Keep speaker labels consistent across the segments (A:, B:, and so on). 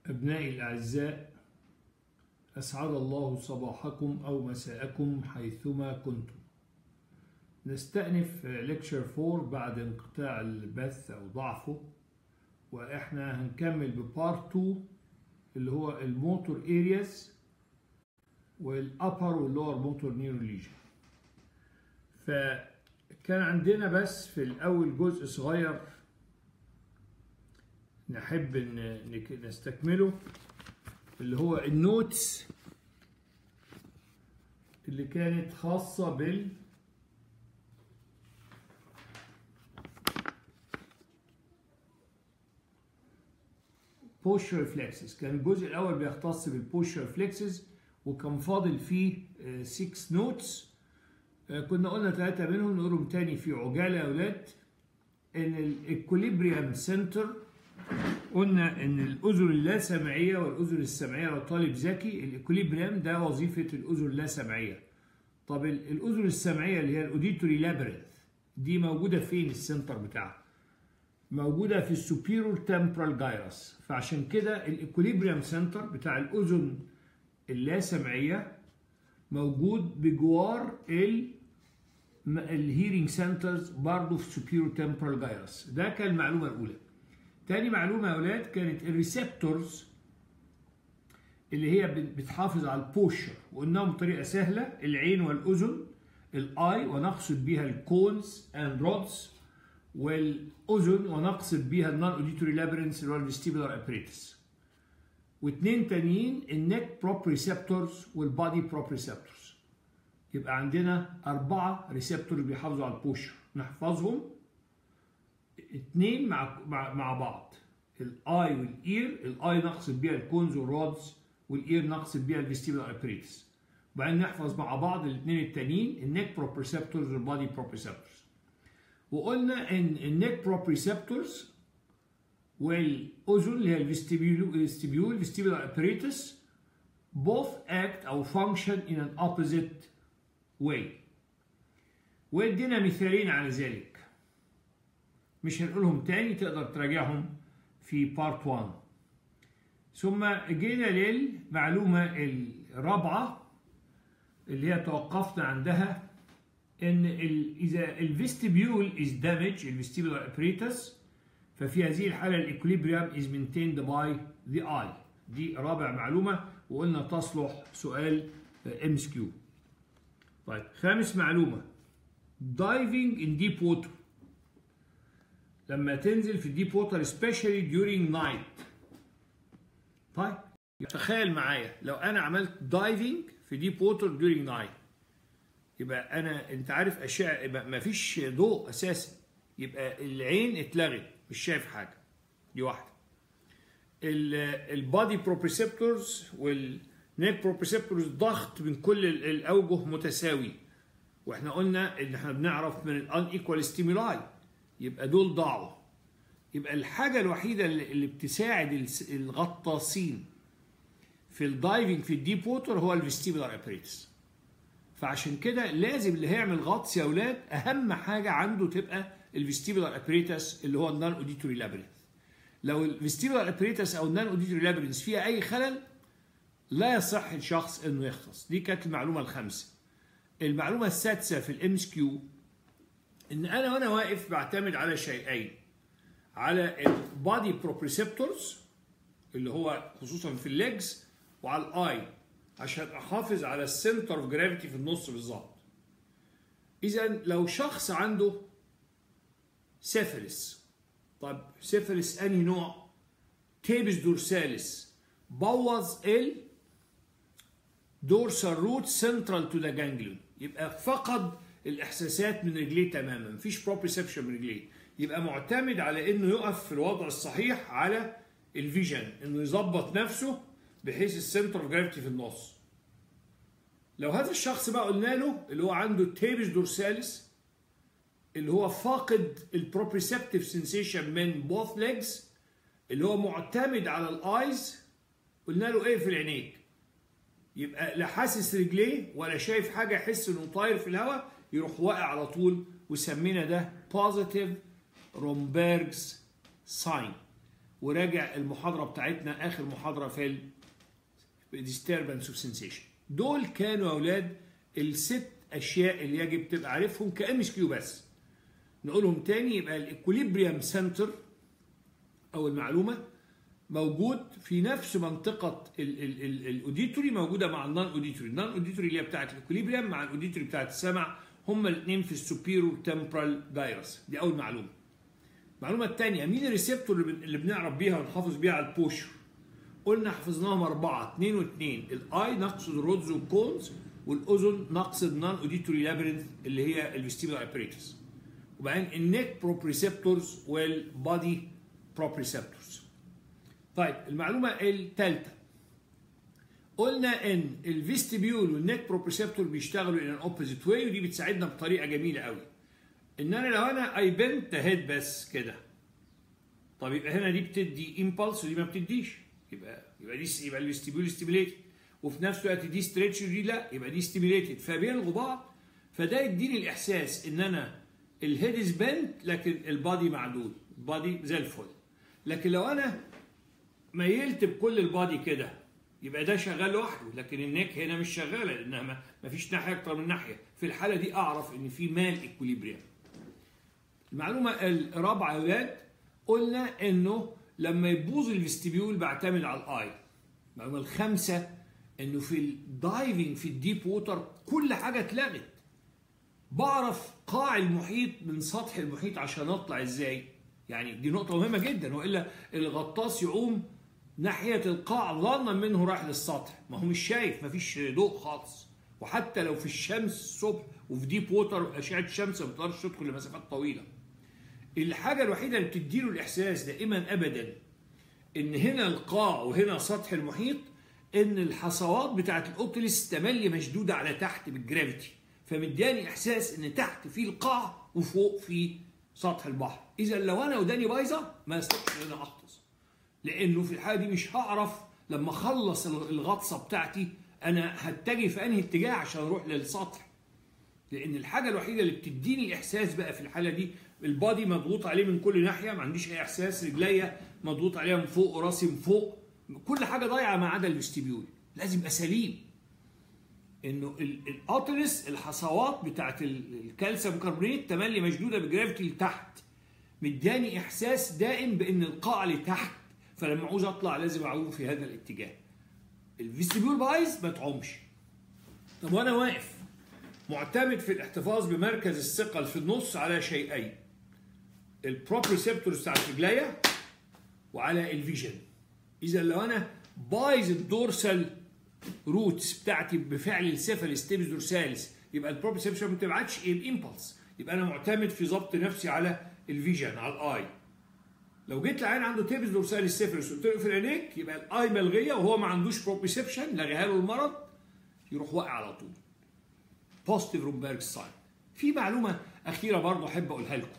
A: أبنائي الأعزاء أسعد الله صباحكم أو مساءكم حيثما كنتم نستأنف ليكشر 4 بعد انقطاع البث أو ضعفه وإحنا هنكمل ببارت 2 اللي هو الموتور ارياز والأبر واللور موتور نيوروليجن فكان عندنا بس في الأول جزء صغير نحب ان نستكمله اللي هو النوتس اللي كانت خاصة بال بوش ريفلكسز كان الجزء الاول بيختص بالبوش ريفلكسز وكان فاضل فيه 6 نوتس كنا قلنا ثلاثة منهم نقولهم تاني في عجالة يا اولاد ان الاكوليبريم سنتر قلنا ان الاذن اللاسمعيه والاذن السمعيه لو طالب ذكي الاكوليبريم ده وظيفه الاذن اللاسمعيه طب الاذن السمعيه اللي هي الاوديتوري لابرنث دي موجوده فين السنتر بتاعها موجوده في السوبيرور تمبرال جايرس فعشان كده الاكوليبريم سنتر بتاع الاذن اللاسمعيه موجود بجوار ال الهيرنج سنترز برضه في السوبيرور تمبرال جايرس ده كان المعلومه الاولى تاني معلومة يا أولاد كانت الريسبتورز اللي هي بتحافظ على البوشر وقلناهم بطريقة سهلة العين والأذن الآي ونقصد بيها الكونز اند رودز والأذن ونقصد بيها النون اوديتوري لابرنس اللي هو الفيستيبولار ابريتس واثنين تانيين النك بروب ريسبتورز والبادي بروب ريسبتورز يبقى عندنا أربعة ريسبتورز بيحافظوا على البوشر نحفظهم اتنين مع مع, مع بعض الاي والاير الاي نقصد بيها الكونز والرودز والاير نقصد بيها الفيستيبولار ابريتس وبعدين نحفظ مع بعض الاثنين التانيين النك بروبريسبتورز والبادي بروبريسبتورز وقلنا ان النك بروبريسبتورز والاذن اللي هي الفيستيبيول الفيستيبولار ابريتس both act او function in an opposite way وادينا مثالين على ذلك مش هنقولهم تاني تقدر تراجعهم في بارت 1 ثم جينا للمعلومة الرابعة اللي هي توقفنا عندها ان اذا الفيستيبيول از دامج الفيستيبولار ابريتس ففي هذه الحالة الاكوليبريم از maintained باي ذا اي دي رابع معلومة وقلنا تصلح سؤال ام اس كيو طيب خامس معلومة diving in deep water لما تنزل في الديب ووتر especially during night طيب تخيل معايا لو انا عملت دايفنج في ديب ووتر during night يبقى انا انت عارف اشياء يبقى ما فيش ضوء اساسا يبقى العين اتلغت مش شايف حاجه دي واحده البادي بروبريسبتورز والنيك بروبريسبتورز ضغط من كل الاوجه متساوي واحنا قلنا ان احنا بنعرف من الان ايكوال ستيمولاي يبقى دول ضاعوا يبقى الحاجة الوحيدة اللي بتساعد الغطاسين في الدايفنج في الديب ووتر هو الفيستيبولار ابريتس فعشان كده لازم اللي هيعمل غطس يا اولاد اهم حاجة عنده تبقى الفيستيبولار ابريتس اللي هو النون اوديتوري لابرينث لو الفيستيبولار ابريتس او النون اوديتوري لابرينث فيها اي خلل لا يصح الشخص انه يغطس دي كانت المعلومة الخامسة المعلومة السادسة في الام اس كيو ان انا وانا واقف بعتمد على شيئين على البادي بروبريسبتورز اللي هو خصوصا في الليجز وعلى الاي عشان احافظ على السنتر اوف جرافيتي في النص بالظبط اذا لو شخص عنده سيفلس طب سيفلس انهي نوع تيبس دورساليس بوظ ال دورسال روت سنترال تو ذا جانجليون يبقى فقد الاحساسات من رجليه تماما مفيش بروبريسبشن من رجليه يبقى معتمد على انه يقف في الوضع الصحيح على الفيجن انه يظبط نفسه بحيث السنتر اوف جرافيتي في النص لو هذا الشخص بقى قلنا له اللي هو عنده تيبس دورساليس اللي هو فاقد البروبريسبتيف سنسيشن من بوث ليجز اللي هو معتمد على الايز قلنا له اقفل عينيك يبقى لا حاسس رجليه ولا شايف حاجه يحس انه طاير في الهواء يروح واقع على طول وسمينا ده positive رومبيرجز ساين وراجع المحاضره بتاعتنا اخر محاضره في disturbance of sensation دول كانوا يا اولاد الست اشياء اللي يجب تبقى عارفهم كام اس كيو بس نقولهم تاني يبقى الاكوليبريم سنتر او المعلومه موجود في نفس منطقه الاوديتوري موجوده مع النون اوديتوري النون اوديتوري اللي هي بتاعت الاكوليبريم مع الاوديتوري بتاعت السمع هما الاثنين في السوبيرو تمبرال دايرس دي اول معلومه المعلومه الثانيه مين الريسبتور اللي بنعرف بيها ونحافظ بيها على البوشر قلنا حفظناهم أربعة اثنين واثنين الآي نقصد الرودز والكونز والأذن نقصد نون أوديتوري لابرنث اللي هي الفيستيبولار ابريتس وبعدين النيك بروبريسبتورز والبادي بروبريسبتورز طيب المعلومة الثالثة قلنا ان الفيستيبيول والنيك بروبريسبتور بيشتغلوا ان اوبوزيت واي ودي بتساعدنا بطريقه جميله قوي ان انا لو انا اي بنت هيد بس كده طب يبقى هنا دي بتدي امبلس ودي ما بتديش يبقى يبقى دي يبقى الفيستيبيول ستيميليتد وفي نفس الوقت دي ستريتش ودي لا يبقى دي ستيميليتد فبيلغوا بعض فده يديني الاحساس ان انا الهيد از بنت لكن البادي معدول البادي زي الفل لكن لو انا ميلت بكل البادي كده يبقى ده شغال لوحده لكن النيك هنا مش شغاله لانها ما فيش ناحيه اكتر من ناحيه في الحاله دي اعرف ان في مال اكوليبريم المعلومه الرابعه يا ولاد قلنا انه لما يبوظ الفيستيبيول بعتمد على الاي المعلومه الخامسه انه في الدايفنج في الديب ووتر كل حاجه اتلغت بعرف قاع المحيط من سطح المحيط عشان اطلع ازاي يعني دي نقطه مهمه جدا والا الغطاس يعوم ناحيه القاع ظنا منه رايح للسطح ما هو مش شايف ما فيش ضوء خالص وحتى لو في الشمس الصبح وفي ديب ووتر اشعه الشمس ما بتقدرش تدخل لمسافات طويله الحاجه الوحيده اللي بتديله الاحساس دائما ابدا ان هنا القاع وهنا سطح المحيط ان الحصوات بتاعت الاوتلس تملي مشدوده على تحت بالجرافيتي فمدياني احساس ان تحت في القاع وفوق في سطح البحر اذا لو انا وداني بايظه ما استطيعش ان انا اغطس لانه في الحاله دي مش هعرف لما اخلص الغطسه بتاعتي انا هتجه في انهي اتجاه عشان اروح للسطح لان الحاجه الوحيده اللي بتديني الاحساس بقى في الحاله دي البادي مضغوط عليه من كل ناحيه ما عنديش اي احساس رجليا مضغوط عليها من فوق وراسي من فوق كل حاجه ضايعه ما عدا الفستيبيول لازم يبقى سليم انه الاوتلس الحصوات بتاعت الكالسيوم كربونيت تملي مشدوده بجرافيتي لتحت مداني احساس دائم بان القاع لتحت فلما عاوز اطلع لازم اعوم في هذا الاتجاه الفيستيبيول بايظ ما تعومش طب وانا واقف معتمد في الاحتفاظ بمركز الثقل في النص على شيئين البروبريسبتورز بتاعت رجليا وعلى الفيجن اذا لو انا بايظ الدورسال روتس بتاعتي بفعل السيفل ستيبس دورساليس يبقى البروبريسبشن ما بتبعتش الامبلس يبقى انا معتمد في ضبط نفسي على الفيجن على الاي لو جيت لعين عنده تيبس دورساليس سيفلس قلت له اقفل عينيك يبقى الاي ملغيه وهو ما عندوش بروبريسبشن لغيها له المرض يروح واقع على طول بوزيتيف رومبرج ساين في معلومه اخيره برضه احب اقولها لكم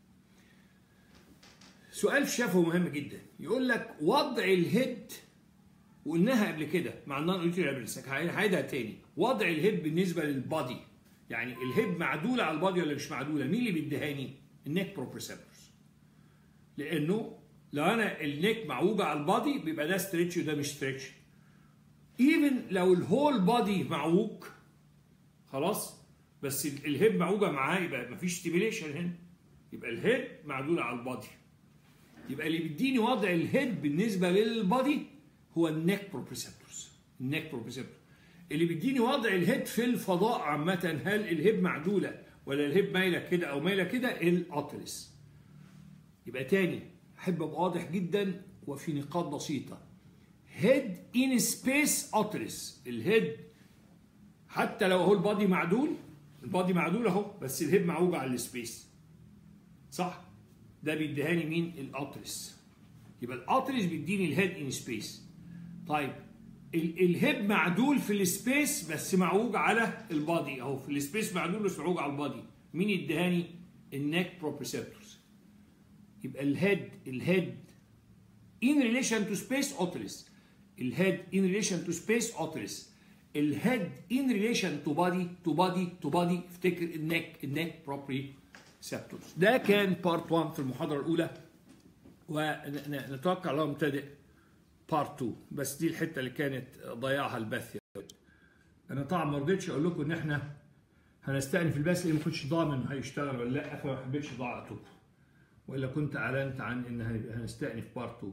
A: سؤال شافه مهم جدا يقول لك وضع الهيد وقلناها قبل كده مع النون اوديتوري هعيدها تاني وضع الهيد بالنسبه للبادي يعني الهيد معدوله على البادي ولا مش معدوله مين اللي بيديهاني النيك بروبريسبتورز لانه لو انا النيك معوجه على البادي بيبقى ده ستريتش وده مش ستريتش ايفن لو الهول بادي معوج خلاص بس الهيد معوجه معاه يبقى مفيش ستيميليشن هنا يبقى الهيد معدوله على البادي يبقى اللي بيديني وضع الهيد بالنسبه للبادي هو النيك بروبريسبتورز النيك بروبريسبتور اللي بيديني وضع الهيد في الفضاء عامه هل الهيد معدوله ولا الهيد مايله كده او مايله كده الاطلس يبقى تاني احب ابقى واضح جدا وفي نقاط بسيطه هيد ان سبيس اطلس الهيد حتى لو هو البادي معدول البادي معدول اهو بس الهيد معوج على السبيس صح ده بيديهاني مين الاطلس يبقى الاطلس بيديني الهيد ان سبيس طيب الهيد معدول في السبيس بس معوج على البادي اهو في السبيس معدول بس معوج على البادي مين يديهاني النيك بروبريسبتورز يبقى الهيد الهيد in relation to space otilis الهيد in relation to space otilis الهيد in relation to body to body to body افتكر النك النك property receptors ده كان بارت 1 في المحاضرة الأولى ونتوقع لهم مبتدئ بارت 2 بس دي الحته اللي كانت ضيعها البث انا طبعا ما رضيتش اقول لكم ان احنا هنستأنف البث لان ما كنتش ضامن هيشتغل ولا لا فما حبيتش ضاعتكم والا كنت اعلنت عن ان هنستأنف بارت 2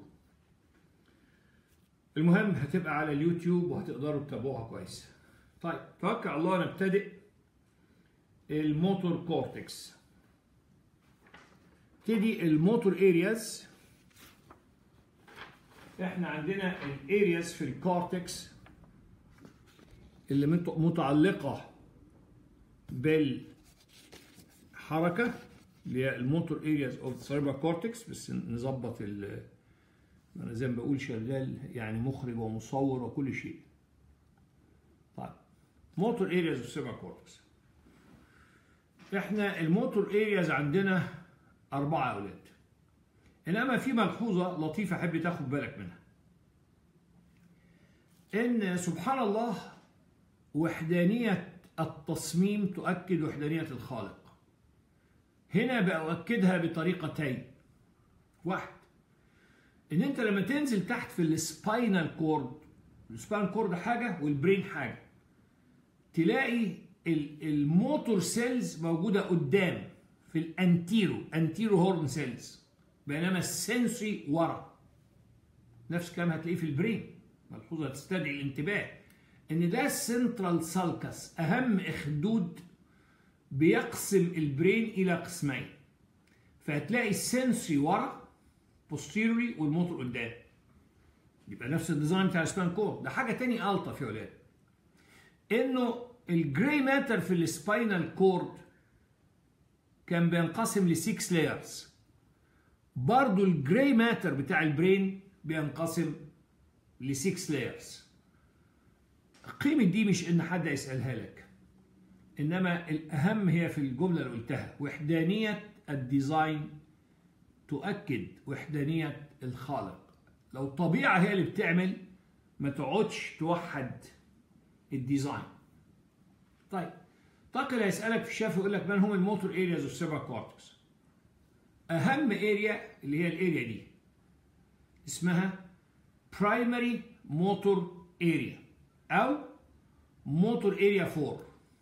A: المهم هتبقى على اليوتيوب وهتقدروا تتابعوها كويس طيب توكل على الله نبتدئ الموتور كورتكس ابتدي الموتور ارياز احنا عندنا الارياز في الكورتكس اللي متعلقه بالحركه اللي هي الموتور ارياز اوف سيربرال كورتكس بس نظبط ال انا زي ما بقول شغال يعني مخرج ومصور وكل شيء طيب موتور ارياز اوف سيربرال كورتكس احنا الموتور ارياز عندنا أربعة أولاد إنما في ملحوظة لطيفة أحب تاخد بالك منها إن سبحان الله وحدانية التصميم تؤكد وحدانية الخالق هنا بأؤكدها بطريقتين واحد إن أنت لما تنزل تحت في السباينال كورد السباينال كورد حاجة والبرين حاجة تلاقي الموتور سيلز موجودة قدام في الانتيرو انتيرو هورن سيلز بينما السنسوري ورا نفس الكلام هتلاقيه في البرين ملحوظه تستدعي الانتباه ان ده السنترال سالكس اهم اخدود بيقسم البرين الى قسمين فهتلاقي السنسوري ورا posteriorly والموتور قدام يبقى نفس الديزاين بتاع السبان كور ده حاجه تاني الطف يا ولاد انه الجراي ماتر في السباينال كورد كان بينقسم ل 6 لايرز برضو الجراي ماتر بتاع البرين بينقسم ل 6 لايرز قيمة دي مش ان حد يسألها لك انما الاهم هي في الجملة اللي قلتها وحدانية الديزاين تؤكد وحدانية الخالق لو الطبيعة هي اللي بتعمل ما تقعدش توحد الديزاين طيب طاقل هيسألك في الشافي يقول لك من هم الموتور ارياز اوف سيربرال كورتكس اهم اريا اللي هي الاريا دي اسمها برايمري موتور اريا او موتور اريا 4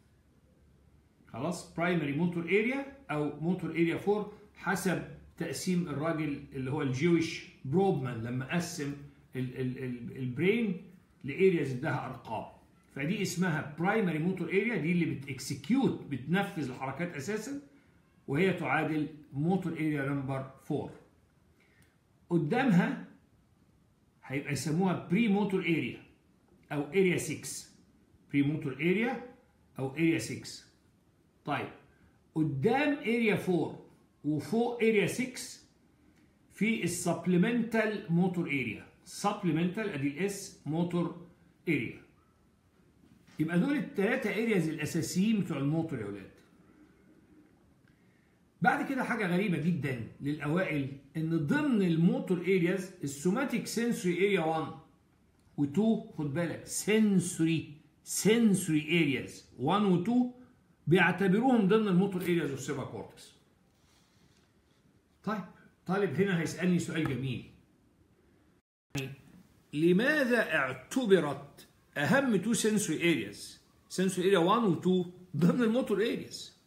A: خلاص برايمري موتور اريا او موتور اريا 4 حسب تقسيم الراجل اللي هو الجويش بروبمان لما قسم ال ال ال البرين لارياز اداها ارقام فدي اسمها برايمري موتور اريا دي اللي بتكسكيوت بتنفذ الحركات اساسا وهي تعادل موتور اريا نمبر 4 قدامها هيبقى يسموها بري موتور اريا او اريا 6 بري موتور اريا او اريا 6 طيب قدام اريا 4 وفوق اريا 6 في السبلمنتال موتور اريا سبلمنتال ادي الاس موتور اريا يبقى دول الثلاثه ارياز الاساسيين بتوع الموتور يا ولاد بعد كده حاجه غريبه جدا للاوائل ان ضمن الموتور ارياز السوماتيك سنسوري اريا 1 و2 خد بالك سنسوري سنسوري ارياز 1 و2 بيعتبروهم ضمن الموتور ارياز اوف سيبا كورتكس طيب طالب هنا هيسالني سؤال جميل لماذا اعتبرت اهم تو سنسوري ارياز سنسوري اريا 1 و 2 ضمن الموتور ارياز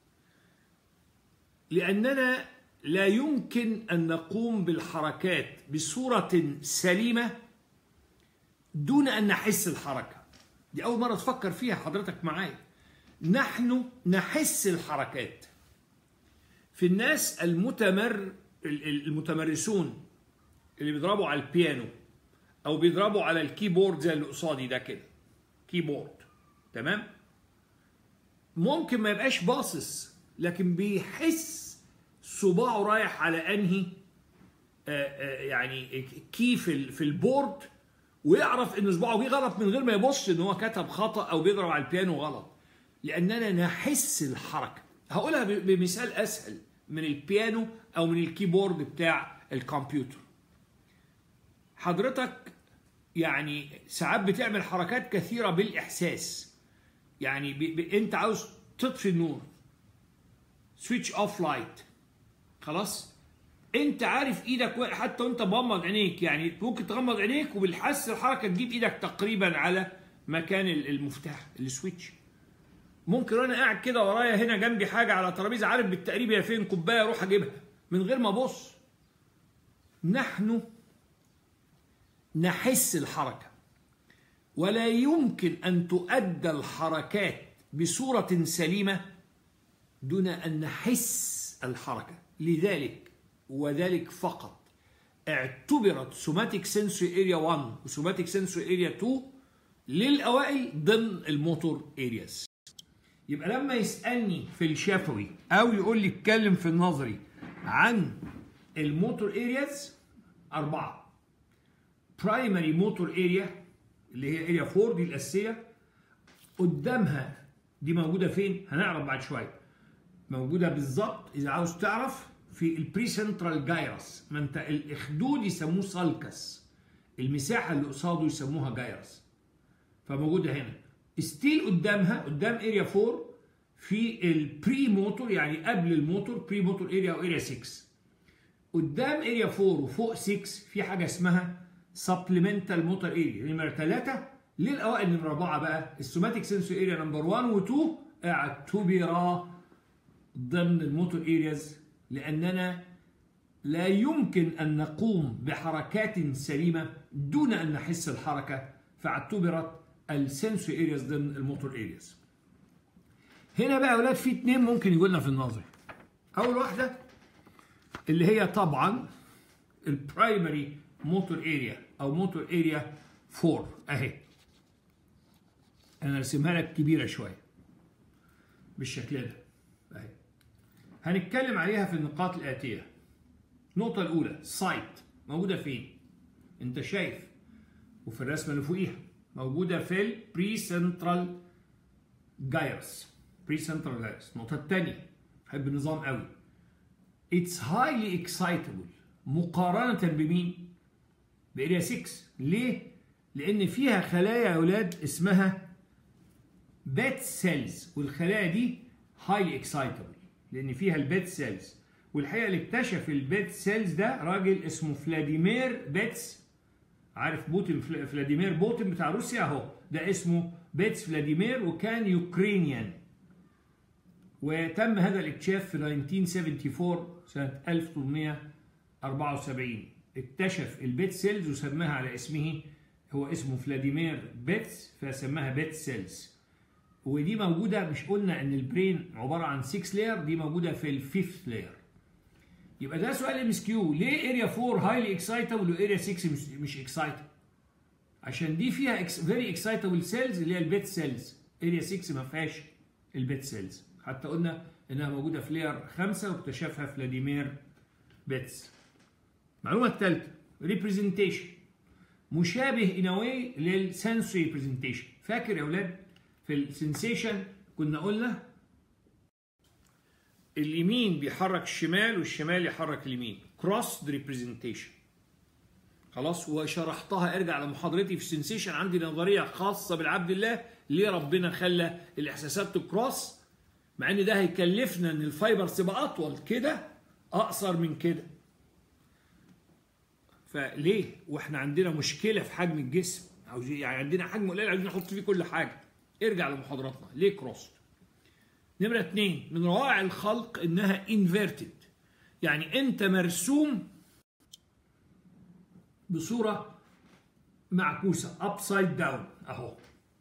A: لاننا لا يمكن ان نقوم بالحركات بصوره سليمه دون ان نحس الحركه دي اول مره تفكر فيها حضرتك معايا نحن نحس الحركات في الناس المتمر المتمرسون اللي بيضربوا على البيانو او بيضربوا على الكيبورد زي اللي قصادي ده كده كيبورد تمام ممكن ما يبقاش باصص لكن بيحس صباعه رايح على انهي آآ آآ يعني كي في في البورد ويعرف ان صباعه جه غلط من غير ما يبص ان هو كتب خطا او بيضرب على البيانو غلط لاننا نحس الحركه هقولها بمثال اسهل من البيانو او من الكيبورد بتاع الكمبيوتر حضرتك يعني ساعات بتعمل حركات كثيرة بالإحساس يعني ب... ب... أنت عاوز تطفي النور سويتش أوف لايت خلاص انت عارف ايدك حتى وانت مغمض عينيك يعني ممكن تغمض عينيك وبالحس الحركه تجيب ايدك تقريبا على مكان المفتاح السويتش ممكن وانا قاعد كده ورايا هنا جنبي حاجه على ترابيزه عارف بالتقريب هي فين كوبايه اروح اجيبها من غير ما ابص نحن نحس الحركه ولا يمكن ان تؤدى الحركات بصوره سليمه دون ان نحس الحركه لذلك وذلك فقط اعتبرت سوماتيك سنسوري اريا 1 وسوماتيك سنسوري اريا 2 للاوائل ضمن الموتور ارياز يبقى لما يسالني في الشفوي او يقول لي اتكلم في النظري عن الموتور ارياز اربعه برايمري موتور اريا اللي هي اريا 4 دي الاساسيه قدامها دي موجوده فين هنعرف بعد شويه موجوده بالظبط اذا عاوز تعرف في البري سنترال جايرس ما انت الاخدود يسموه سالكس المساحه اللي قصاده يسموها جايرس فموجوده هنا ستيل قدامها قدام اريا 4 في البري موتور يعني قبل الموتور بري موتور اريا او اريا 6 قدام اريا 4 وفوق 6 في حاجه اسمها سبلمنتال موتور اريا نمره 3 للاوائل نمره 4 بقى السوماتيك سنسوري اريا نمبر 1 و2 اعتبرا ضمن الموتور ارياز لاننا لا يمكن ان نقوم بحركات سليمه دون ان نحس الحركه فاعتبرت السنسوري ارياز ضمن الموتور ارياز هنا بقى يا اولاد في اتنين ممكن يقول لنا في النظري اول واحده اللي هي طبعا البرايمري موتور اريا او موتور اريا 4 اهي انا رسمها لك كبيره شويه بالشكل ده اهي هنتكلم عليها في النقاط الاتيه النقطه الاولى سايت موجوده فين انت شايف وفي الرسمه اللي فوقيها موجوده في البري سنترال جايرس بري سنترال جايرس النقطه الثانيه بحب النظام قوي اتس هايلي اكسايتبل مقارنه بمين باريا 6 ليه لان فيها خلايا يا اولاد اسمها بات سيلز والخلايا دي هايلي اكسايتبل لان فيها البات سيلز والحقيقه اللي اكتشف البات سيلز ده راجل اسمه فلاديمير باتس عارف بوتين فلاديمير بوتين بتاع روسيا اهو ده اسمه بيتس فلاديمير وكان يوكرينيان وتم هذا الاكتشاف في 1974 سنة 1874 اكتشف البيت سيلز وسماها على اسمه هو اسمه فلاديمير بيتس فسماها بيت سيلز ودي موجودة مش قلنا ان البرين عبارة عن 6 لاير دي موجودة في الفيفث لاير يبقى ده سؤال ام اس كيو ليه اريا 4 هايلي اكسايتبل واريا 6 مش مش اكسايتبل عشان دي فيها فيري اكسايتبل سيلز اللي هي البيت سيلز اريا 6 ما فيهاش البيت سيلز حتى قلنا انها موجوده في لير 5 واكتشفها فلاديمير بيتس المعلومه الثالثه ريبريزنتيشن مشابه ان واي للسنسوري ريبريزنتيشن فاكر يا اولاد في السنسيشن كنا قلنا اليمين بيحرك الشمال والشمال يحرك اليمين كروس ريبريزنتيشن خلاص وشرحتها ارجع لمحاضرتي في السنسيشن عندي نظريه خاصه بالعبد الله ليه ربنا خلى الاحساسات تكروس مع ان ده هيكلفنا ان الفايبرز تبقى اطول كده اقصر من كده فليه واحنا عندنا مشكله في حجم الجسم او يعني عندنا حجم قليل عايزين نحط فيه كل حاجه ارجع لمحاضراتنا ليه كروس نمرة اتنين من روائع الخلق انها انفيرتد يعني انت مرسوم بصورة معكوسة ابسايد داون اهو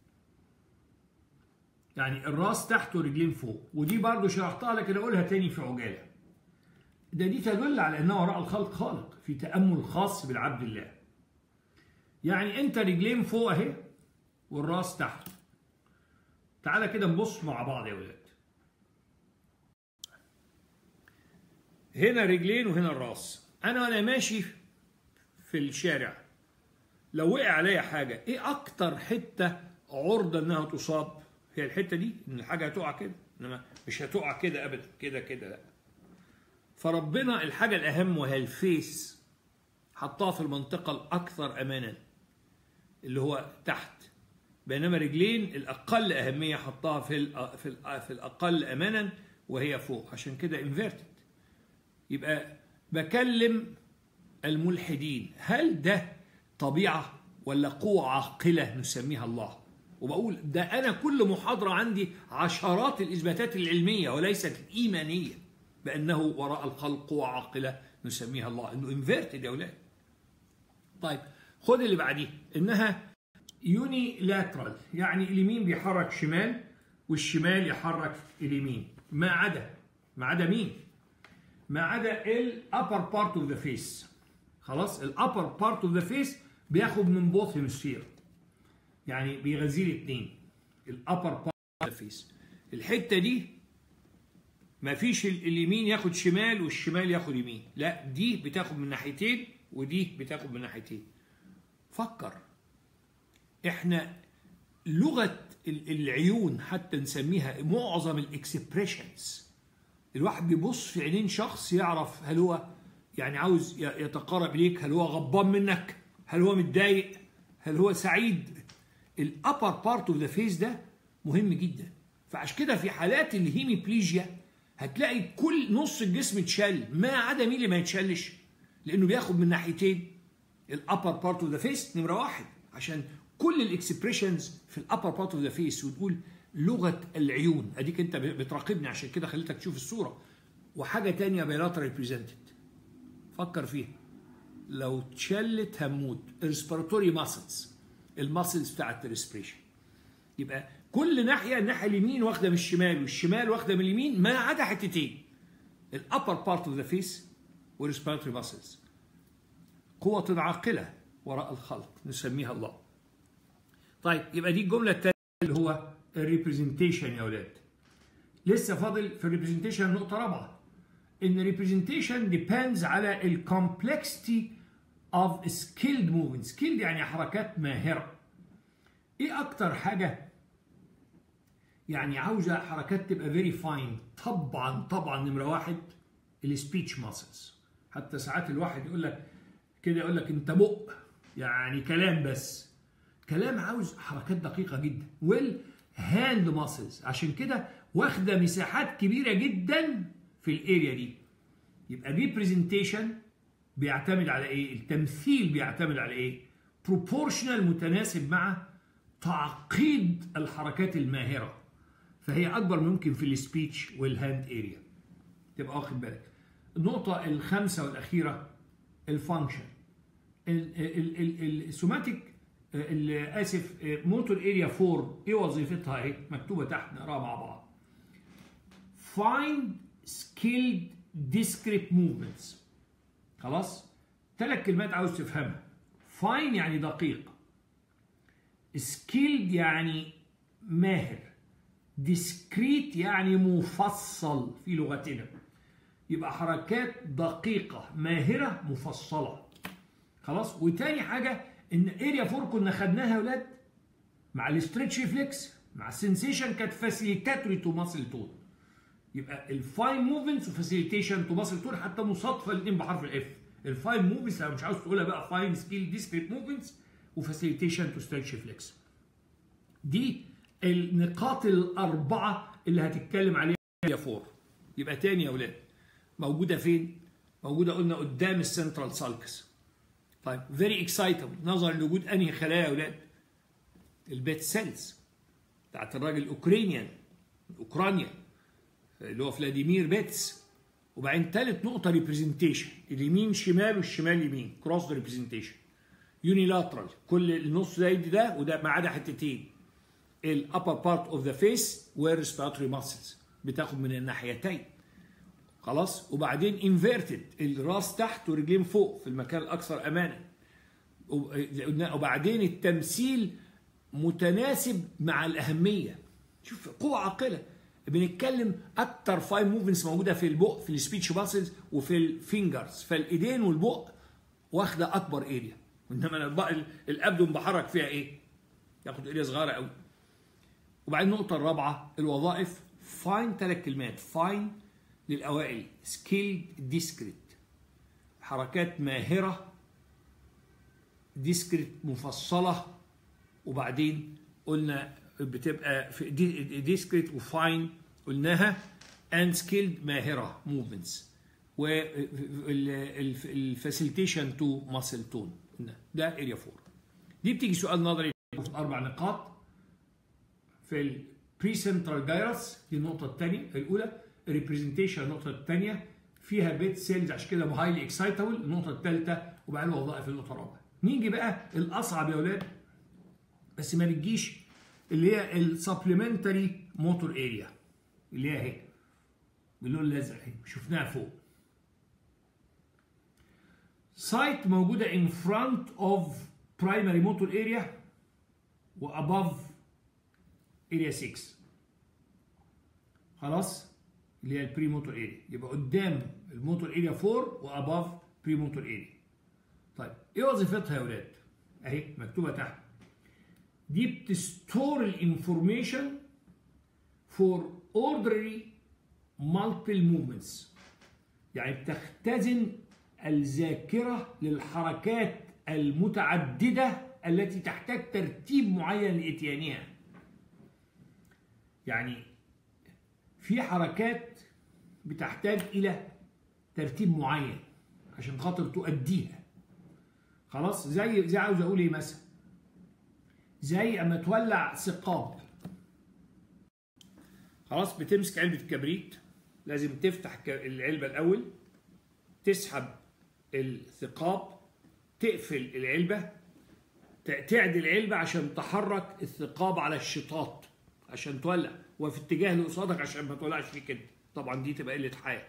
A: يعني الراس تحت ورجلين فوق ودي برضو شرحتها لكن اقولها تاني في عجالة ده دي تدل على انه وراء الخلق خالق في تأمل خاص بالعبد الله يعني انت رجلين فوق اهي والراس تحت تعالى كده نبص مع بعض يا ولاد هنا رجلين وهنا الراس انا وانا ماشي في الشارع لو وقع عليا حاجه ايه اكتر حته عرضه انها تصاب هي الحته دي ان الحاجه هتقع كده انما مش هتقع كده ابدا كده كده لا فربنا الحاجه الاهم وهي الفيس حطها في المنطقه الاكثر امانا اللي هو تحت بينما رجلين الاقل اهميه حطها في ال في ال في الاقل امانا وهي فوق عشان كده انفيرتد يبقى بكلم الملحدين هل ده طبيعة ولا قوة عاقلة نسميها الله وبقول ده أنا كل محاضرة عندي عشرات الإثباتات العلمية وليست الإيمانية بأنه وراء الخلق قوة عاقلة نسميها الله إنه انفيرتد يا أولاد طيب خد اللي بعديه إنها يوني لاترال يعني اليمين بيحرك شمال والشمال يحرك اليمين ما عدا ما عدا مين؟ ما عدا الابر بارت اوف ذا فيس خلاص الابر بارت اوف ذا فيس بياخد من بوث هيمسفير يعني بيغذيه الاثنين الابر بارت اوف ذا فيس الحته دي ما فيش اليمين ياخد شمال والشمال ياخد يمين لا دي بتاخد من ناحيتين ودي بتاخد من ناحيتين فكر احنا لغه العيون حتى نسميها معظم الاكسبريشنز الواحد بيبص في عينين شخص يعرف هل هو يعني عاوز يتقرب اليك هل هو غضبان منك هل هو متضايق هل هو سعيد الابر بارت اوف ذا فيس ده مهم جدا فعشان كده في حالات الهيميبليجيا هتلاقي كل نص الجسم اتشل ما عدا مين اللي ما يتشلش لانه بياخد من ناحيتين الابر بارت اوف ذا فيس نمره واحد عشان كل الاكسبريشنز في الابر بارت اوف ذا فيس وتقول لغه العيون اديك انت بتراقبني عشان كده خليتك تشوف الصوره وحاجه تانية بيلاترال بريزنتد فكر فيها لو اتشلت هموت ريسبيراتوري ماسلز الماسلز بتاعت الريسبريشن يبقى كل ناحيه الناحيه اليمين واخده من الشمال والشمال واخده من اليمين ما عدا حتتين الابر بارت اوف ذا فيس والريسبيراتوري ماسلز قوة عاقلة وراء الخلق نسميها الله طيب يبقى دي الجملة الثانية اللي هو الريبريزنتيشن يا اولاد لسه فاضل في الريبريزنتيشن نقطة رابعة ان الريبريزنتيشن depends على الكومبلكسيتي of skilled movement skilled يعني حركات ماهرة ايه اكتر حاجة يعني عاوزة حركات تبقى فيري فاين طبعا طبعا نمرة واحد السبيتش ماسلز حتى ساعات الواحد يقول لك كده يقول لك انت بق يعني كلام بس كلام عاوز حركات دقيقة جدا والهاند ماسلز عشان كده واخدة مساحات كبيرة جدا في الاريا دي يبقى ريبريزنتيشن بيعتمد على ايه؟ التمثيل بيعتمد على ايه؟ بروبورشنال متناسب مع تعقيد الحركات الماهرة فهي أكبر ممكن في السبيتش والهاند اريا تبقى واخد بالك النقطة الخامسة والأخيرة الفانكشن السوماتيك اسف موتور اريا 4 ايه وظيفتها ايه؟ مكتوبة تحت نقراها مع بعض find skilled discrete movements خلاص ثلاث كلمات عاوز تفهمها fine يعني دقيق skilled يعني ماهر discrete يعني مفصل في لغتنا يبقى حركات دقيقة ماهرة مفصلة خلاص وتاني حاجة ان اريا 4 كنا خدناها يا ولاد مع الاسترتش ريفلكس مع السنسيشن كانت فاسيليتاتوري تو ماسل تون يبقى الفاين موفمنتس وفاسيليتيشن تو ماسل تون حتى مصادفه الاثنين بحرف الاف الفاين موفمنتس لو مش عاوز تقولها بقى فاين سكيل ديسكريت موفمنتس وفاسيليتيشن تو ستريتش ريفلكس دي النقاط الاربعه اللي هتتكلم عليها يا فور يبقى تاني يا اولاد موجوده فين موجوده قلنا قدام السنترال سالكس طيب فيري اكسايتبل نظرا لوجود انهي خلايا يا اولاد البيت سيلز بتاعت الراجل الاوكرانيان اوكرانيا اللي هو فلاديمير بيتس وبعدين ثالث نقطة ريبريزنتيشن اليمين شمال والشمال يمين كروس ريبريزنتيشن يونيلاترال كل النص ده يدي ده وده ما عدا حتتين الابر بارت اوف ذا فيس والريسبيراتوري ماسلز بتاخد من الناحيتين خلاص وبعدين انفيرتد الراس تحت ورجلين فوق في المكان الاكثر امانا وبعدين التمثيل متناسب مع الاهميه شوف قوه عاقله بنتكلم اكتر فاين موفمنتس موجوده في البق في السبيتش ماسلز وفي الفينجرز فالايدين والبق واخده اكبر اريا انما الابدن بحرك فيها ايه؟ ياخد اريا صغيره قوي وبعدين النقطه الرابعه الوظائف فاين ثلاث كلمات فاين للاوائل سكيلد ديسكريت حركات ماهره ديسكريت مفصله وبعدين قلنا بتبقى في ديسكريت وفاين قلناها اند سكيلد ماهره موفمنتس والفاسيليتيشن تو ماسل تون ده اريا 4 دي بتيجي سؤال نظري اربع نقاط في البري سنترال جايرس دي النقطه الثانيه الاولى الريبريزنتيشن النقطه الثانيه فيها بيت سيلز عشان كده هايلي اكسايتابل النقطه الثالثه وبعدين وظائف النقطه الرابعه نيجي بقى الاصعب يا اولاد بس ما بتجيش اللي هي السبلمنتري موتور اريا اللي هي اهي باللون الازرق اهي شفناها فوق سايت موجوده in front of primary motor area وabove area 6 خلاص اللي هي البري موتور اريا يبقى قدام الموتور اريا 4 واباف بري موتور اريا طيب ايه وظيفتها يا ولاد اهي مكتوبه تحت دي بتستور الانفورميشن فور اوردري مالتيبل موفمنتس يعني بتختزن الذاكره للحركات المتعدده التي تحتاج ترتيب معين لاتيانها يعني في حركات بتحتاج الى ترتيب معين عشان خاطر تؤديها خلاص زي زي عاوز اقول ايه مثلا زي اما تولع ثقاب خلاص بتمسك علبه الكبريت لازم تفتح العلبه الاول تسحب الثقاب تقفل العلبه تعدل العلبه عشان تحرك الثقاب على الشطاط عشان تولع وفي اتجاه اللي قصادك عشان ما تولعش فيك انت طبعا دي تبقى قله حياه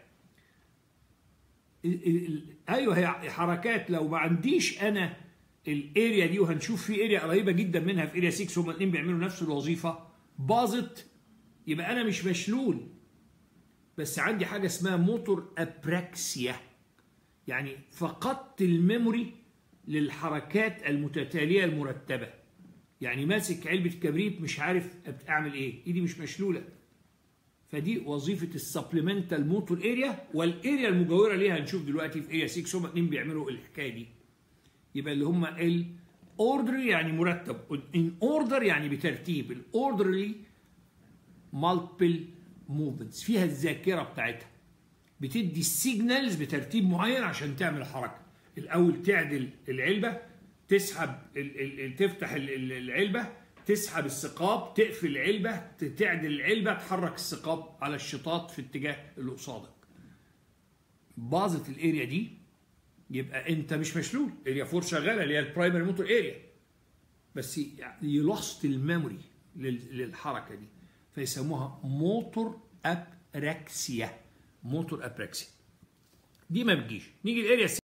A: ايوه هي حركات لو ما عنديش انا الاريا دي وهنشوف في اريا قريبه جدا منها في اريا 6 هما الاثنين بيعملوا نفس الوظيفه باظت يبقى انا مش مشلول بس عندي حاجه اسمها موتور ابراكسيا يعني فقدت الميموري للحركات المتتاليه المرتبه يعني ماسك علبه كبريت مش عارف اعمل ايه ايدي مش مشلوله فدي وظيفه السبلمنتال موتور اريا والاريا المجاوره ليها هنشوف دلوقتي في اريا 6 هم اتنين بيعملوا الحكايه دي يبقى اللي هم الاوردر يعني مرتب ان اوردر يعني بترتيب الاوردرلي مالتيبل موفمنتس فيها الذاكره بتاعتها بتدي السيجنالز بترتيب معين عشان تعمل حركه الاول تعدل العلبه تسحب ال ال تفتح ال العلبه تسحب الثقاب تقفل العلبه تعدل العلبه تحرك الثقاب على الشطاط في اتجاه اللي قصادك باظت الاريا دي يبقى انت مش مشلول اريا 4 شغاله اللي هي البرايمري موتور اريا بس يلوست الميموري للحركه دي فيسموها موتور ابراكسيا موتور ابراكسيا دي ما بتجيش نيجي الاريا 6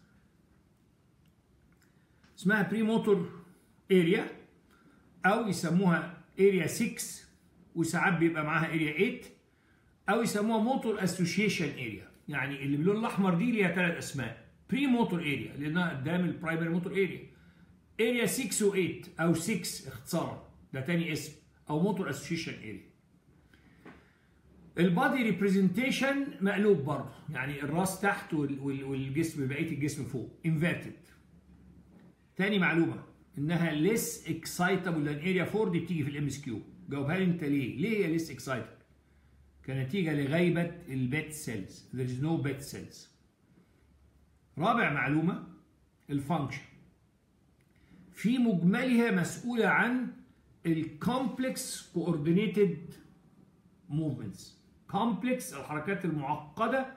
A: اسمها بري موتور اريا او يسموها اريا 6 وساعات بيبقى معاها اريا 8 او يسموها موتور اسوشيشن اريا يعني اللي باللون الاحمر دي ليها ثلاث اسماء بري موتور اريا لانها قدام البرايمري موتور اريا اريا 6 و8 او 6 اختصارا ده تاني اسم او موتور اسوشيشن اريا البادي ريبريزنتيشن مقلوب برضه يعني الراس تحت والجسم بقيه الجسم فوق انفيرتد تاني معلومه انها ليس اكسايتابل لان اريا 4 دي بتيجي في الام اس كيو جاوبها لي انت ليه؟ ليه هي ليس اكسايتابل؟ كنتيجه لغيبه البيت سيلز there is no bed cells رابع معلومه الفانكشن في مجملها مسؤوله عن الكومبلكس كوردينيتد موفمنتس كومبلكس الحركات المعقده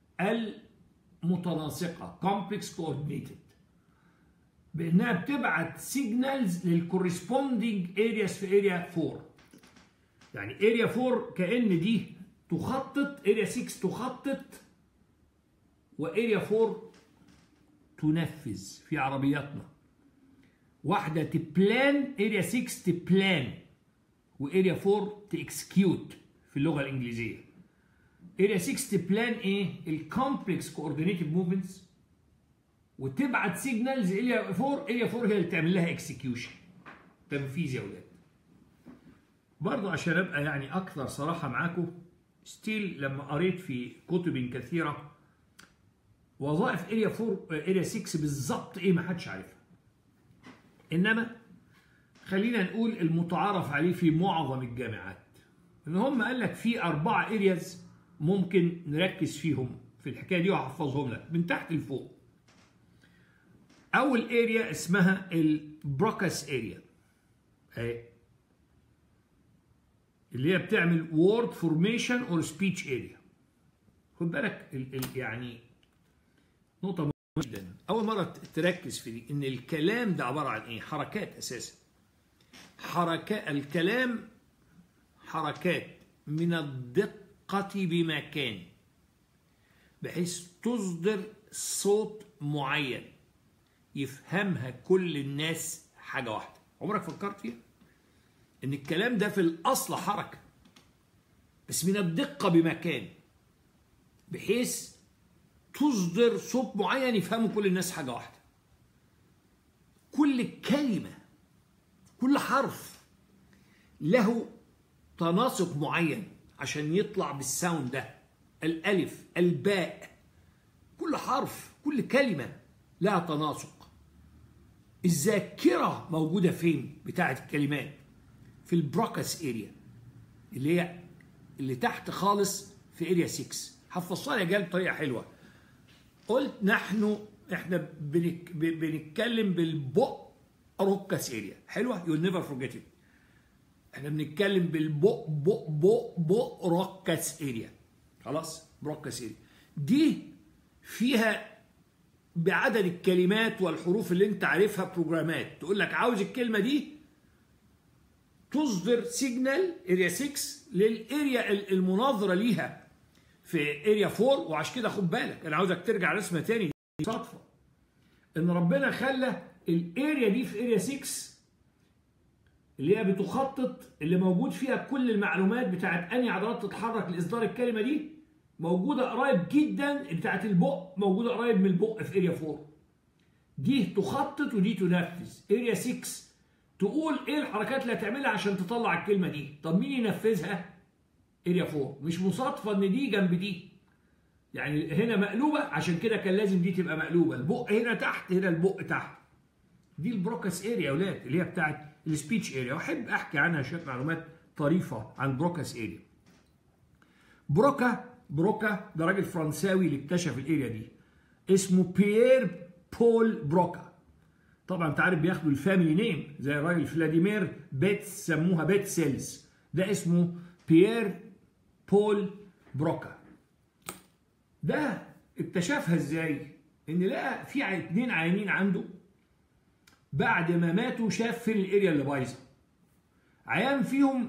A: المتناسقه كومبلكس كوردينيتد بانها بتبعت سيجنالز للكورسبوندينج ارياز في اريا 4 يعني اريا 4 كان دي تخطط اريا 6 تخطط واريا 4 تنفذ في عربياتنا واحده تبلان اريا 6 تبلان واريا 4 تاكسكيوت في اللغه الانجليزيه اريا 6 تبلان ايه الكومبلكس كوردينيتد موفمنتس وتبعت سيجنالز اريا 4 اريا 4 هي اللي تعمل لها اكسكيوشن تنفيذ يا ولاد برضه عشان ابقى يعني اكثر صراحه معاكم ستيل لما قريت في كتب كثيره وظائف اريا 4 اريا 6 بالظبط ايه ما حدش عارفها انما خلينا نقول المتعارف عليه في معظم الجامعات ان هم قال لك في اربعه ارياز ممكن نركز فيهم في الحكايه دي وهحفظهم لك من تحت لفوق اول اريا اسمها البروكاس اريا اهي اللي هي بتعمل وورد فورميشن اور سبيتش اريا خد بالك ال ال يعني نقطه مهمه جدا اول مره تركز في دي ان الكلام ده عباره عن ايه حركات اساسا حركات الكلام حركات من الدقه بمكان بحيث تصدر صوت معين يفهمها كل الناس حاجه واحده عمرك فكرت فيها ان الكلام ده في الاصل حركه بس من الدقه بمكان بحيث تصدر صوت معين يفهمه كل الناس حاجه واحده كل كلمه كل حرف له تناسق معين عشان يطلع بالساوند ده الالف الباء كل حرف كل كلمه لها تناسق الذاكره موجوده فين بتاعه الكلمات في البروكاس اريا اللي هي اللي تحت خالص في اريا 6 هفصلها يا جال بطريقه حلوه قلت نحن احنا بنك بنتكلم بالبق روكاس اريا حلوه يو نيفر فورجيت ات احنا بنتكلم بالبق بق بق بق روكاس اريا خلاص بروكاس اريا دي فيها بعدد الكلمات والحروف اللي انت عارفها بروجرامات تقول لك عاوز الكلمه دي تصدر سيجنال اريا 6 للاريا المناظره ليها في اريا 4 وعشان كده خد بالك انا عاوزك ترجع رسمه تاني دي صدفه ان ربنا خلى الاريا دي في اريا 6 اللي هي بتخطط اللي موجود فيها كل المعلومات بتاعت انهي عضلات تتحرك لاصدار الكلمه دي موجوده قريب جدا بتاعت البق موجوده قريب من البق في اريا 4 دي تخطط ودي تنفذ اريا 6 تقول ايه الحركات اللي هتعملها عشان تطلع الكلمه دي طب مين ينفذها اريا 4 مش مصادفه ان دي جنب دي يعني هنا مقلوبه عشان كده كان لازم دي تبقى مقلوبه البق هنا تحت هنا البق تحت دي البروكاس اريا يا اولاد اللي هي بتاعت السبيتش اريا واحب احكي عنها شويه معلومات طريفه عن بروكاس اريا بروكا بروكا ده راجل فرنساوي اللي اكتشف الاريا دي اسمه بيير بول بروكا طبعا انت عارف بياخدوا الفاميلي نيم زي الراجل فلاديمير بيتس سموها بيت سيلز ده اسمه بيير بول بروكا ده اكتشفها ازاي ان لقى في اتنين عيانين عنده بعد ما ماتوا شاف فين الاريا اللي بايظه عيان فيهم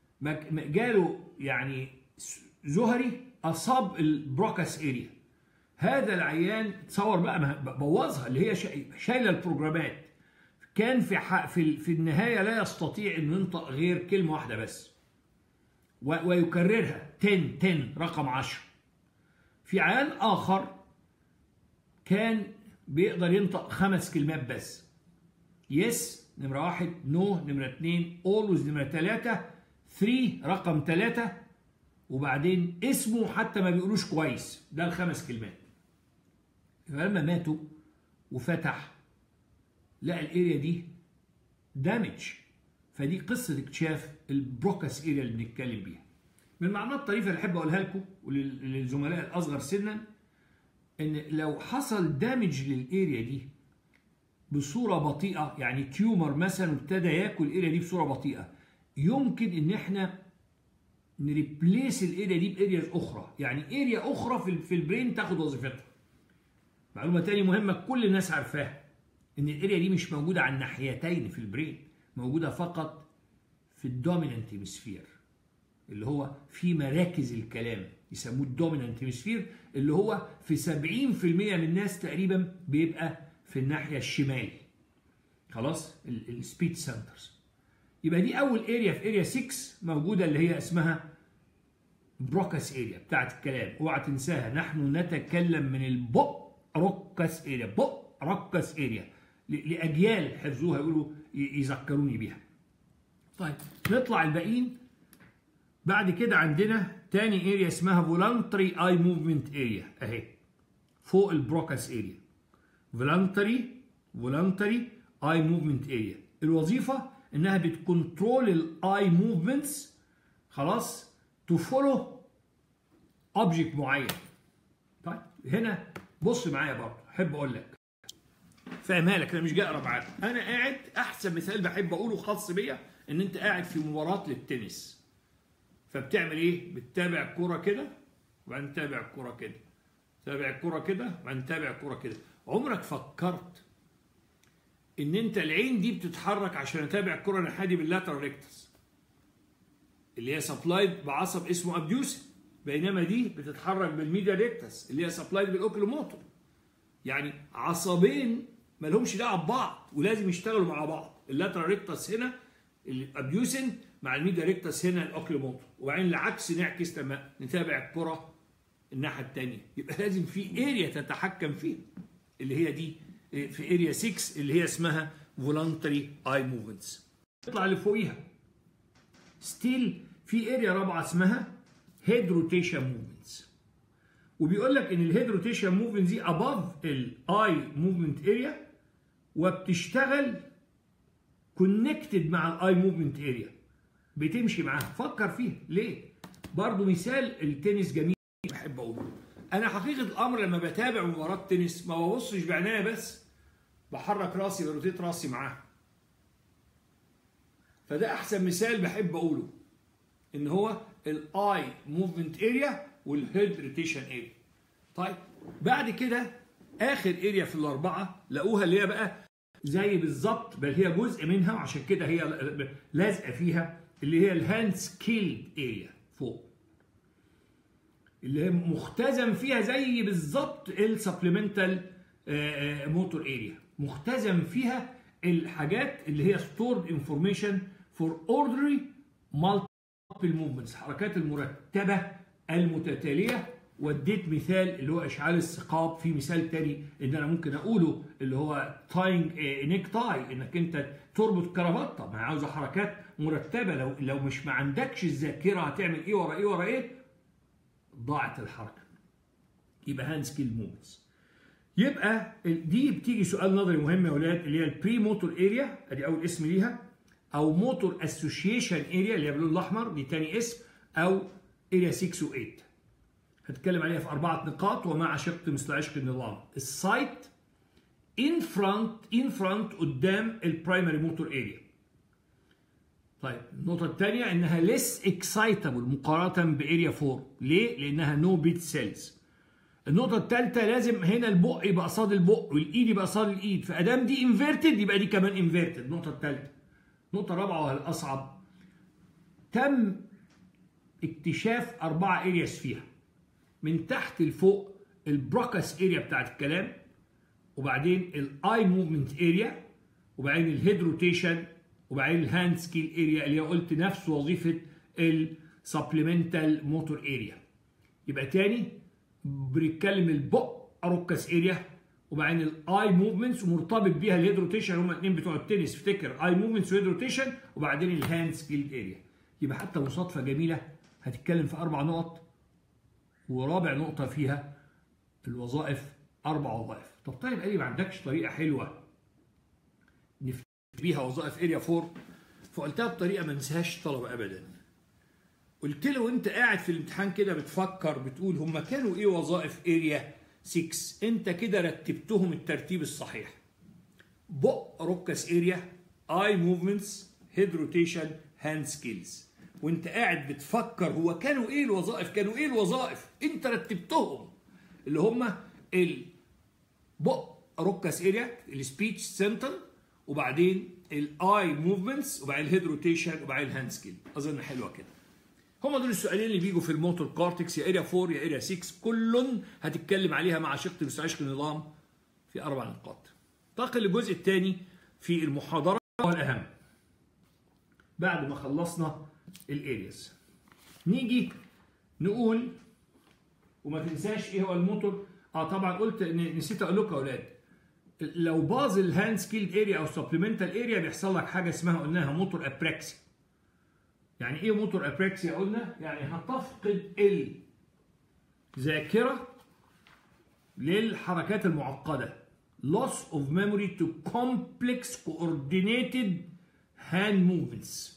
A: جاله يعني زهري اصاب البروكاس اريا هذا العيان تصور بقى بوظها اللي هي شايله البروجرامات كان في في في النهايه لا يستطيع انه ينطق غير كلمه واحده بس ويكررها 10 10 رقم 10 في عيان اخر كان بيقدر ينطق خمس كلمات بس يس نمرة واحد نو no, نمرة اتنين اولويز نمرة تلاتة 3 رقم تلاتة وبعدين اسمه حتى ما بيقولوش كويس ده الخمس كلمات فلما ماتوا وفتح لقى الاريا دي دامج فدي قصه اكتشاف البروكاس اريا اللي بنتكلم بيها من المعلومات الطريفه اللي احب اقولها لكم وللزملاء الاصغر سنا ان لو حصل دامج للاريا دي بصوره بطيئه يعني تيومر مثلا ابتدى ياكل الاريا دي بصوره بطيئه يمكن ان احنا نريبليس الاريا دي بارياز اخرى يعني اريا اخرى في في البرين تاخد وظيفتها معلومه تاني مهمه كل الناس عارفاها ان الاريا دي مش موجوده على الناحيتين في البرين موجوده فقط في الدومينانت هيمسفير اللي هو في مراكز الكلام يسموه الدومينانت هيمسفير اللي هو في 70% من الناس تقريبا بيبقى في الناحيه الشمال خلاص السبيد سنترز يبقى دي اول اريا في اريا 6 موجوده اللي هي اسمها بروكاس اريا بتاعت الكلام اوعى تنساها نحن نتكلم من البق ركس اريا بق ركس اريا لاجيال حفظوها يقولوا يذكروني بيها طيب نطلع الباقيين بعد كده عندنا تاني اريا اسمها فولانتري اي موفمنت اريا اهي فوق البروكاس اريا فولانتري فولانتري اي موفمنت اريا الوظيفه انها بتكنترول الاي موفمنتس خلاص تو فولو اوبجكت معين طيب هنا بص معايا برضه احب اقول لك فاهمها لك انا مش جاي اقرا معاك انا قاعد احسن مثال بحب اقوله خاص بيا ان انت قاعد في مباراه للتنس فبتعمل ايه بتتابع الكوره كده وبعدين تتابع الكوره كده تتابع الكوره كده وبعدين تتابع الكوره كده عمرك فكرت ان انت العين دي بتتحرك عشان اتابع الكره الناحيه دي باللاترال ريكتس اللي هي سبلايد بعصب اسمه ابديوس بينما دي بتتحرك بالميديا ريكتس اللي هي سبلايد بالاوكلوموتور يعني عصبين ما لهمش دعوه ببعض ولازم يشتغلوا مع بعض اللاترال ريكتس هنا الابديوسن مع الميديا ريكتس هنا الاوكلوموتور وبعدين العكس نعكس لما نتابع الكره الناحيه الثانيه يبقى لازم في اريا تتحكم فيها اللي هي دي في اريا 6 اللي هي اسمها فولنتري اي موفمنتس نطلع اللي فوقيها ستيل في اريا رابعه اسمها هيد روتيشن موفمنتس وبيقول لك ان الهيد روتيشن موفمنت دي اباف الاي موفمنت اريا وبتشتغل كونكتد مع الاي موفمنت اريا بتمشي معاها فكر فيها ليه برضو مثال التنس جميل بحب اقوله انا حقيقه الامر لما بتابع مباراه تنس ما ببصش بعناية بس بحرك راسي بروتيت راسي معاها فده احسن مثال بحب اقوله ان هو الاي موفمنت اريا والهيد روتيشن اريا طيب بعد كده اخر اريا في الاربعه لقوها اللي هي بقى زي بالظبط بل هي جزء منها وعشان كده هي لازقه فيها اللي هي الهاند سكيلد اريا فوق اللي هي مختزن فيها زي بالظبط السبلمنتال موتور اريا مختزن فيها الحاجات اللي هي ستورد انفورميشن فور اوردري مالتيبل موفمنتس الحركات المرتبه المتتاليه واديت مثال اللي هو اشعال الثقاب في مثال تاني ان انا ممكن اقوله اللي هو تاينج نيك تاي انك انت تربط كرافته ما عاوزه حركات مرتبه لو لو مش ما عندكش الذاكره هتعمل ايه ورا ايه ورا ايه ضاعت الحركه يبقى هاند سكيل موفمنتس يبقى دي بتيجي سؤال نظري مهم يا ولاد اللي هي البري موتور اريا ادي اول اسم ليها او موتور اسوشيشن اريا اللي هي باللون الاحمر دي تاني اسم او اريا 6 و 8 هتكلم عليها في اربعه نقاط ومع شق مثل عشق النظام السايت ان فرونت ان فرونت قدام البرايمري موتور اريا طيب النقطة الثانية انها less excitable مقارنة باريا 4 ليه؟ لانها نو بيت سيلز النقطة الثالثة لازم هنا البق يبقى قصاد البق والايد يبقى قصاد الايد فادام دي انفيرتد يبقى دي كمان انفيرتد النقطة الثالثة النقطة الرابعة وهي الأصعب تم اكتشاف أربعة ارياس فيها من تحت لفوق البروكس اريا بتاعت الكلام وبعدين الاي موفمنت اريا وبعدين الهيد روتيشن وبعدين الهاند سكيل اريا اللي هي قلت نفس وظيفه السبلمنتال موتور اريا يبقى تاني بنتكلم البق اروكس اريا وبعدين الاي موفمنتس ومرتبط بيها الهيد روتيشن هما الاثنين بتوع التنس افتكر اي موفمنتس وهيد روتيشن وبعدين الهاند سكيل اريا يبقى حتى مصادفه جميله هتتكلم في اربع نقط ورابع نقطه فيها الوظائف اربع وظائف طب طيب قال لي ما عندكش طريقه حلوه نفتح بيها وظائف اريا 4 فقلتها بطريقه ما انساهاش الطلبه ابدا قلت له وانت قاعد في الامتحان كده بتفكر بتقول هم كانوا ايه وظائف اريا 6 انت كده رتبتهم الترتيب الصحيح بق ركس اريا اي موفمنتس هيد روتيشن هاند سكيلز وانت قاعد بتفكر هو كانوا ايه الوظائف كانوا ايه الوظائف انت رتبتهم اللي هم البق ركس اريا السبيتش سنتر وبعدين الاي موفمنتس وبعدين الهيد روتيشن وبعدين الهاند سكيل اظن حلوه كده هم دول السؤالين اللي بيجوا في الموتور كورتكس يا اريا 4 يا اريا 6 كل هتتكلم عليها مع شق مستعشق النظام في اربع نقاط انتقل للجزء الثاني في المحاضره والاهم بعد ما خلصنا الارياز نيجي نقول وما تنساش ايه هو الموتور اه طبعا قلت نسيت اقول لكم يا اولاد لو باظ الهاند سكيلد اريا او سبلمنتال اريا بيحصل لك حاجه اسمها قلناها موتور ابريكسي يعني ايه موتور ابريكسيا قلنا يعني هتفقد الذاكره للحركات المعقده loss of memory to complex coordinated hand movements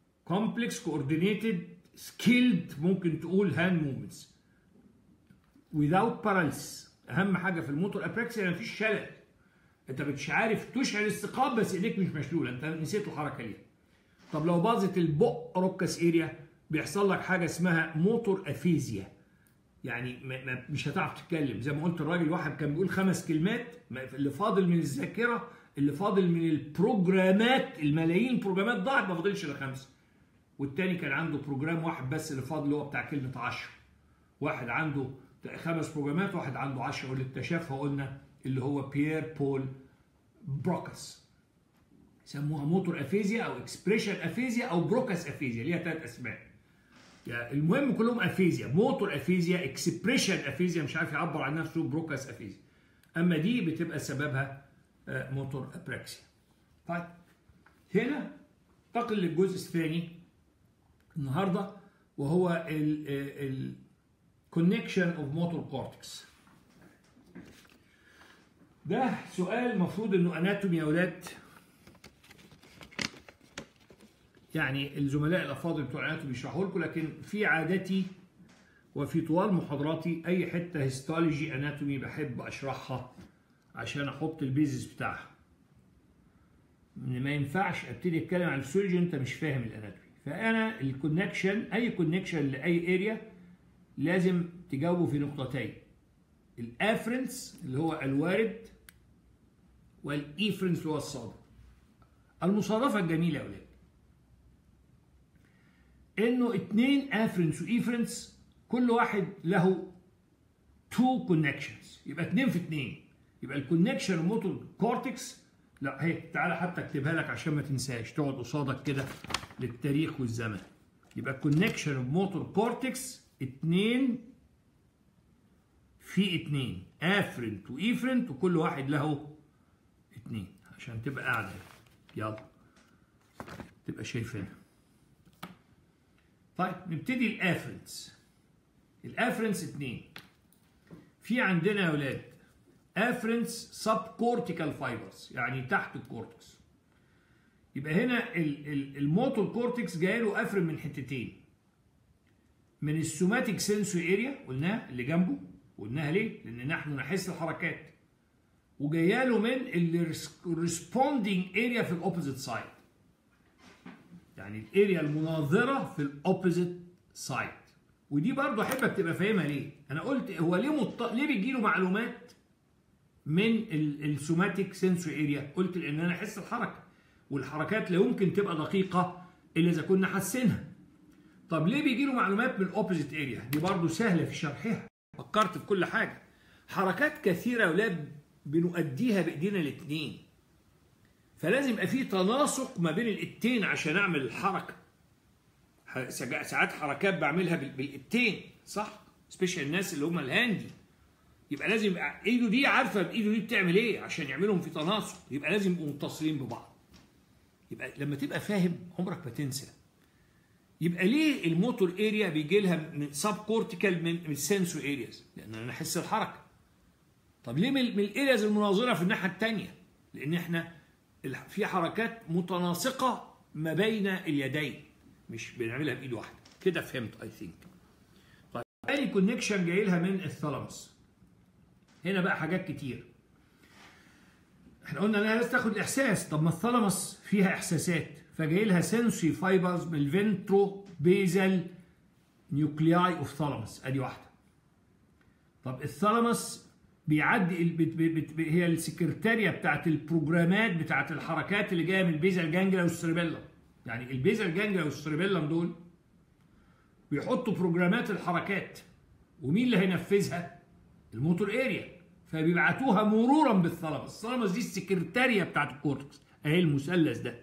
A: complex coordinated skilled ممكن تقول hand movements without paralysis اهم حاجه في الموتور ابراكسيا مفيش شلل انت مش عارف تشعل استيقاظ بس ايديك مش مشلوله انت نسيت الحركه دي طب لو باظت البق روكس اريا بيحصل لك حاجه اسمها موتور افيزيا يعني ما ما مش هتعرف تتكلم زي ما قلت الراجل واحد كان بيقول خمس كلمات اللي فاضل من الذاكره اللي فاضل من البروجرامات الملايين بروجرامات ضاعت ما فاضلش الا خمسه والتاني كان عنده بروجرام واحد بس اللي فاضل اللي هو بتاع كلمه 10 واحد عنده خمس بروجرامات واحد عنده 10 واللي اكتشفها قلنا اللي هو بيير بول بروكس سموها موتور افيزيا او اكسبريشن افيزيا او بروكس افيزيا ليها ثلاث اسماء يعني المهم كلهم افيزيا موتور افيزيا اكسبريشن افيزيا مش عارف يعبر عن نفسه بروكس افيزيا اما دي بتبقى سببها موتور ابراكسيا طيب هنا انتقل للجزء الثاني النهارده وهو ال connection of motor cortex ده سؤال المفروض انه اناتومي يا اولاد يعني الزملاء الافاضل بتوع الاناتومي بيشرحوا لكم لكن في عادتي وفي طوال محاضراتي اي حته هيستولوجي اناتومي بحب اشرحها عشان احط البيزس بتاعها ان ما ينفعش ابتدي اتكلم عن السيرجن انت مش فاهم الاناتومي فانا الكونكشن اي كونكشن لاي اريا لازم تجاوبه في نقطتين الافرنس اللي هو الوارد والايفرنس اللي هو الصادق المصادفه الجميله يا اولاد انه اتنين افرنس وايفرنس كل واحد له تو كونكشنز يبقى اتنين في اتنين يبقى الكونكشن موتور كورتكس لا هي تعالى حتى اكتبها لك عشان ما تنساش تقعد قصادك كده للتاريخ والزمن يبقى الكونكشن موتور كورتكس اتنين في اتنين افرنت وايفرنت وكل واحد له اتنين عشان تبقى قاعدة يلا تبقى شايفينها طيب نبتدي الافرنس الافرنس اتنين في عندنا يا ولاد افرنس سب كورتيكال فايبرز يعني تحت الكورتكس يبقى هنا الموتور كورتكس جاي له افرن من حتتين من السوماتيك سنسوري اريا قلناها اللي جنبه قلناها ليه؟ لان نحن نحس الحركات وجايه له من الريسبوندينج اريا في الاوبوزيت سايد يعني الاريا المناظره في الاوبوزيت سايد ودي برضه احبك تبقى فاهمها ليه؟ انا قلت هو ليه مط... ليه بيجي له معلومات من السوماتيك سنسوري اريا؟ قلت لان انا احس الحركه والحركات لا يمكن تبقى دقيقه الا اذا كنا حاسينها. طب ليه بيجي له معلومات من الاوبوزيت اريا؟ دي برضه سهله في شرحها. فكرت في كل حاجه. حركات كثيره يا اولاد بنؤديها بايدينا الاثنين. فلازم يبقى في تناسق ما بين الايدتين عشان اعمل الحركه. ساعات حركات بعملها بالايدتين صح؟ سبيشال الناس اللي هم الهاندي. يبقى لازم يبقى ايده دي عارفه بايده دي بتعمل ايه عشان يعملهم في تناسق، يبقى لازم يبقوا متصلين ببعض. يبقى لما تبقى فاهم عمرك ما تنسى. يبقى ليه الموتور اريا بيجي لها من سب كورتيكال من السنسور ارياز؟ لان انا احس الحركه. طب ليه من الارياز المناظره في الناحيه الثانيه؟ لان احنا في حركات متناسقه ما بين اليدين مش بنعملها بايد واحده كده فهمت اي ثينك طيب تاني كونكشن جاي لها من الثالاموس هنا بقى حاجات كتير احنا قلنا انها لازم تاخد الاحساس طب ما الثالاموس فيها احساسات فجاي لها سنسوري فايبرز من الفنترو بيزل نيوكلياي اوف ثالاموس ادي واحده طب الثالاموس بيعدي بت بت هي السكرتاريه بتاعت البروجرامات بتاعت الحركات اللي جايه من البيزل جانجلا والسيربيلم يعني البيزل جانجلا والسيربيلم دول بيحطوا بروجرامات الحركات ومين اللي هينفذها؟ الموتور اريا فبيبعتوها مرورا بالثالاموس الثالاموس دي السكرتاريه بتاعت الكورتكس اهي المثلث ده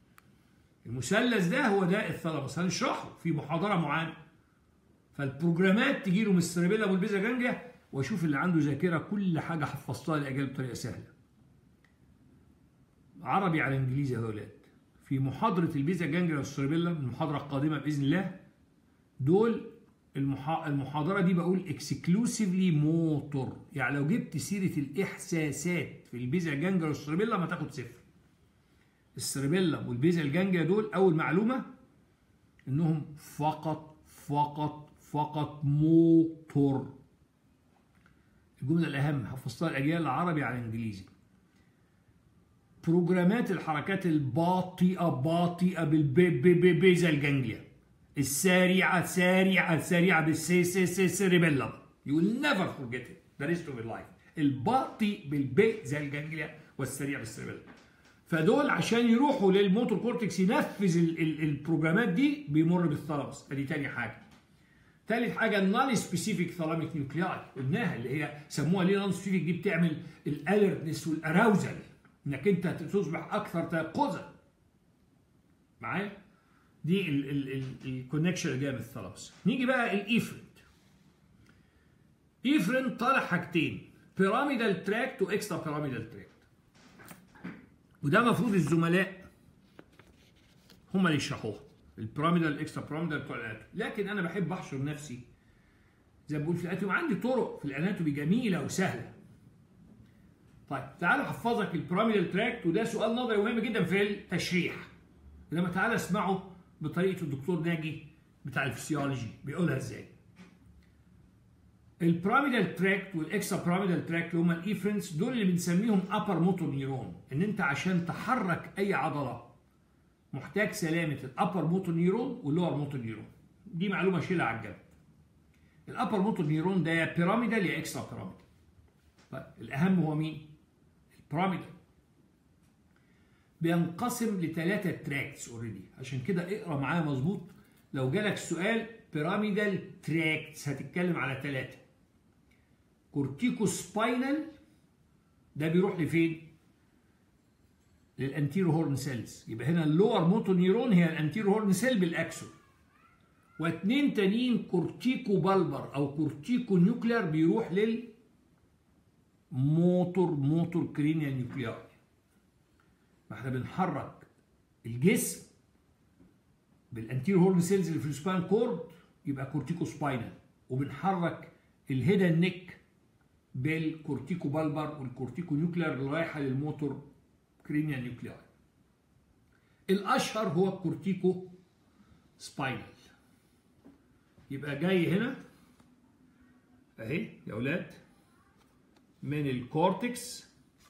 A: المثلث ده هو ده الثالاموس هنشرحه في محاضره معينه فالبروجرامات تجي له من السيربيلم والبيزل جانجلا واشوف اللي عنده ذاكره كل حاجه حفظتها لاجل بطريقه سهله. عربي على انجليزي يا اولاد. في محاضره البيزا جانجلا والسيربيلا المحاضره القادمه باذن الله دول المحا... المحاضره دي بقول اكسكلوسيفلي موتور يعني لو جبت سيره الاحساسات في البيزا جانجلا والسيربيلا ما تاخد صفر. السيربيلا والبيزا الجانجلا دول اول معلومه انهم فقط فقط فقط موتور الجمله الاهم حفظتها الاجيال العربي على الانجليزي بروجرامات الحركات الباطئه باطئه بالبيزا الجانجليا السريعه سريعه سريعه بالسي سي سي سيريبيلم يو ويل نيفر فورجيت ات ذا ريست اوف لايف الباطئ بالبيزا الجانجليا والسريع بالسيريبيلم فدول عشان يروحوا للموتور كورتكس ينفذ ال ال البروجرامات دي بيمر بالثالاموس ادي تاني حاجه ثالث حاجه النون سبيسيفيك ثالاميك نيوكلياي قلناها اللي هي سموها ليه نون سبيسيفيك دي بتعمل الالرتنس والاراوزل انك انت تصبح اكثر تيقظا معايا دي الكونكشن اللي جايه من الثالاموس نيجي بقى الايفرنت ايفرنت طالع حاجتين بيراميدال تراكت واكسترا بيراميدال تراكت وده المفروض الزملاء هم اللي يشرحوها البيراميدال الاكسترا بيراميدال بتوع الاناتومي لكن انا بحب احشر نفسي زي ما بقول في الاناتومي عندي طرق في الاناتومي جميله وسهله طيب تعالى احفظك البيراميدال تراكت وده سؤال نظري مهم جدا في التشريح انما تعالى اسمعه بطريقه الدكتور ناجي بتاع الفسيولوجي بيقولها ازاي البيراميدال تراكت والاكسترا بيراميدال تراكت اللي هم الايفرنس دول اللي بنسميهم ابر موتور نيرون ان انت عشان تحرك اي عضله محتاج سلامه الابر موتور نيرون واللور موتور نيرون دي معلومه شيلها على الجنب الابر موتور نيرون ده يا بيراميدال يا اكسترا بيراميدال طيب الاهم هو مين البيراميدال بينقسم لثلاثه تراكتس اوريدي عشان كده اقرا معايا مظبوط لو جالك سؤال بيراميدال تراكتس هتتكلم على ثلاثه كورتيكو سباينال ده بيروح لفين للانتيرو هورن سيلز يبقى هنا اللور موتو نيرون هي الانتيرو هورن سيل بالاكسون واثنين تانيين كورتيكو بالبر او كورتيكو نيوكلير بيروح لل موتور موتور كرينيا نيوكليار ما احنا بنحرك الجسم بالانتيرو هورن سيلز اللي في السباين كورد يبقى كورتيكو سباينال وبنحرك الهيدا نيك بالكورتيكو بالبر والكورتيكو نيوكلير اللي رايحه للموتور كرينيا نيوكليار الاشهر هو الكورتيكو سباينال يبقى جاي هنا اهي يا اولاد من الكورتكس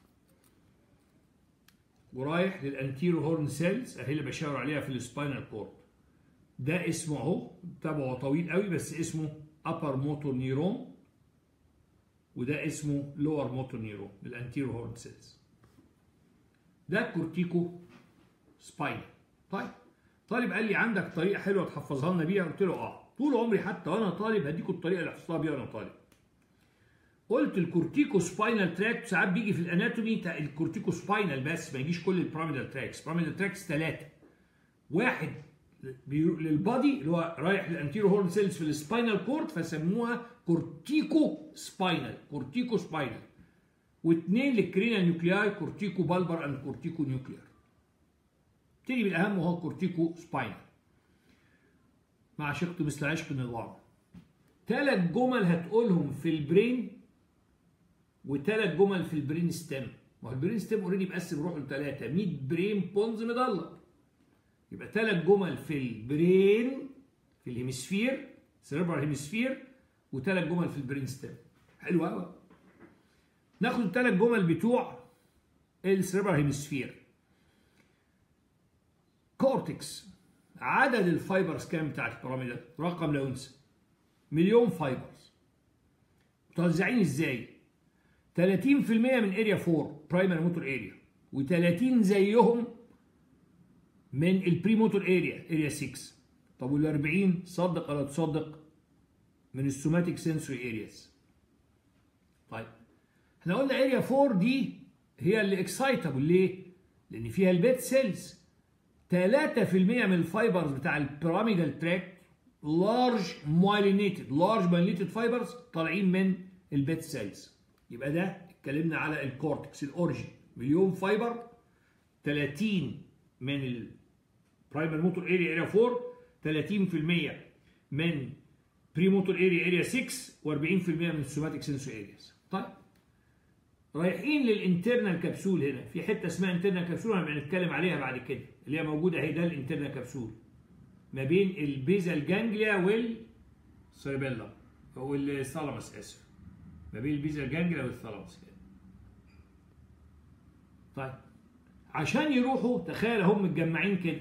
A: ورايح للانتيرو هورن سيلز اهي اللي بشاور عليها في السباينال كورد ده اسمه اهو تبعه طويل قوي بس اسمه upper motor neuron وده اسمه lower motor neuron الانتيرو هورن سيلز ده كورتيكو سباينال طيب طالب قال لي عندك طريقه حلوه تحفظها لنا بيها قلت له اه طول عمري حتى وانا طالب هديكم الطريقه اللي حفظتها بيها وانا طالب قلت الكورتيكو سباينال تراكت ساعات بيجي في الاناتومي الكورتيكو سباينال بس ما يجيش كل البيراميدال تراكس البيراميدال تراكس ثلاثه واحد للبادي اللي هو رايح للانتيرو هورن سيلز في السباينال كورد فسموها كورتيكو سباينال كورتيكو سباينال واثنين للكرينا نيوكلياي كورتيكو بالبر اند كورتيكو نيوكلير تيجي بالاهم وهو كورتيكو سباينال مع شقت مثل عشق النظام ثلاث جمل هتقولهم في البرين وثلاث جمل في البرين ستيم ما هو البرين ستيم اوريدي مقسم روحه لثلاثه 100 برين بونز مضله يبقى ثلاث جمل في البرين في الهيمسفير سيربرال هيمسفير وثلاث جمل في البرين ستيم حلو قوي ناخد الثلاث جمل بتوع السيربرال هيمسفير كورتكس عدد الفايبرز كام بتاعت البيراميدال رقم لا ينسى مليون فايبرز متوزعين ازاي 30% من اريا 4 برايمري موتور اريا و30 زيهم من البري موتور اريا اريا 6 طب وال 40 صدق ولا تصدق من السوماتيك سنسوري ارياز طيب احنا قلنا اريا 4 دي هي اللي اكسايتابل ليه؟ لان فيها البيت سيلز 3% من الفايبرز بتاع البيراميدال تراكت لارج مايلينيتد لارج مايلينيتد فايبرز طالعين من البيت سيلز يبقى ده اتكلمنا على الكورتكس الاورجن مليون فايبر 30 من البرايمر موتور اريا اريا 4 30% من بري موتور اريا اريا 6 و40% من السوماتيك سنسور ارياز طيب رايحين للانترنال كبسول هنا في حته اسمها انترنال كبسول هنبقى نتكلم عليها بعد كده اللي هي موجوده اهي ده الانترنال كبسول ما بين البيزال جانجليا والسيربيلم او الثالاموس اسف ما بين البيزا جانجليا والثالاموس طيب عشان يروحوا تخيل هم متجمعين كده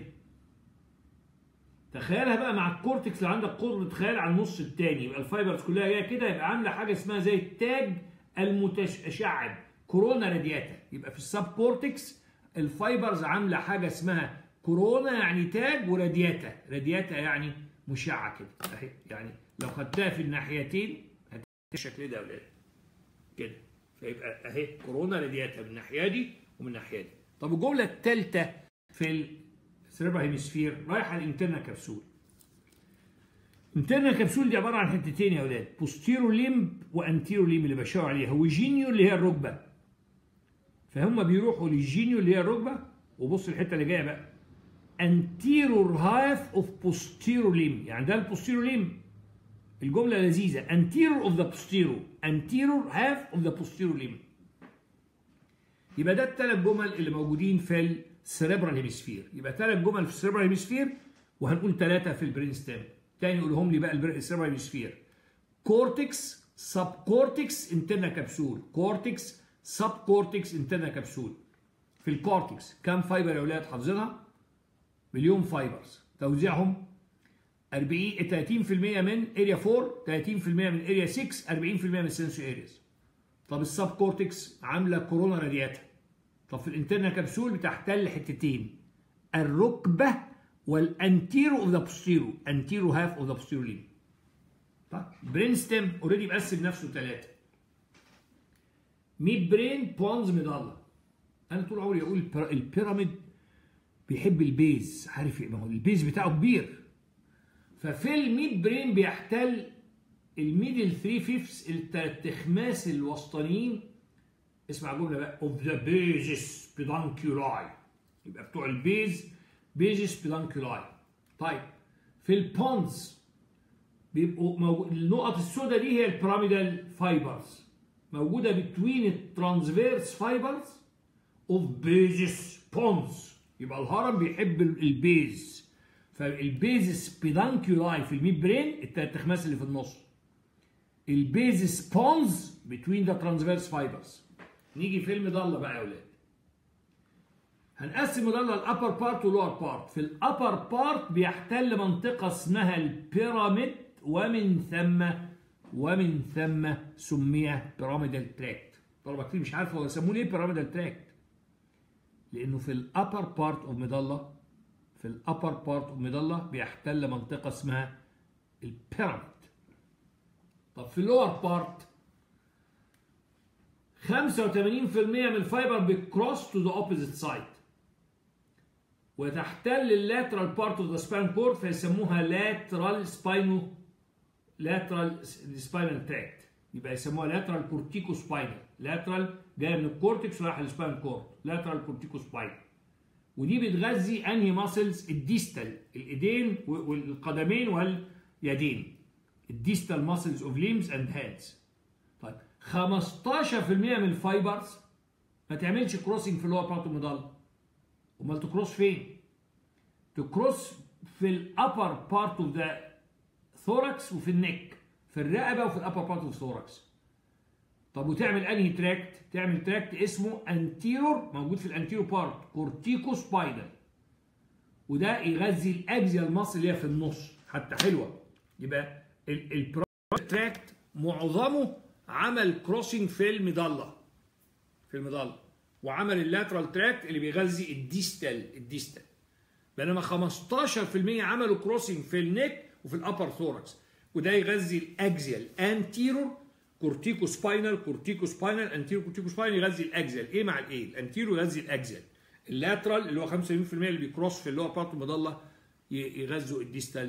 A: تخيلها بقى مع الكورتكس لو عندك قدره تخيل على النص الثاني يبقى الفايبرز كلها جايه كده يبقى عامله حاجه اسمها زي التاج المتشعب كورونا رادياتا يبقى في السب كورتكس الفايبرز عامله حاجه اسمها كورونا يعني تاج ورادياتا رادياتا يعني مشعه كده اهي يعني لو خدتها في الناحيتين هتبقى الشكل ده يا اولاد كده فيبقى اهي كورونا رادياتا من الناحيه دي ومن الناحيه دي طب الجمله الثالثه في السيربرا هيمسفير رايحه الانترنا كبسول انترنا كبسول دي عباره عن حتتين يا اولاد بوستيرو ليمب وانتيرو ليمب اللي بشاور عليها وجينيو اللي هي الركبه فهم بيروحوا للجينيو اللي هي الركبه وبص الحته اللي جايه بقى anterior half of posterior limb يعني ده البوستيرو limb الجمله لذيذه anterior of the posterior anterior half of the posterior limb يبقى ده الثلاث جمل اللي موجودين في السيريبرال هيمسفير يبقى ثلاث جمل في السيريبرال هيمسفير وهنقول ثلاثه في البرين ستيم تاني قولهم لي بقى السيريبرال هيمسفير كورتكس سب كورتكس انترنا كبسول كورتكس سب كورتكس انترنا كبسول في الكورتكس كام فايبر يا اولاد حافظينها مليون فايبرز توزيعهم 40 30% من اريا 4 30% من اريا 6 40% من السنسو ارياز طب السب كورتكس عامله كورونا رادياتا طب في الانترنا كبسول بتحتل حتتين الركبه والانتيرو اوف ذا بوستيرو انتيرو هاف اوف ذا بوستيرو لين طيب برين ستيم اوريدي مقسم نفسه ثلاثه ميد برين بونز ميدالا انا طول عمري اقول البيراميد بيحب البيز عارف ما هو البيز بتاعه كبير ففي الميد برين بيحتل الميدل 3 فيفث التلات تخماس الوسطانيين اسمع الجمله بقى اوف ذا بيزس بيدانكيولاي يبقى بتوع البيز بيزس بيدانكيولاي طيب في البونز بيبقوا موجود النقط السوداء دي هي البيراميدال فايبرز موجوده بتوين الترانسفيرس فايبرز اوف بيزس بونز يبقى الهرم بيحب البيز فالبيزس بيدانكيولاي في الميد برين التلات تخماس اللي في النص البيزس بونز بتوين ذا ترانسفيرس فايبرز نيجي في المضله بقى يا اولاد هنقسم المضله الابر بارت واللور بارت في الابر بارت بيحتل منطقه اسمها البيراميد ومن ثم ومن ثم سمي بيراميدال تراكت طلبه كتير مش عارف هو يسموه ليه بيراميدال تراكت لانه في الابر بارت اوف مضله في الابر بارت اوف مضله بيحتل منطقه اسمها البيراميد طب في اللور بارت 85% من الفايبر بيكروس تو ذا اوبوزيت سايد وتحتل اللاترال بارت اوف ذا سباين كورد فيسموها لاترال سباينو لاترال سباينال تراكت يبقى يسموها لاترال كورتيكو سباينال لاترال جايه من الكورتكس ورايحه للسباين كورد لاترال كورتيكو سباينال ودي بتغذي انهي ماسلز الديستال الايدين والقدمين واليدين الديستال ماسلز اوف ليمز اند هاندز طيب 15% من الفايبرز ما تعملش كروسنج في اللور بارت المضله امال تكروس فين تكروس في الابر بارت اوف ذا ثوركس وفي النك في الرقبه وفي الابر بارت اوف ثوركس طب وتعمل انهي تراكت تعمل تراكت اسمه انتيرور موجود في الانتيرور بارت كورتيكو سبايدل وده يغذي الاكزيال ماسل اللي هي في النص حتى حلوه يبقى التراكت معظمه عمل كروسنج في المضله في المضله وعمل اللاترال تراكت اللي بيغذي الديستال الديستال بينما 15% عملوا كروسنج في النك وفي الابر ثوركس وده يغذي الاكزيال انتيرور كورتيكو سباينال كورتيكو سباينال انتيرو كورتيكو سباينال يغذي الاكزيال ايه مع الايه الانتيرو يغذي الاكزيال اللاترال اللي هو 85% اللي بيكروس في اللور بارت المضله يغذوا الديستال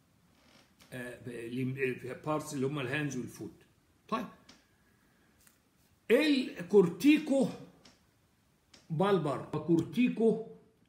A: بارتس اللي هم الهاندز والفوت طيب الكورتيكو بالبر وكورتيكو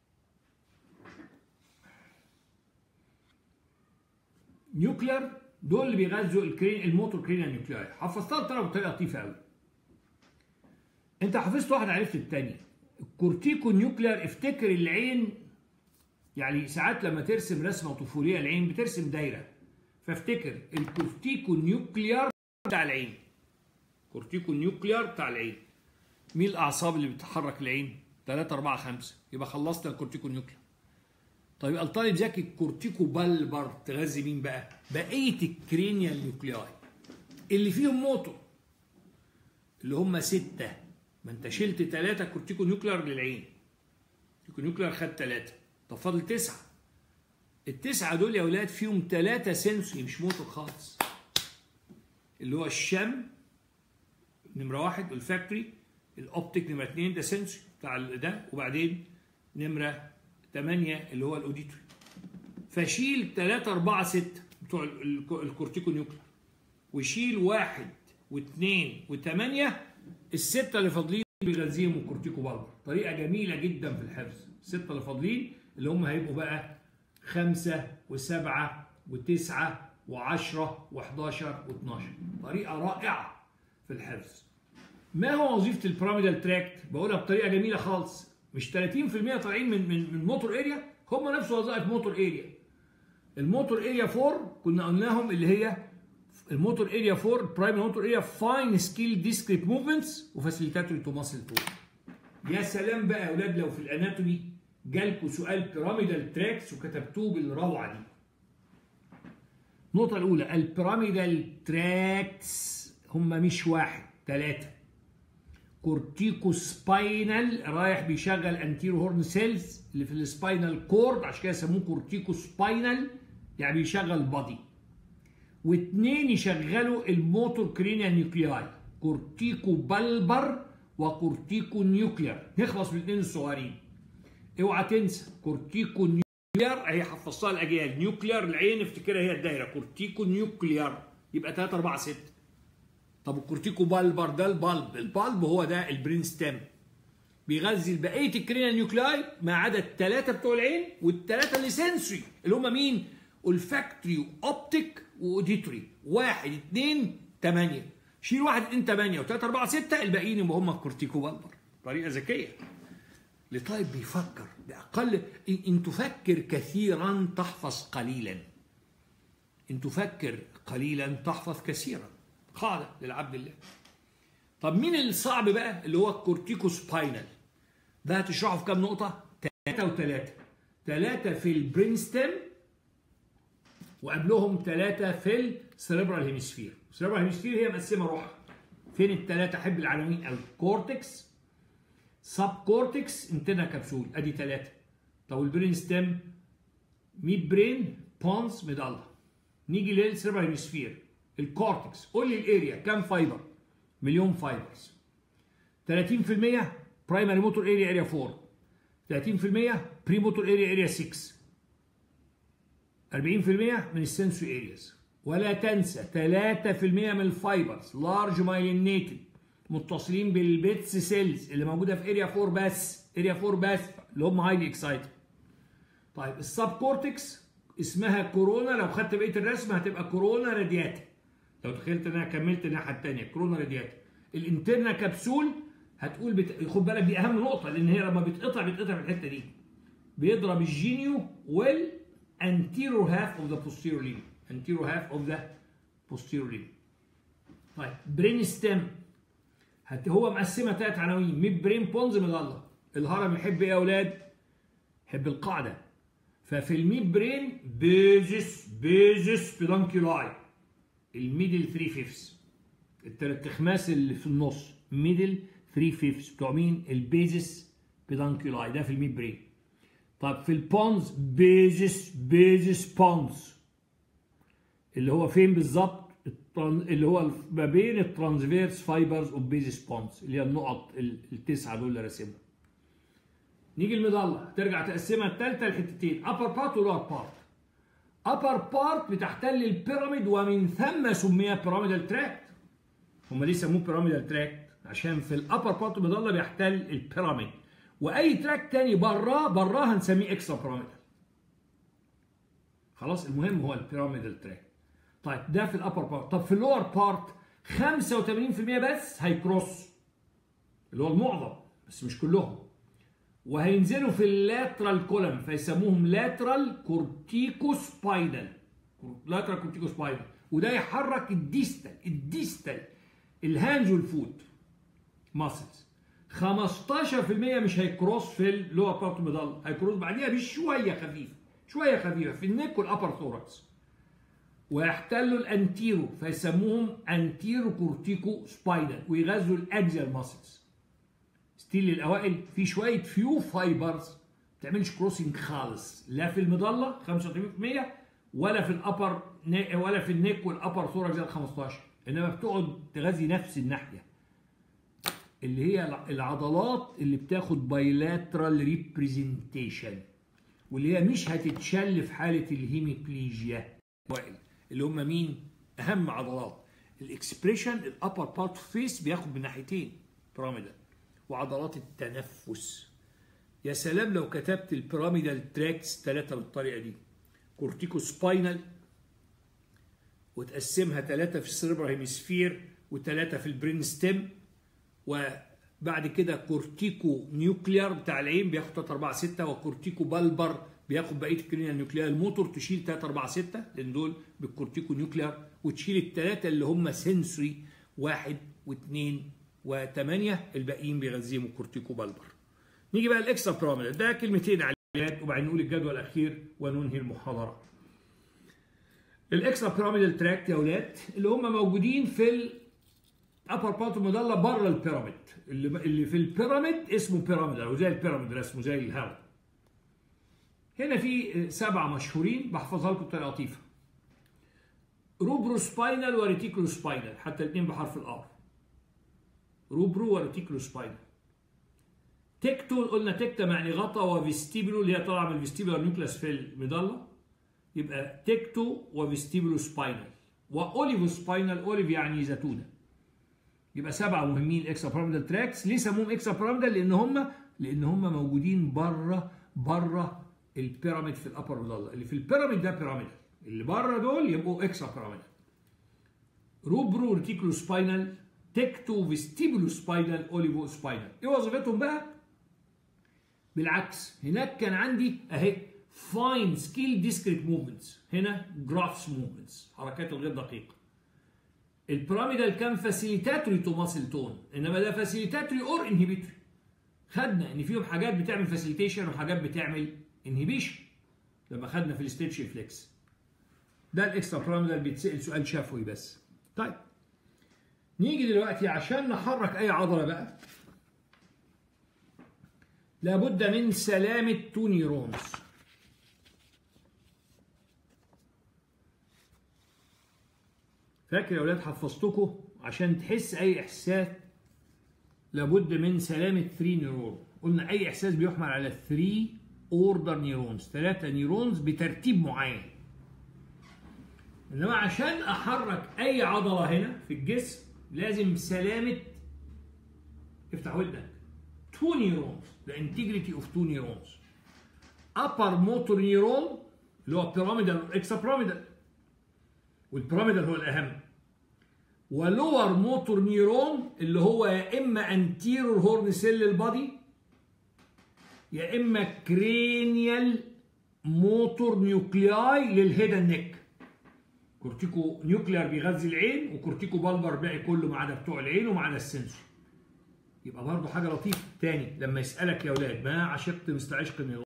A: نيوكلير دول اللي بيغذوا الكرين الموتور كرينا نيوكلير حفظتها بطريقه بطريقه لطيفه قوي انت حفظت واحد عرفت الثانيه الكورتيكو نيوكلير افتكر العين يعني ساعات لما ترسم رسمه طفوليه العين بترسم دايره فافتكر الكورتيكو نيوكلير بتاع العين كورتيكو نيوكليار بتاع العين مين الاعصاب اللي بتحرك العين 3 4 5 يبقى خلصنا الكورتيكو نيوكليار طيب يبقى الطالب ذكي الكورتيكو بالبر تغذي مين بقى بقيه الكرينيال نيوكلياي اللي فيهم موتور اللي هم ستة ما انت شلت ثلاثة كورتيكو نيوكليار للعين كورتيكو نيوكليار خد ثلاثة طب فاضل تسعة التسعة دول يا ولاد فيهم ثلاثة سنسوري مش موتور خالص اللي هو الشم نمرة واحد والفاكتوري الاوبتيك نمرة اثنين ده سنسوري بتاع ده وبعدين نمرة ثمانية اللي هو الاوديتوري فشيل ثلاثة أربعة ستة بتوع الكورتيكو نيوكلير وشيل واحد واثنين وثمانية الستة اللي فاضلين بيغذيهم الكورتيكو بالبر طريقة جميلة جدا في الحفظ الستة اللي فاضلين اللي هم هيبقوا بقى خمسة وسبعة وتسعة وعشرة وحداشر واثناشر طريقة رائعة في الحفظ ما هو وظيفة البيراميدال تراكت؟ بقولها بطريقة جميلة خالص مش 30% طالعين من من من موتور اريا هم نفس وظائف موتور اريا الموتور اريا 4 كنا قلناهم اللي هي الموتور اريا 4 برايم موتور اريا فاين سكيل ديسكريت موفمنتس وفاسيليتاتوري تو ماسل تول يا سلام بقى يا اولاد لو في الاناتومي جالكوا سؤال بيراميدال تراكس وكتبتوه بالروعه دي النقطة الأولى البيراميدال تراكس هم مش واحد ثلاثة كورتيكو سباينال رايح بيشغل انتيرو هورن سيلز اللي في السباينال كورد عشان كده سموه كورتيكو سباينال يعني بيشغل بادي واثنين يشغلوا الموتور كرينيا نيوكلياي كورتيكو بالبر وكورتيكو نيوكلير نخلص من الاثنين الصغيرين اوعى تنسى كورتيكو نيوكلير هي حفظتها الاجيال نيوكلير العين افتكرها هي الدايره كورتيكو نيوكلير يبقى 3 4 6 طب الكورتيكو بالبر ده البالب البالب هو ده البرين ستيم بيغذي بقيه الكرينال نيوكلاي ما عدا الثلاثه بتوع العين والثلاثه اللي سنسوري اللي هم مين؟ olfactory واوبتيك واوديتوري واحد اثنين ثمانيه شيل واحد اثنين ثمانيه وثلاثه اربعه سته الباقيين يبقوا هم الكورتيكو بالبر طريقه ذكيه لطالب بيفكر باقل ان تفكر كثيرا تحفظ قليلا ان تفكر قليلا تحفظ كثيرا قاعده للعبد الله طب مين الصعب بقى اللي هو الكورتيكو سباينال ده هتشرحه في كام نقطه ثلاثه وثلاثه ثلاثه في البرين ستيم وقبلهم ثلاثه في السيريبرال هيمسفير السيريبرال هيمسفير هي مقسمه روحها فين الثلاثه احب العناوين الكورتكس سب كورتكس انتنا كبسول ادي ثلاثه طب البرين ستيم ميد برين بونز ميدالا نيجي للسيريبرال هيمسفير الكورتكس قول لي الاريا كام فايبر مليون فايبرز 30% برايمري موتور اريا اريا 4 30% بري موتور اريا اريا 6 40% من السنسوري ارياز ولا تنسى 3% من الفايبرز لارج مايلينيتد متصلين بالبيتس سيلز اللي موجوده في اريا 4 بس اريا 4 بس اللي هم هايلي اكسايتد طيب السب كورتكس اسمها كورونا لو خدت بقيه الرسمه هتبقى كورونا رادياتا لو تخيلت ان انا كملت الناحيه الثانيه كورونا رادياتا الانترنا كبسول هتقول بت... خد بالك دي اهم نقطه لان هي لما بتقطع بتقطع في الحته دي بيضرب الجينيو وال anterior half of the posterior limb anterior half of the posterior limb طيب برين ستيم هت هو مقسمها ثلاث عناوين ميد برين بونز مضله الهرم يحب ايه يا اولاد؟ يحب القاعده ففي الميد برين بيزس بيزس بيدانكيولاي الميدل 3 فيفث التلات اخماس اللي في النص ميدل 3 فيفث بتوع مين؟ البيزس بيدانكيولاي ده في الميد برين طب في البونز بيزس بيزس بونز اللي هو فين بالظبط اللي هو ما بين الترانسفيرس فايبرز اوف بيزس بونز اللي هي النقط التسعه دول اللي راسمها نيجي المظله ترجع تقسمها الثالثه لحتتين ابر بارت ولور بارت ابر بارت بتحتل البيراميد ومن ثم سمي بيراميدال تراكت هم ليه سموه بيراميدال تراكت عشان في الابر بارت المظله بيحتل البيراميد واي تراك تاني براه براه هنسميه اكسترا بيراميدال خلاص المهم هو البيراميدال تراك طيب ده في الابر بارت طب في اللور بارت 85% بس هيكروس اللي هو المعظم بس مش كلهم وهينزلوا في اللاترال كولم فيسموهم لاترال كورتيكو سباينال لاترال كورتيكو سباينال وده يحرك الديستال الديستال الهاندز والفوت ماسلز 15% مش هيكروس في اللور بارت ميدال هيكروس بعديها بشويه خفيفه شويه خفيفه في النك والابر ثوركس ويحتلوا الانتيرو فيسموهم انتيرو كورتيكو سباينال ويغذوا الاكزيال ماسلز ستيل الاوائل في شويه فيو فايبرز ما بتعملش كروسنج خالص لا في المظله 85% ولا في الابر ولا في النك والابر ثوركس زي ال 15 انما بتقعد تغذي نفس الناحيه اللي هي العضلات اللي بتاخد بايلاترال ريبريزنتيشن واللي هي مش هتتشل في حاله الهيميبليجيا اللي هم مين؟ اهم عضلات الاكسبريشن الابر بارت فيس بياخد من ناحيتين بيراميدال وعضلات التنفس يا سلام لو كتبت البيراميدال تراكس ثلاثه بالطريقه دي كورتيكو سباينال وتقسمها ثلاثه في السيربرا هيمسفير وثلاثه في البرين ستيم وبعد كده كورتيكو نيوكليار بتاع العين بياخد 3 4 6 وكورتيكو بالبر بياخد بقيه الكرينيال نيوكليار الموتور تشيل 3 4 6 لان دول بالكورتيكو نيوكليار وتشيل الثلاثه اللي هم سنسوري واحد واثنين وثمانيه الباقيين بيغذيهم الكورتيكو بالبر. نيجي بقى الاكسترا بيراميدال ده كلمتين على وبعدين نقول الجدول الاخير وننهي المحاضره. الاكسترا بيراميدال تراكت يا اولاد اللي هم موجودين في الابر بارت المضله بره البيراميد اللي اللي في البيراميد اسمه بيراميد او زي البيراميد رسمه زي الهواء. هنا في سبعه مشهورين بحفظها لكم بطريقه لطيفه. روبرو سباينال وريتيكولو سباينال حتى الاثنين بحرف الار. روبرو وريتيكولو سباينال. تكتو قلنا تكتا يعني غطا وفيستيبولو اللي هي طالعه من الفيستيبولار نيوكلاس في المضله يبقى تكتو وفيستيبولو سباينال واوليفو سباينال اوليف يعني زيتونه يبقى سبعه مهمين اكسترا بيراميدال تراكس ليه سموهم اكسترا بيراميدال لان هم لان هم موجودين بره بره البيراميد في الابر مضله اللي في البيراميد ده بيراميدال اللي بره دول يبقوا اكسترا بيراميدال روبرو ريتيكولو سباينال تكتو فيستيبولو سباينال اوليفو سباينال ايه وظيفتهم بقى بالعكس هناك كان عندي اهي فاين سكيل ديسكريت موفمنتس هنا جرافس موفمنتس حركات الغير دقيقه البيراميدال كان فاسيليتاتوري تو ماسل تون انما ده فاسيليتاتوري اور انهبيتوري خدنا ان فيهم حاجات بتعمل فاسيليتيشن وحاجات بتعمل انهبيشن لما خدنا في الستيتش فليكس ده الاكسترا بيراميدال بيتسال سؤال شفوي بس طيب نيجي دلوقتي عشان نحرك اي عضله بقى لابد من سلامه تو نيورونز فاكر يا اولاد حفظتكم عشان تحس اي احساس لابد من سلامه 3 نيرون قلنا اي احساس بيحمل على 3 اوردر نيرونز ثلاثه نيرونز بترتيب معين انما عشان احرك اي عضله هنا في الجسم لازم سلامه افتح ودنك 2 نيرونز the integrity of two neurons upper motor neuron اللي هو بيراميدال اكسترا بيراميدال والبيراميدال هو الاهم ولور موتور نيرون اللي هو يا اما انتيرور هورن سيل البادي يا اما كرينيال موتور نيوكلياي للهيد نيك كورتيكو نيوكليار بيغذي العين وكورتيكو بالبر باقي كله ما عدا بتوع العين وما عدا السنسور يبقى برضه حاجه لطيفه تاني لما يسالك يا اولاد ما عشقت مثل عشق النيرون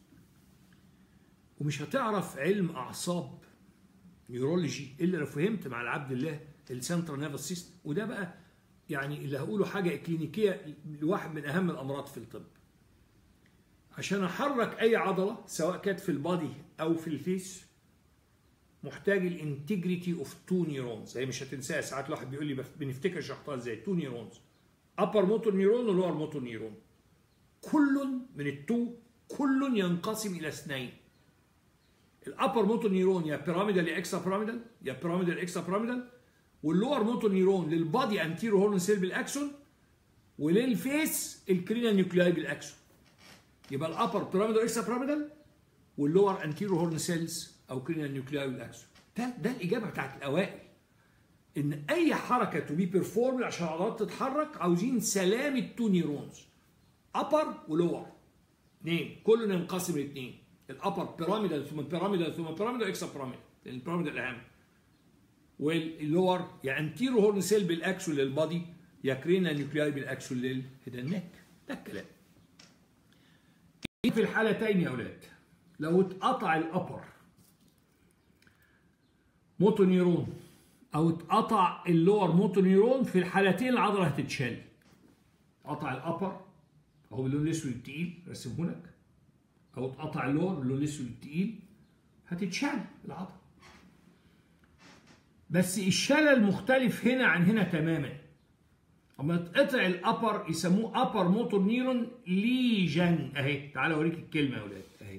A: ومش هتعرف علم اعصاب نيورولوجي الا لو فهمت مع العبد الله السنترال نيرفس سيستم وده بقى يعني اللي هقوله حاجه كلينيكيه لواحد من اهم الامراض في الطب عشان احرك اي عضله سواء كانت في البادي او في الفيس محتاج الانتجريتي اوف تو نيورونز هي مش هتنساها ساعات الواحد بيقول لي بنفتكر شرحتها ازاي تو نيورونز ابر موتور نيرون ولور موتور نيرون كل من التو كل ينقسم الى اثنين الابر موتور نيرون يا بيراميدال يا اكسترا بيراميدال يا بيراميدال اكسترا بيراميدال واللور موتور نيرون للبادي انتيرو هورن سيل بالاكسون وللفيس الكرينال نيوكلاي بالاكسون يبقى الابر بيراميدال اكسترا بيراميدال واللور انتيرو هورن سيلز او كرينال نيوكلاي بالاكسون ده ده الاجابه بتاعت الاوائل ان اي حركه تو بي بيرفورم عشان العضلات تتحرك عاوزين سلامه تو نيرونز ابر ولور اثنين كلنا ينقسم لاثنين الابر بيراميدال ثم بيراميدال ثم بيراميدال اكسترا بيراميدال لان البيراميدال الاهم واللور يا انتيرو هورن سيل بالاكسون للبادي يا كرينا نيوكلياي بالاكسون للهيدن نيك ده الكلام في الحالتين يا اولاد لو اتقطع الابر موتونيرون او اتقطع اللور موتونيرون في الحالتين العضله هتتشال قطع الابر اهو باللون الاسود التقيل رسمه لك او اتقطع اللور باللون الاسود التقيل هتتشال العضله بس الشلل مختلف هنا عن هنا تماما اما اتقطع الابر يسموه ابر موتور نيرون ليجن اهي تعالى اوريك الكلمه يا اولاد اهي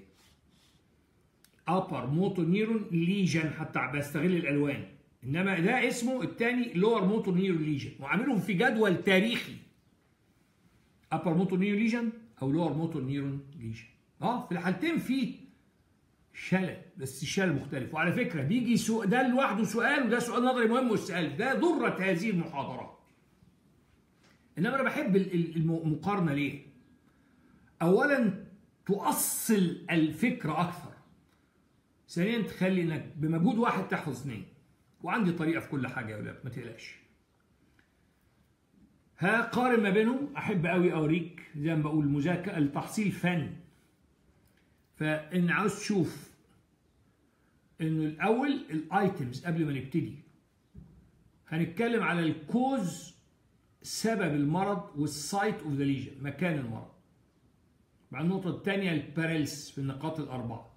A: ابر موتور نيرون ليجن حتى بستغل الالوان انما ده اسمه الثاني لور موتور نيرون ليجن وعاملهم في جدول تاريخي ابر موتور نيرون ليجن او لور موتور نيرون ليجن اه في الحالتين في شلل بس الشلل مختلف وعلى فكره بيجي سؤال ده لوحده سؤال وده سؤال نظري مهم والسؤال ده ضره هذه المحاضرات انما انا بحب المقارنه ليه اولا تؤصل الفكره اكثر ثانيا تخلي انك بمجهود واحد تحفظ اثنين وعندي طريقه في كل حاجه يا اولاد ما تقلقش هقارن ما بينهم احب قوي اوريك زي ما بقول مذاكره التحصيل فن فان عاوز تشوف انه الاول الايتمز قبل ما نبتدي هنتكلم على الكوز سبب المرض والسايت اوف ذا ليجن مكان المرض مع النقطة الثانية البارالس في النقاط الأربعة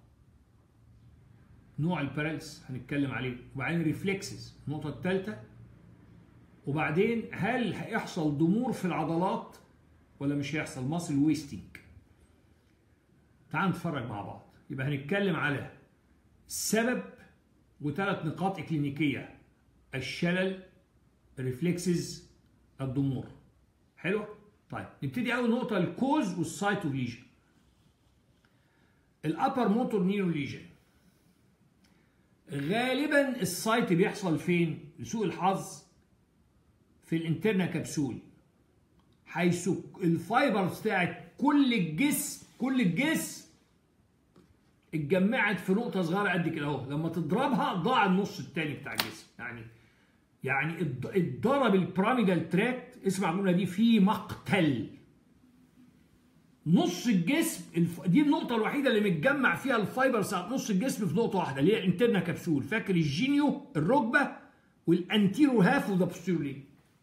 A: نوع البارالس هنتكلم عليه وبعدين ريفلكسز النقطة الثالثة وبعدين هل هيحصل ضمور في العضلات ولا مش هيحصل ماسل ويستنج تعال نتفرج مع بعض يبقى هنتكلم على السبب وثلاث نقاط اكلينيكيه الشلل الريفلكسز الضمور حلو طيب نبتدي اول نقطه الكوز والسايت اوف ليجن الابر موتور نيرو ليجن غالبا السايت بيحصل فين لسوء الحظ في الانترنا كبسول حيث الفايبرز بتاعت كل الجسم كل الجسم اتجمعت في نقطة صغيرة قد كده اهو لما تضربها ضاع النص التاني بتاع الجسم يعني يعني اتضرب البراميدال تراكت اسمع الجملة دي في مقتل نص الجسم دي النقطة الوحيدة اللي متجمع فيها الفايبر ساعة نص الجسم في نقطة واحدة اللي هي الانترنا كبسول فاكر الجينيو الركبة والانتيرو هاف وذا بوستيرو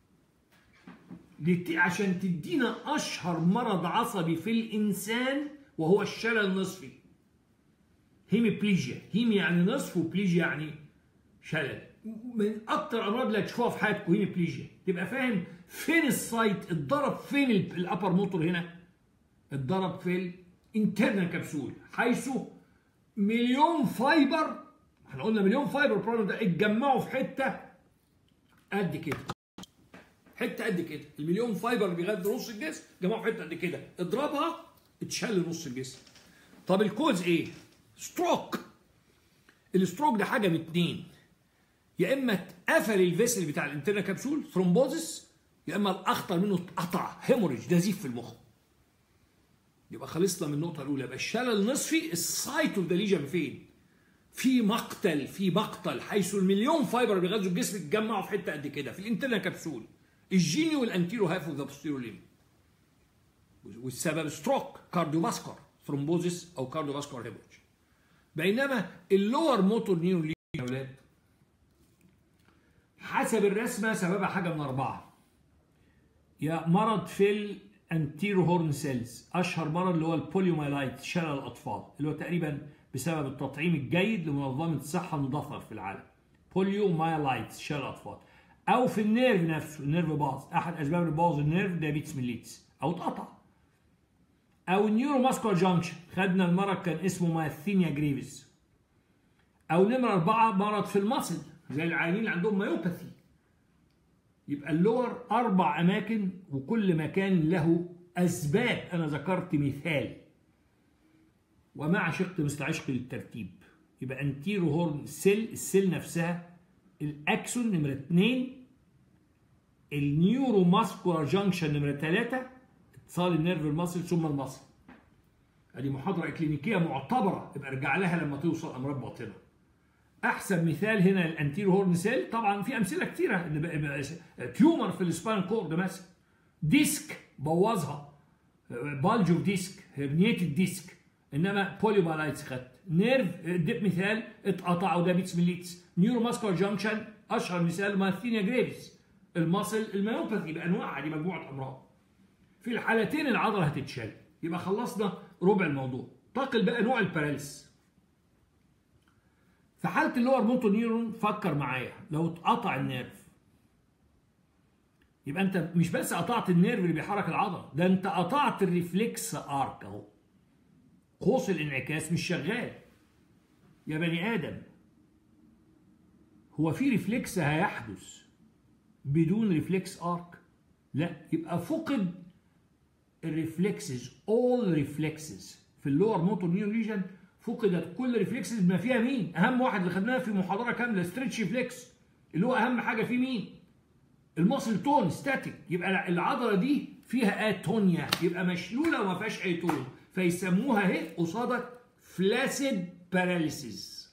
A: عشان تدينا اشهر مرض عصبي في الانسان وهو الشلل النصفي هيميبليجيا هيمي يعني نصف وبليجيا يعني شلل من اكتر الامراض اللي هتشوفوها في حياتكم هيميبليجيا تبقى فاهم فين السايت اتضرب فين الابر موتور هنا اتضرب في الانترنال كبسول حيث مليون فايبر احنا قلنا مليون فايبر البروبلم ده اتجمعوا في حته قد كده حته قد كده المليون فايبر اللي بيغذي نص الجسم جمعوا في حته قد كده اضربها اتشل نص الجسم طب الكوز ايه ستروك الستروك ده حاجه من اتنين يا اما اتقفل الفيسل بتاع الانترنا كبسول ثرومبوزس يا اما الاخطر منه اتقطع هيموريج نزيف في المخ يبقى خلصنا من النقطه الاولى يبقى الشلل النصفي السايت اوف ذا ليجن فين في مقتل في مقتل حيث المليون فايبر اللي بيغذوا الجسم اتجمعوا في حته قد كده في الانترنا كبسول الجيني والانتيرو هاف اوف ذا بوستيرو ليم والسبب ستروك كارديوفاسكولار ثرومبوزيس او كارديوفاسكولار هيموريج بينما اللور موتور نيرون ليجن يا اولاد حسب الرسمه سببها حاجه من اربعه يا مرض في الانتيرو هورن سيلز اشهر مرض اللي هو البوليومايلايت شلل الاطفال اللي هو تقريبا بسبب التطعيم الجيد لمنظمه الصحه المضافه في العالم بوليومايلايت شلل الاطفال او في النيرف نفسه النيرف باظ احد اسباب اللي باظ النيرف دايابيتس ميليتس او اتقطع او النيورو ماسكولار جانكشن خدنا المرض كان اسمه ماثينيا جريفز او نمره اربعه مرض في المصل زي العيانين اللي عندهم مايوباثي يبقى اللور اربع اماكن وكل مكان له اسباب انا ذكرت مثال وما عشقت مثل عشق للترتيب يبقى انتيرو هورن سيل السيل نفسها الاكسون نمره اثنين النيورو ماسكولار جانكشن نمره ثلاثه اتصال النيرف المصل ثم المصل ادي محاضره اكلينيكيه معتبره يبقى ارجع لها لما توصل امراض باطنه احسن مثال هنا الانتيرو هورن سيل طبعا في امثله كتيره ان بقى- بقى- تيومر في السباين كورد مثلا ديسك بوظها بالج اوف ديسك هرنيتد ديسك انما بوليومالايتس خدت نيرف اديت مثال اتقطع وده بيتس ميليتس نيورو ماسكولار جانكشن اشهر مثال ماثينيا جريفز المصل الميوباثي بانواعها دي مجموعه امراض في الحالتين العضله هتتشال يبقى خلصنا ربع الموضوع انتقل بقى نوع الباراليس في حاله اللور موتو نيورون فكر معايا لو اتقطع النيرف يبقى انت مش بس قطعت النيرف اللي بيحرك العضله ده انت قطعت الريفلكس ارك اهو قوس الانعكاس مش شغال يا بني ادم هو في ريفلكس هيحدث بدون ريفلكس ارك لا يبقى فقد الريفلكسز اول ريفلكسز في اللور موتور نيورون ليجن فقدت كل ريفلكسز بما فيها مين اهم واحد اللي خدناه في محاضره كامله ستريتش ريفلكس اللي هو اهم حاجه فيه مين المصل تون ستاتيك يبقى العضله دي فيها اتونيا يبقى مشلوله وما فيهاش اي تون فيسموها اهي قصادك فلاسيد باراليسيس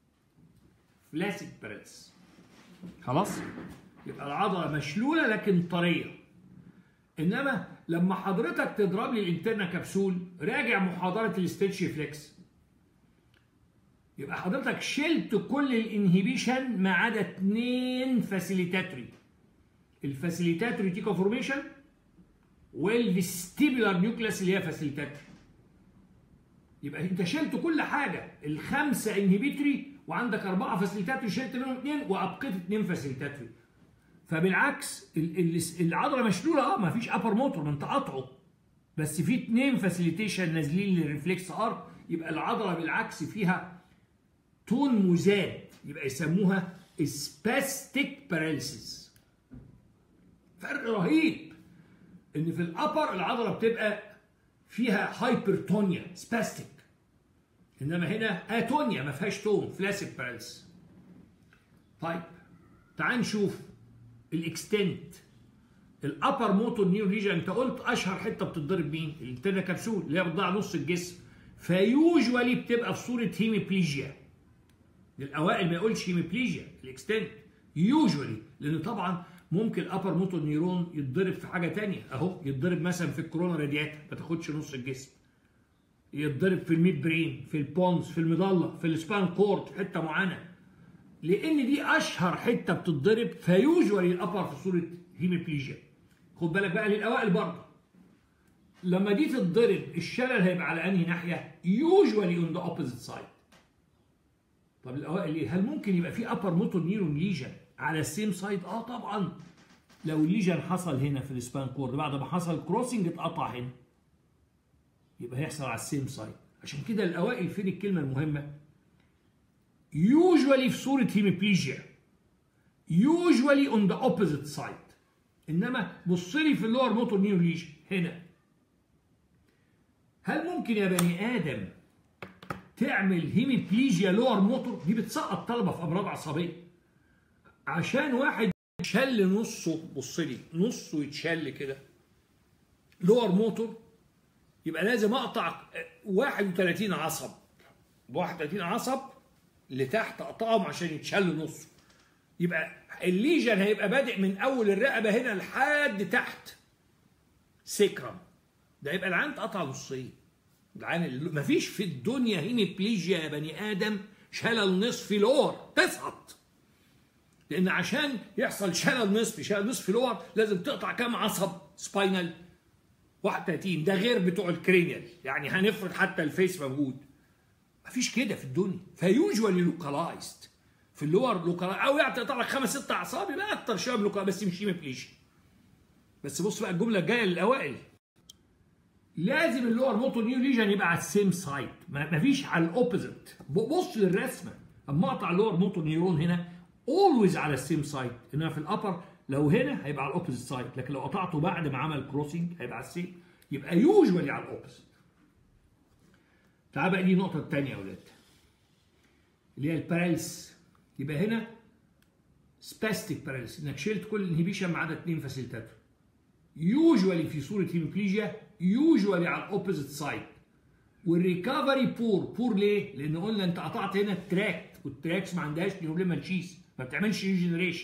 A: فلاسيد باراليسيس خلاص يبقى العضله مشلوله لكن طريه انما لما حضرتك تضرب لي الانترنا كبسول راجع محاضره الستيتش ريفلكس يبقى حضرتك شلت كل الانهبيشن ما عدا اثنين فاسيليتاتري الفاسيليتاتري تيكا فورميشن والفيستيبولار نيوكليس اللي هي فاسيليتاتري يبقى انت شلت كل حاجه الخمسه انهبيتري وعندك اربعه فاسيليتاتري شلت منهم اثنين وابقيت اثنين فاسيليتاتري فبالعكس ال- ال- العضله مشلوله اه ما فيش ابر موتور ما انت قاطعه بس في اثنين فاسيليتيشن نازلين للريفلكس ارك يبقى العضله بالعكس فيها تون مزاد يبقى يسموها سباستيك باراليسيس فرق رهيب ان في الابر العضله بتبقى فيها هايبرتونيا سباستيك انما هنا اتونيا ما فيهاش تون فلاسيك باراليسيس طيب تعال نشوف الاكستنت الابر موتور نيو ليجن انت قلت اشهر حته بتتضرب مين؟ الانترنا كبسول اللي هي بتضيع نص الجسم فيوجوالي بتبقى في صوره هيميبليجيا الاوائل ما يقولش هيميبليجيا الاكستنت يوجوالي لان طبعا ممكن الابر موتور نيرون يتضرب في حاجه تانية اهو يتضرب مثلا في الكورونا رادياتا ما تاخدش نص الجسم يتضرب في الميد برين في البونز في المظله في السبان كورد في حته معينه لان دي اشهر حته بتتضرب فيوجوالي الابر في صوره هيميبليجيا خد بالك بقى للاوائل برضه لما دي تتضرب الشلل هيبقى على انهي ناحيه يوجوالي اون ذا اوبوزيت سايد طب الاوائل ليه هل ممكن يبقى في ابر موتور نيرون ليجن على السيم سايد اه طبعا لو الليجن حصل هنا في السبان كورد بعد ما حصل كروسنج اتقطع هنا يبقى هيحصل على السيم سايد عشان كده الاوائل فين الكلمه المهمه usually في صورة هيميبليجيا usually on the opposite side انما بص لي في اللور موتور نيو ليجن هنا هل ممكن يا بني ادم تعمل هيميبليجيا لور موتور دي بتسقط طلبه في امراض عصبيه عشان واحد شل نصه بص لي نصه يتشل كده لور موتور يبقى لازم اقطع 31 عصب 31 عصب لتحت اقطعهم عشان يتشل نصه يبقى الليجن هيبقى بادئ من اول الرقبه هنا لحد تحت سكرم ده يبقى العين اتقطع نصين العين مفيش في الدنيا هيميبليجيا يا بني ادم شلل نصفي لور تسقط لان عشان يحصل شلل نصفي شلل نصفي لور لازم تقطع كام عصب سباينال 31 ده غير بتوع الكرينيال يعني هنفرض حتى الفيس موجود مفيش كده في الدنيا فيوجوالي لوكالايزد في اللور لوكالايزد او يعني تقطع لك خمس ست اعصاب يبقى اكتر شويه من لوكالايزد بس مش هيميبليجيا بس بص بقى الجمله الجايه للاوائل لازم اللور موتور نيو ليجن يبقى على السيم سايد مفيش على الاوبوزيت بص للرسمه اما اقطع اللور موتور نيورون هنا اولويز على السيم سايد انما في الابر لو هنا هيبقى على الاوبوزيت سايد لكن لو قطعته بعد ما عمل كروسنج هيبقى على السيم يبقى يوجوالي على الاوبوزيت تعال بقى دي النقطه الثانيه يا اولاد اللي هي الباراليس يبقى هنا سباستيك باراليس انك شلت كل الانهبيشن ما عدا اثنين فاسيلتاتور يوجوالي في صوره هيموبليجيا يوجوالي على الاوبوزيت سايد والريكفري بور بور ليه؟ لان قلنا انت قطعت هنا التراكت والتراكس ما عندهاش نيوبليما تشيز ما بتعملش ريجنريشن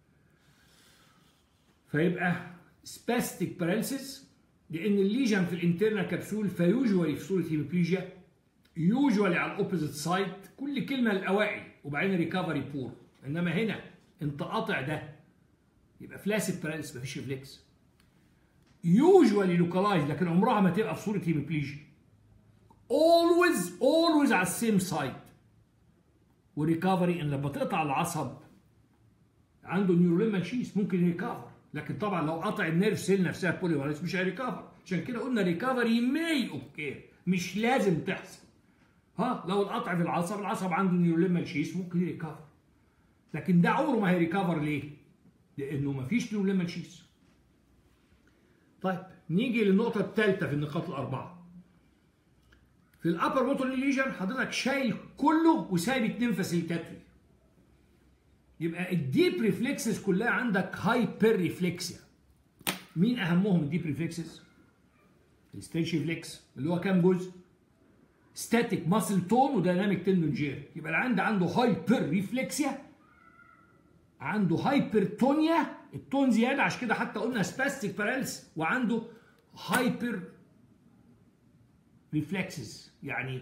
A: فيبقى سباستيك باراليسيس لان الليجن في الانترنال كبسول فيوجوالي في صوره هيموبليجيا يوجوالي على الاوبوزيت سايد كل كلمه الاوائل وبعدين ريكفري بور انما هنا انت قاطع ده يبقى فلاسيد باراليس مفيش ريفلكس يوجوالي لوكالايز لكن عمرها ما تبقى في صوره هيموبليجيا always always على السيم سايد وريكفري ان لما تقطع العصب عنده نيوروليما شيس ممكن يريكفر لكن طبعا لو قطع النيرف سيل نفسها بوليمرايز مش هيريكفر عشان كده قلنا ريكفري ماي اوكي مش لازم تحصل ها لو القطع في العصب العصب عنده نيوروليما شيس ممكن يريكفر لكن ده عمره ما هيريكفر ليه؟ لانه ما فيش نيوروليما شيس طيب نيجي للنقطه الثالثه في النقاط الاربعه في الابر موتور ليجن حضرتك شايل كله وسايب اتنين فاسيلتاتري يبقى الديب ريفلكسز كلها عندك هايبر ريفلكسيا مين اهمهم الديب ريفلكسز الستيشن ريفلكس اللي هو كام جزء ستاتيك ماسل تون ودايناميك تندون جير يبقى العند عنده هايبر ريفلكسيا عنده هايبرتونيا التون زياده عشان كده حتى قلنا سباستيك باراليس وعنده هايبر ريفلكسز يعني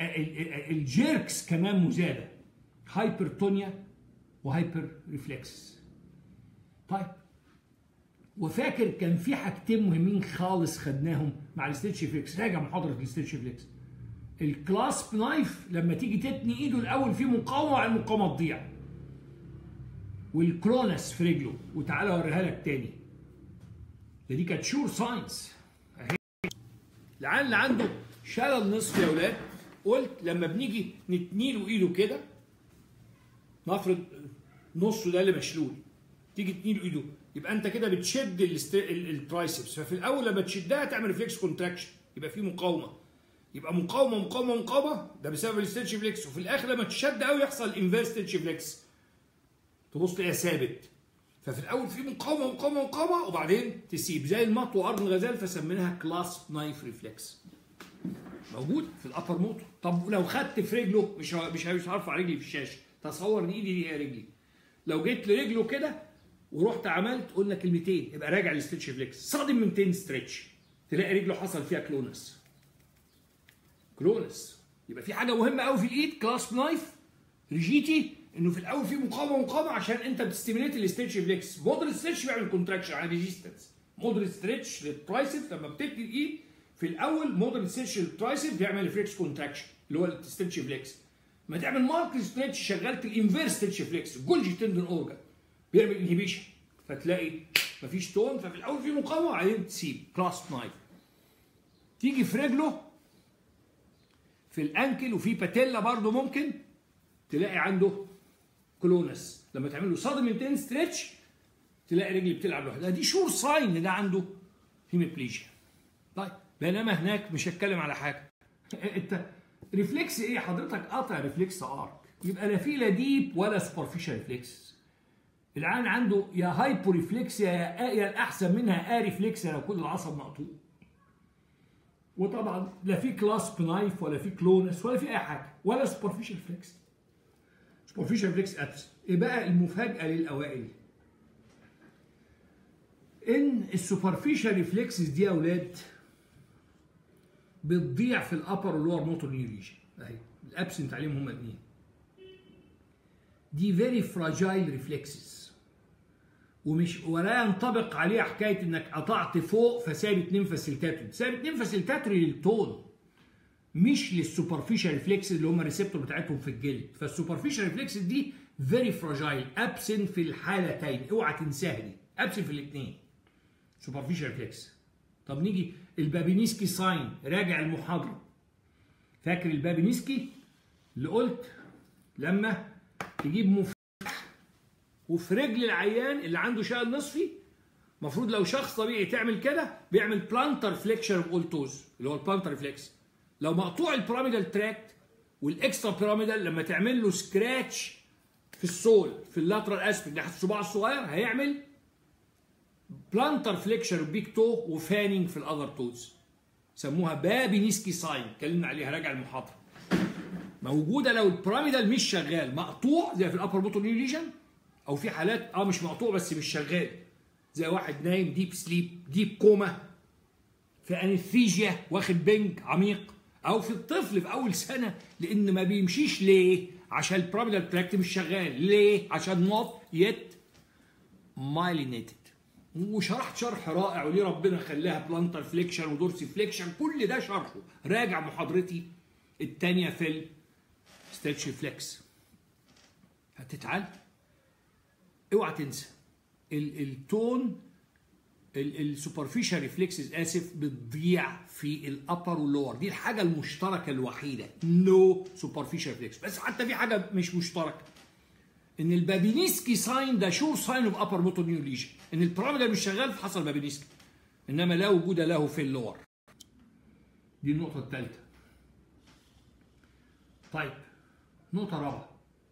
A: الجيركس كمان مزاده هايبرتونيا وهايبر ريفلكسز طيب وفاكر كان في حاجتين مهمين خالص خدناهم مع الستيتش فليكس راجع محاضره الستيتش فليكس الكلاسب نايف لما تيجي تتني ايده الاول في مقاومه وعلى المقاومه تضيع والكرونس في رجله وتعالى اوريها لك تاني ده دي كانت شور ساينس اهي العيال اللي عنده شلل نصف يا اولاد قلت لما بنيجي نتني له ايده كده نفرض نصه ده اللي مشلول تيجي تني له ايده يبقى انت كده بتشد الترايسبس ففي الاول لما تشدها تعمل ريفلكس كونتراكشن يبقى في مقاومه يبقى مقاومه مقاومه مقاومه ده بسبب الستيتش فليكس وفي الاخر لما تشد قوي يحصل انفيرس ستيتش فليكس تبص تلاقيها ثابت ففي الاول في مقاومه مقاومه مقاومه وبعدين تسيب زي المط وارض الغزال فسميناها كلاس نايف ريفلكس موجود في الابر موتور طب لو خدت في رجله مش مش مش هرفع رجلي في الشاشه تصور ان ايدي دي هي رجلي لو جيت لرجله كده ورحت عملت قلنا كلمتين يبقى راجع للستيتش فليكس صادم من 2 ستريتش تلاقي رجله حصل فيها كلونس كلونس يبقى في حاجه مهمه قوي في الايد كلاسب نايف ريجيتي انه في الاول في مقاومه مقاومه عشان انت بتستيميليت الستيتش فليكس مودريت ستريتش بيعمل كونتراكشن على ريزيستنس مودريت ستريتش للترايسب لما بتبني الايد في الاول مودريت ستريتش للترايسب بيعمل ريفلكس كونتراكشن اللي هو الستيتش فليكس ما تعمل مارك ستريتش شغلت الانفيرس ستيتش فليكس الجولجي تندون اورجان بيعمل انهبيشن فتلاقي مفيش تون ففي الاول في مقاومه وبعدين تسيب كلاسب نايف تيجي في رجله في الانكل وفي باتيلا برضه ممكن تلاقي عنده كلونس لما تعمل له صدم انتين ستريتش تلاقي رجلي بتلعب لوحدها دي شور ساين ان ده عنده هيميبليجيا طيب بينما هناك مش هتكلم على حاجه انت ريفلكس ايه حضرتك قاطع ريفلكس ارك يبقى لا في لا ديب ولا سوبرفيشال ريفلكس العين عنده يا هايبو ريفلكس يا يا الاحسن منها ا ريفلكس لو كل العصب مقطوع وطبعا لا في كلاسب نايف ولا في كلونس ولا في اي حاجه ولا سوبرفيشال فليكس سوبرفيشال فليكس ابس ايه بقى المفاجاه للاوائل ان السوبرفيشال ريفلكسز دي يا اولاد بتضيع في الابر واللور موتور نيوريجن اهي الابسنت عليهم هما الاثنين دي فيري فراجايل ريفلكسز ومش ولا ينطبق عليها حكايه انك قطعت فوق فساب اتنين فاسيلتاتوري ساب اتنين فاسيلتاتوري للتون مش للسوبرفيشال ريفلكسز اللي هم الريسبتور بتاعتهم في الجلد فالسوبرفيشال ريفلكسز دي فيري فراجايل ابسن في الحالتين اوعى تنساها دي ابسن في الاثنين سوبرفيشال ريفلكس طب نيجي البابينيسكي ساين راجع المحاضره فاكر البابينيسكي اللي قلت لما تجيب مفتاح وفي رجل العيان اللي عنده شلل نصفي المفروض لو شخص طبيعي تعمل كده بيعمل بلانتر فليكشر اوف اول توز اللي هو البلانتر ريفلكس لو مقطوع البيراميدال تراكت والاكسترا بيراميدال لما تعمل له سكراتش في السول في اللاترال اسفل ناحيه الصباع الصغير هيعمل بلانتر فليكشر بيك تو وفانينج في الاذر توز سموها بابينسكي ساين اتكلمنا عليها راجع المحاضره موجوده لو البيراميدال مش شغال مقطوع زي في الابر موتور ليجن او في حالات اه مش مقطوع بس مش شغال زي واحد نايم ديب سليب ديب كوما في انستيجيا واخد بنج عميق او في الطفل في اول سنه لان ما بيمشيش ليه عشان البيراميدال تراكت مش شغال ليه عشان نوت يت مايلينيتد وشرحت شرح رائع وليه ربنا خلاها بلانتر فليكشن ودورسي فليكشن كل ده شرحه راجع محاضرتي الثانيه في الستيتش فليكس هتتعلم اوعى تنسى التون السوبرفيشال ريفلكسز اسف بتضيع في الابر واللور دي الحاجه المشتركه الوحيده نو سوبرفيشال ريفلكس بس حتى في حاجه مش مشتركه ان البابينسكي ساين ده شور ساين اوف ابر موتور نيو ليجن ان البيراميدال مش شغال فحصل بابينسكي انما لا وجود له في اللور دي النقطه الثالثه طيب نقطه رابعه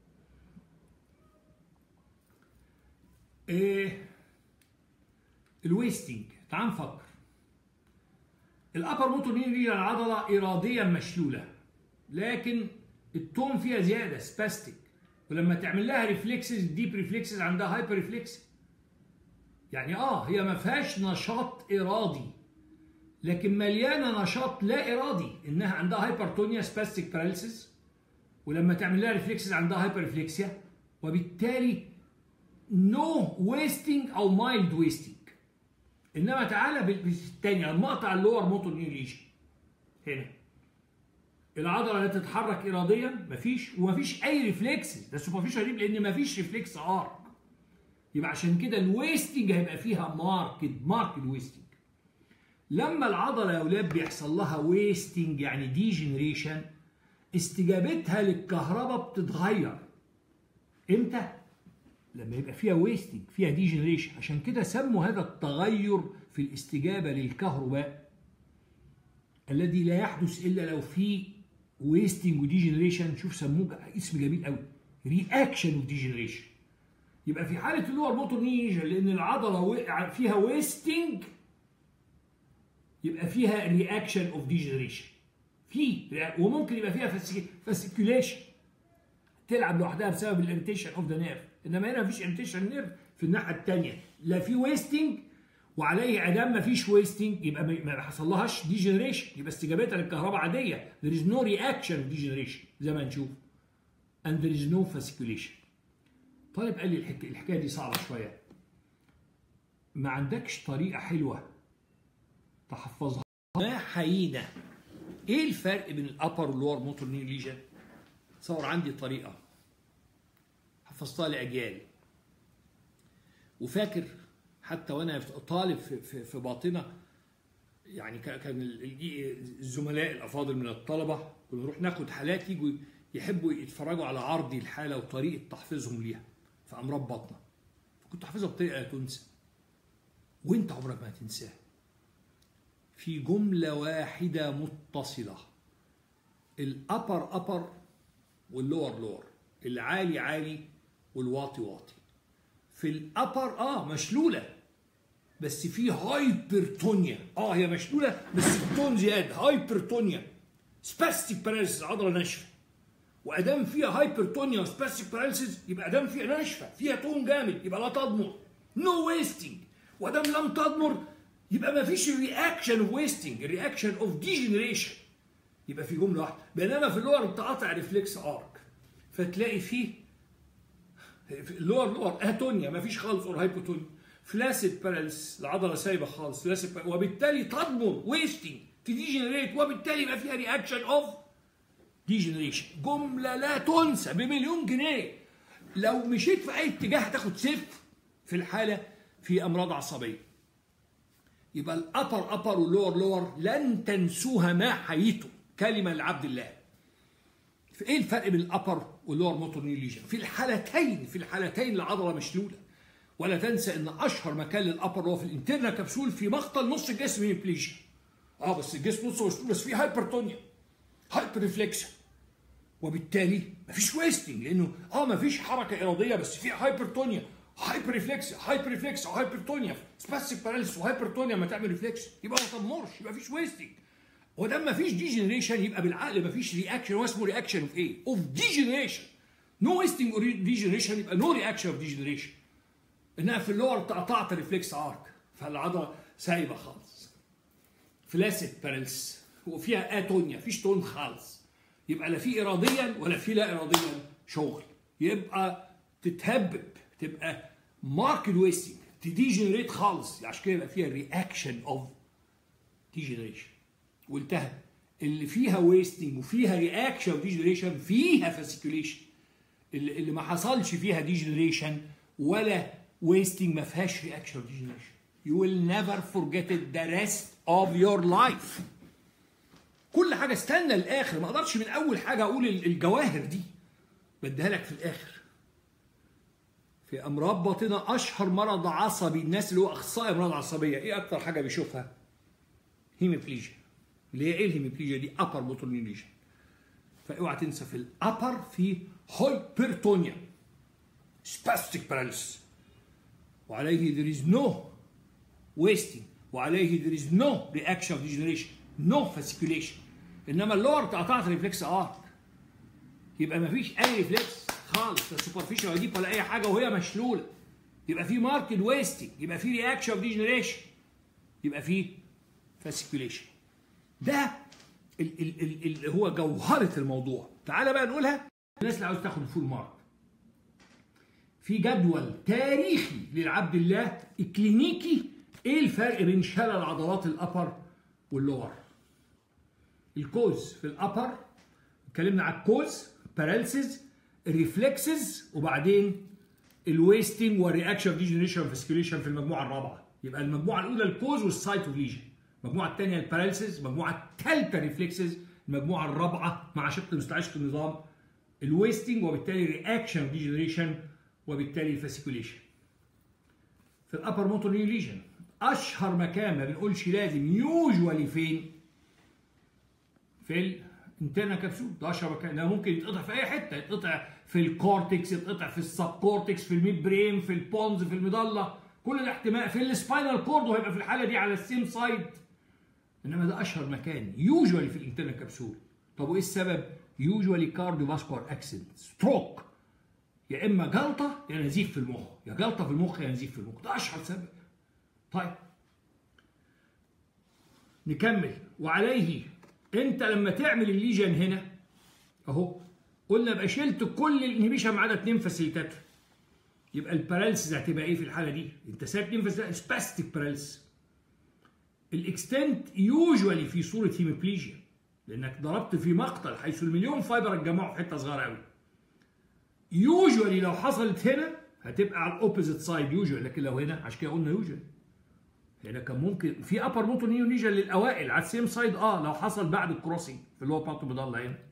A: ايه الويستنج تعال نفكر الابر موتور نيو ليجن العضله اراديا مشلوله لكن التون فيها زياده سباستيك ولما تعمل لها ريفلكسز ديب ريفلكسز عندها هايبر ريفلكس يعني اه هي ما فيهاش نشاط ارادي لكن مليانه نشاط لا ارادي انها عندها هايبرتونيا سباستيك باراليسيس ولما تعمل لها ريفلكسز عندها هايبر ريفلكسيا وبالتالي نو ويستنج او مايلد ويستنج انما تعالى بالثانيه لما اقطع اللور موتور نيو ليجن هنا العضله لا تتحرك اراديا مفيش ومفيش اي ريفلكس ده سوبرفيشال ريب لان مفيش ريفلكس ارك يبقى عشان كده الويستنج هيبقى فيها ماركت ماركت ويستنج لما العضله يا اولاد بيحصل لها ويستنج يعني ديجنريشن استجابتها للكهرباء بتتغير امتى لما يبقى فيها ويستنج فيها ديجنريشن عشان كده سموا هذا التغير في الاستجابه للكهرباء الذي لا يحدث الا لو في ويستنج وديجنريشن شوف سموه اسم جميل قوي رياكشن وديجنريشن يبقى في حاله اللور موتور نيجن لان العضله فيها ويستنج يبقى فيها رياكشن اوف ديجنريشن في وممكن يبقى فيها فاسيكيوليشن تلعب لوحدها بسبب الاريتيشن اوف ذا نيرف انما هنا مفيش اريتيشن نيرف في الناحيه الثانيه لا في ويستنج وعليه ادام ما فيش ويستنج يبقى ما حصلهاش ديجنريشن يبقى استجابتها للكهرباء عاديه there is no reaction of degeneration زي ما نشوف and there is no fasciculation طالب قال لي الحكايه, الحكاية دي صعبه شويه ما عندكش طريقه حلوه تحفظها ما حيينا ايه الفرق بين الابر واللور موتور نيو ليجن تصور عندي طريقه حفظتها لاجيال وفاكر حتى وانا طالب في, في, في باطنه يعني كان الزملاء الافاضل من الطلبه كنا نروح ناخد حالات يجوا يحبوا يتفرجوا على عرضي الحاله وطريقه تحفيظهم ليها في امراض بطنه فكنت احفظها بطريقه لا تنسى وانت عمرك ما هتنساها في جمله واحده متصله الابر ابر واللور لور العالي عالي والواطي واطي في الابر اه مشلوله بس في هايبرتونيا اه هي مشلوله بس التون زياده هايبرتونيا سباستيك باراليسيس عضله ناشفه وادام فيها هايبرتونيا وسباستيك باراليسيس يبقى ادام فيها ناشفه فيها تون جامد يبقى لا تضمر نو ويستنج وادام لم تضمر يبقى ما فيش رياكشن اوف ويستنج رياكشن اوف ديجنريشن يبقى في جمله واحده بينما في اللور انت قاطع ريفلكس ارك فتلاقي فيه اللور لور اتونيا ما فيش خالص اور هايبوتونيا فلاسيد باراليس العضله سايبه خالص فلاسيد وبالتالي تضمر ويستنج تديجنريت وبالتالي يبقى فيها رياكشن اوف ديجنريشن جمله لا تنسى بمليون جنيه لو مشيت في اي اتجاه هتاخد صفر في الحاله في امراض عصبيه يبقى الابر ابر واللور لور لن تنسوها ما حييتم كلمه لعبد الله في ايه الفرق بين الابر واللور موتور نيوليجن في الحالتين في الحالتين العضله مشلوله ولا تنسى ان اشهر مكان للابر هو في الانترنال كبسول في مقتل نص الجسم من البليجن اه بس الجسم نصه مشلول بس فيه هايبرتونيا هايبر ريفلكشن وبالتالي مفيش ويستنج لانه اه مفيش حركه اراديه بس في هايبرتونيا هايبر ريفلكس هايبر ريفلكس هايبرتونيا سباستيك باراليس وهايبرتونيا ما تعمل ريفلكس يبقى ما تمرش يبقى مفيش ويستنج ودام ما فيش ديجنريشن يبقى بالعقل ما فيش رياكشن هو اسمه رياكشن اوف ايه؟ اوف ديجنريشن نو ويستنج اور ديجنريشن يبقى نو رياكشن اوف ديجنريشن انها في اللور قطعت الريفلكس ارك فالعضله سايبه خالص فلاسد بارلس وفيها اتونيا فيش تون خالص يبقى لا في اراديا ولا في لا اراديا شغل يبقى تتهبب تبقى ماركت ويستنج تديجنريت خالص عشان كده يبقى فيها رياكشن اوف ديجنريشن والتهب اللي فيها ويستنج وفيها رياكشن اوف ديجنريشن فيها فاسيكوليشن اللي, اللي ما حصلش فيها ديجنريشن ولا ويستنج ما فيهاش رياكشن اوف ديجنريشن you will never forget it the rest of your life كل حاجه استنى الاخر ما اقدرش من اول حاجه اقول الجواهر دي بديها لك في الاخر في امراض باطنه اشهر مرض عصبي الناس اللي هو اخصائي امراض عصبيه ايه اكتر حاجه بيشوفها هيميبليجيا اللي هي ايه الهيميبليجيا دي ابر موتورنيوليجن فاوعى تنسى في الابر في هايبرتونيا سباستيك باراليس وعليه there is no wasting وعليه there is no reaction of degeneration no fasciculation انما اللور قطعت ريفلكس ارك يبقى ما فيش اي ريفلكس خالص لا سوبرفيشال ولا ديب ولا اي حاجه وهي مشلوله يبقى في ماركت ويستنج يبقى في رياكشن اوف ديجنريشن يبقى في فاسيكوليشن ده اللي هو جوهره الموضوع تعالى بقى نقولها الناس اللي عاوز تاخد الفول مارك في جدول تاريخي للعبد الله الكلينيكي ايه الفرق بين شلل عضلات الابر واللور الكوز في الابر اتكلمنا على الكوز بارالسيس الريفلكسز وبعدين الويستنج والرياكشن اوف ديجنريشن فاسكيوليشن في المجموعه الرابعه يبقى المجموعه الاولى الكوز والسايت اوف ليجن المجموعه الثانيه البارالسيس المجموعه الثالثه ريفلكسز المجموعه الرابعه مع شق مستعشق النظام الويستنج وبالتالي رياكشن اوف ديجنريشن وبالتالي الفاسيكوليشن في الابر موتور ليجن اشهر مكان ما بنقولش لازم يوجوالي فين في الانترنا كبسول ده اشهر مكان ده ممكن يتقطع في اي حته يتقطع في الكورتكس يتقطع في السب كورتكس في الميد برين في البونز في المضله كل ده احتمال في السباينال كورد وهيبقى في الحاله دي على السيم سايد انما ده اشهر مكان يوجوالي في الانترنا كبسول طب وايه السبب يوجوالي كارديو فاسكولار اكسيدنت ستروك يا اما جلطه يا نزيف في المخ يا جلطه في المخ يا نزيف في المخ ده اشهر سبب طيب نكمل وعليه انت لما تعمل الليجن هنا اهو قلنا يبقى شلت كل الانهبيشن ما عدا اثنين فاسيليتاتور يبقى الباراليسيس هتبقى ايه في الحاله دي؟ انت سايب اثنين فاسيليتاتور سباستيك باراليسيس الاكستنت يوجوالي في صوره هيموبليجيا لانك ضربت في مقتل حيث المليون فايبر اتجمعوا في حته صغيره قوي يوجوالي لو حصلت هنا هتبقى على الاوبوزيت سايد يوجوالي لكن لو هنا عشان كده قلنا يوجوالي هنا كان ممكن في ابر موتور نيونيجن للاوائل على السيم سايد اه لو حصل بعد الكروسنج في اللي هو بارتو مضله هنا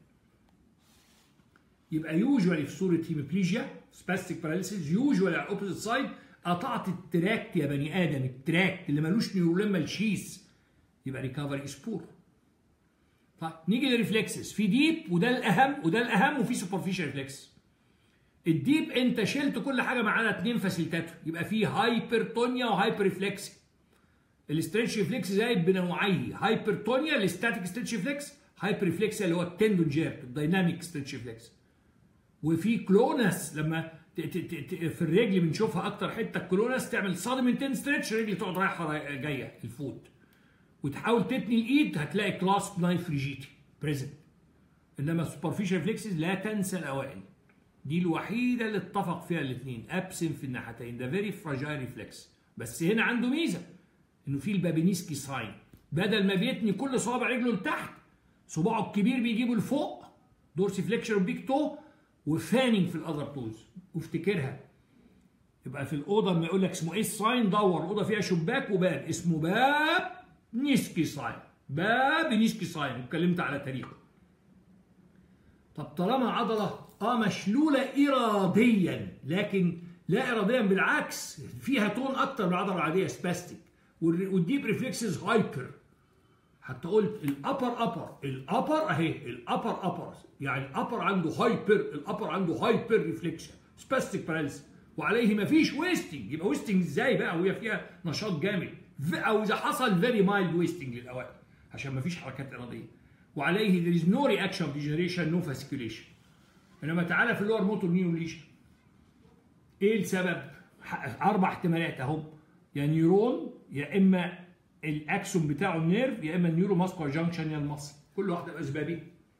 A: يبقى يوجوالي في صوره هيموبليجيا سباستيك باراليسيس يوجوالي على الاوبوزيت سايد قطعت التراكت يا بني ادم التراكت اللي ملوش نيوروليمال شيس يبقى ريكفري سبور طيب نيجي للريفلكسز في ديب وده الاهم وده الاهم وفي سوبرفيشال ريفلكس الديب انت شلت كل حاجه ما عدا اثنين فاسيلتاتور يبقى في هايبرتونيا وهايبر ريفلكسي الاسترتش ريفلكس زائد بنوعيه هايبرتونيا الستاتيك ستريتش ريفلكس هايبر ريفلكس اللي هو التندون جيرك الدايناميك ستريتش ريفلكس وفي كلونس لما في الرجل بنشوفها اكتر حته الكلونس تعمل صادم انتن ستريتش الرجل تقعد رايحه جايه الفوت وتحاول تتني الايد هتلاقي كلاسب نايف ريجيتي بريزنت انما السوبرفيشال ريفلكسز لا تنسى الاوائل دي الوحيده اللي اتفق فيها الاثنين ابسن في الناحيتين ده فيري فراجايل ريفلكس بس هنا عنده ميزه انه في البابينيسكي ساين بدل ما بيتني كل صوابع رجله لتحت صباعه الكبير بيجيبه لفوق دورسي فليكشر وبيك تو وفانينج في الاذر توز وافتكرها يبقى في الاوضه لما يقول لك اسمه ايه الساين دور الاوضه فيها شباك وباب اسمه باب نيسكي ساين باب نيسكي ساين اتكلمت على تاريخه طب طالما عضله اه مشلوله اراديا لكن لا اراديا بالعكس فيها تون اكتر من العضله العاديه سباستيك والديب ريفلكسز هايبر حتى قلت الابر ابر الابر اهي الابر ابر يعني الابر عنده هايبر الابر عنده هايبر ريفلكشن سباستيك باراليس وعليه ما فيش ويستنج يبقى ويستنج ازاي بقى وهي فيها نشاط جامد او اذا حصل فيري مايلد ويستنج للاوائل عشان ما فيش حركات اراديه وعليه there is no reaction of degeneration no fasciculation انما تعالى في اللور موتور نيورون ليجن ايه السبب؟ اربع احتمالات اهم يا نيورون يا اما الاكسون بتاعه النيرف يا اما النيورو ماسكولار جانكشن يا المصل كل واحده باسبابها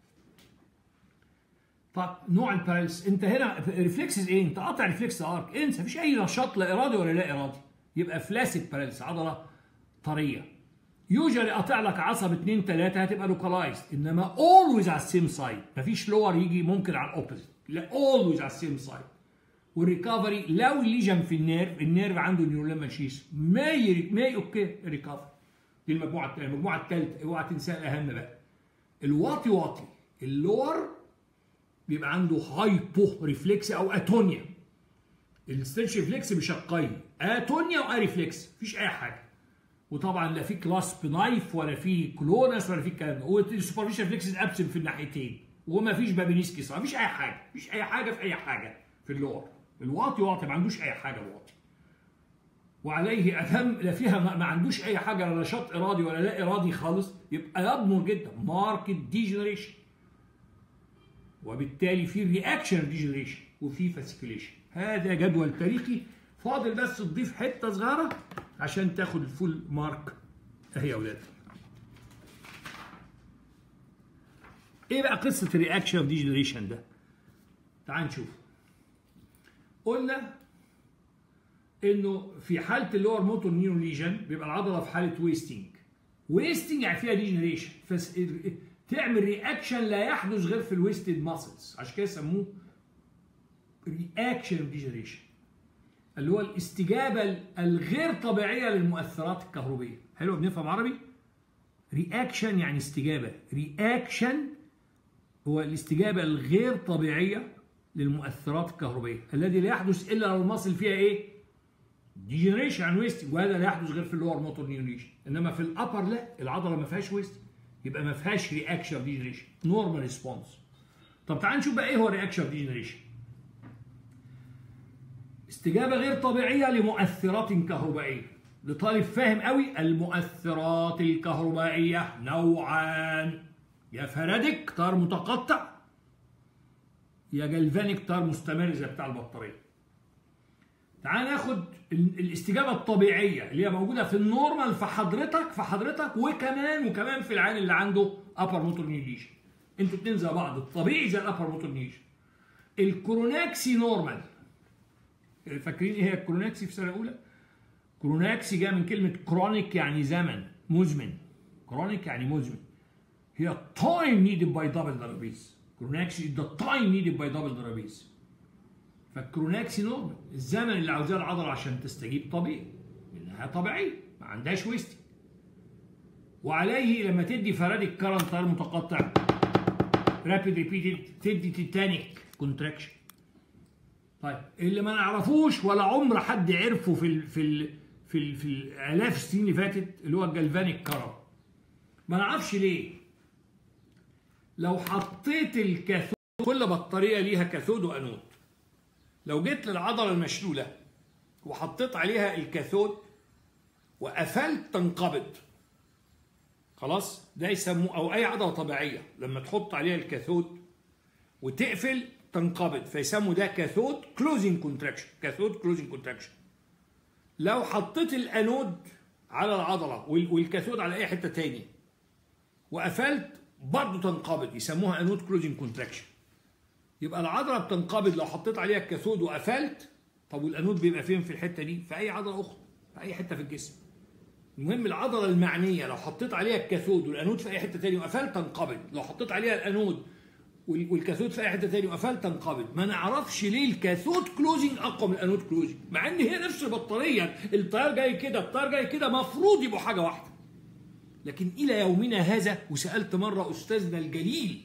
A: طب نوع الباراليس انت هنا ريفلكسز ايه؟ انت قاطع ريفلكس ارك انسى مفيش اي نشاط لا ارادي ولا لا ارادي يبقى فلاسيد باراليس عضله طريه يوجري قاطع لك عصب 2 3 هتبقى لوكالايزد انما اولويز على السيم سايد مفيش لور يجي ممكن على الاوبوزيت لا اولويز على السيم سايد والريكفري لو الليجن في النيرف النيرف عنده نيورولما شيس ما يري ما اوكي ريكفري دي المجموعه الثانيه المجموعه الثالثه اوعى تنسى الاهم بقى الواطي واطي اللور بيبقى عنده هايبو ريفلكس او اتونيا الستنش ريفلكس بشقين اتونيا واريفلكس مفيش اي حاجه وطبعا لا في كلاسب نايف ولا في كلونس ولا في الكلام ده والسوبرفيشن ريفلكسز ابسنت في الناحيتين وما فيش بابينيسكي صح مفيش اي حاجه مفيش اي حاجه في اي حاجه في اللور الواطي واطي ما عندوش اي حاجه الواطي وعليه اتم لا فيها ما, ما عندوش اي حاجه لا نشاط ارادي ولا لا ارادي خالص يبقى يضمن جدا ماركت ديجنريشن وبالتالي في رياكشن ديجنريشن وفي فاسيكوليشن هذا جدول تاريخي فاضل بس تضيف حته صغيره عشان تاخد الفول مارك اهي يا اولاد ايه بقى قصه الرياكشن اوف ديجنريشن ده تعال نشوف قلنا انه في حاله اللور موتور نيورون ليجن بيبقى العضله في حاله ويستنج ويستنج يعني فيها ديجنريشن فس... تعمل رياكشن لا يحدث غير في الويستد ماسلز عشان كده سموه رياكشن اوف ديجنريشن اللي هو الاستجابه الغير طبيعيه للمؤثرات الكهربيه حلو بنفهم عربي رياكشن يعني استجابه رياكشن هو الاستجابه الغير طبيعيه للمؤثرات الكهربيه الذي لا يحدث الا لو المصل فيها ايه ديجنريشن عن ويستنج وهذا لا يحدث غير في اللور موتور نيوريشن انما في الابر لا العضله ما فيهاش ويستنج يبقى ما فيهاش رياكشن اوف ديجنريشن نورمال ريسبونس طب تعال نشوف بقى ايه هو رياكشن اوف ديجنريشن استجابه غير طبيعيه لمؤثرات كهربائيه لطالب فاهم قوي المؤثرات الكهربائيه نوعان يا فرادك تار متقطع يا جلفانيك تار مستمر زي بتاع البطاريه تعال ناخد الاستجابه الطبيعيه اللي هي موجوده في النورمال في حضرتك في حضرتك وكمان وكمان في العين اللي عنده ابر موتور نيوجيشن انتوا اتنين زي بعض الطبيعي زي الابر موتور نيوجيشن الكروناكسي نورمال فاكرين ايه هي الكروناكسي في سنه اولى كروناكسي جاء من كلمه كرونيك يعني زمن مزمن كرونيك يعني مزمن هي time needed by double database كروناكسي the time needed by double database فالكروناكسي نورمال الزمن اللي عاوزاه العضله عشان تستجيب طبيعي انها طبيعيه ما عندهاش ويستنج وعليه لما تدي فرادك كرنت تيار متقطع رابيد ريبيتد تدي تيتانيك كونتراكشن طيب اللي ما نعرفوش ولا عمر حد عرفه في ال في ال في ال في الالاف السنين اللي فاتت اللي هو الجلفانيك كرم ما نعرفش ليه لو حطيت الكاثود كل بطاريه ليها كاثود وانود لو جيت للعضله المشلوله وحطيت عليها الكاثود وقفلت تنقبض خلاص ده يسموه او اي عضله طبيعيه لما تحط عليها الكاثود وتقفل تنقبض فيسموا ده كاثود كلوزنج كونتراكشن كاثود كلوزنج كونتراكشن لو حطيت الانود على العضله والكاثود على اي حته تاني وقفلت برضه تنقبض يسموها انود كلوزنج كونتراكشن يبقى العضله بتنقبض لو حطيت عليها الكاثود وقفلت طب والانود بيبقى فين في الحته دي في اي عضله اخرى في اي حته في الجسم المهم العضله المعنيه لو حطيت عليها الكاثود والانود في اي حته تاني وقفلت تنقبض لو حطيت عليها الانود والكاثود في اي حته تاني وقفلت تنقبض ما نعرفش ليه الكاثود كلوزنج اقوى من الانود كلوزنج مع ان هي نفس البطاريه التيار جاي كده التيار جاي كده مفروض يبقوا حاجه واحده لكن الى يومنا هذا وسالت مره استاذنا الجليل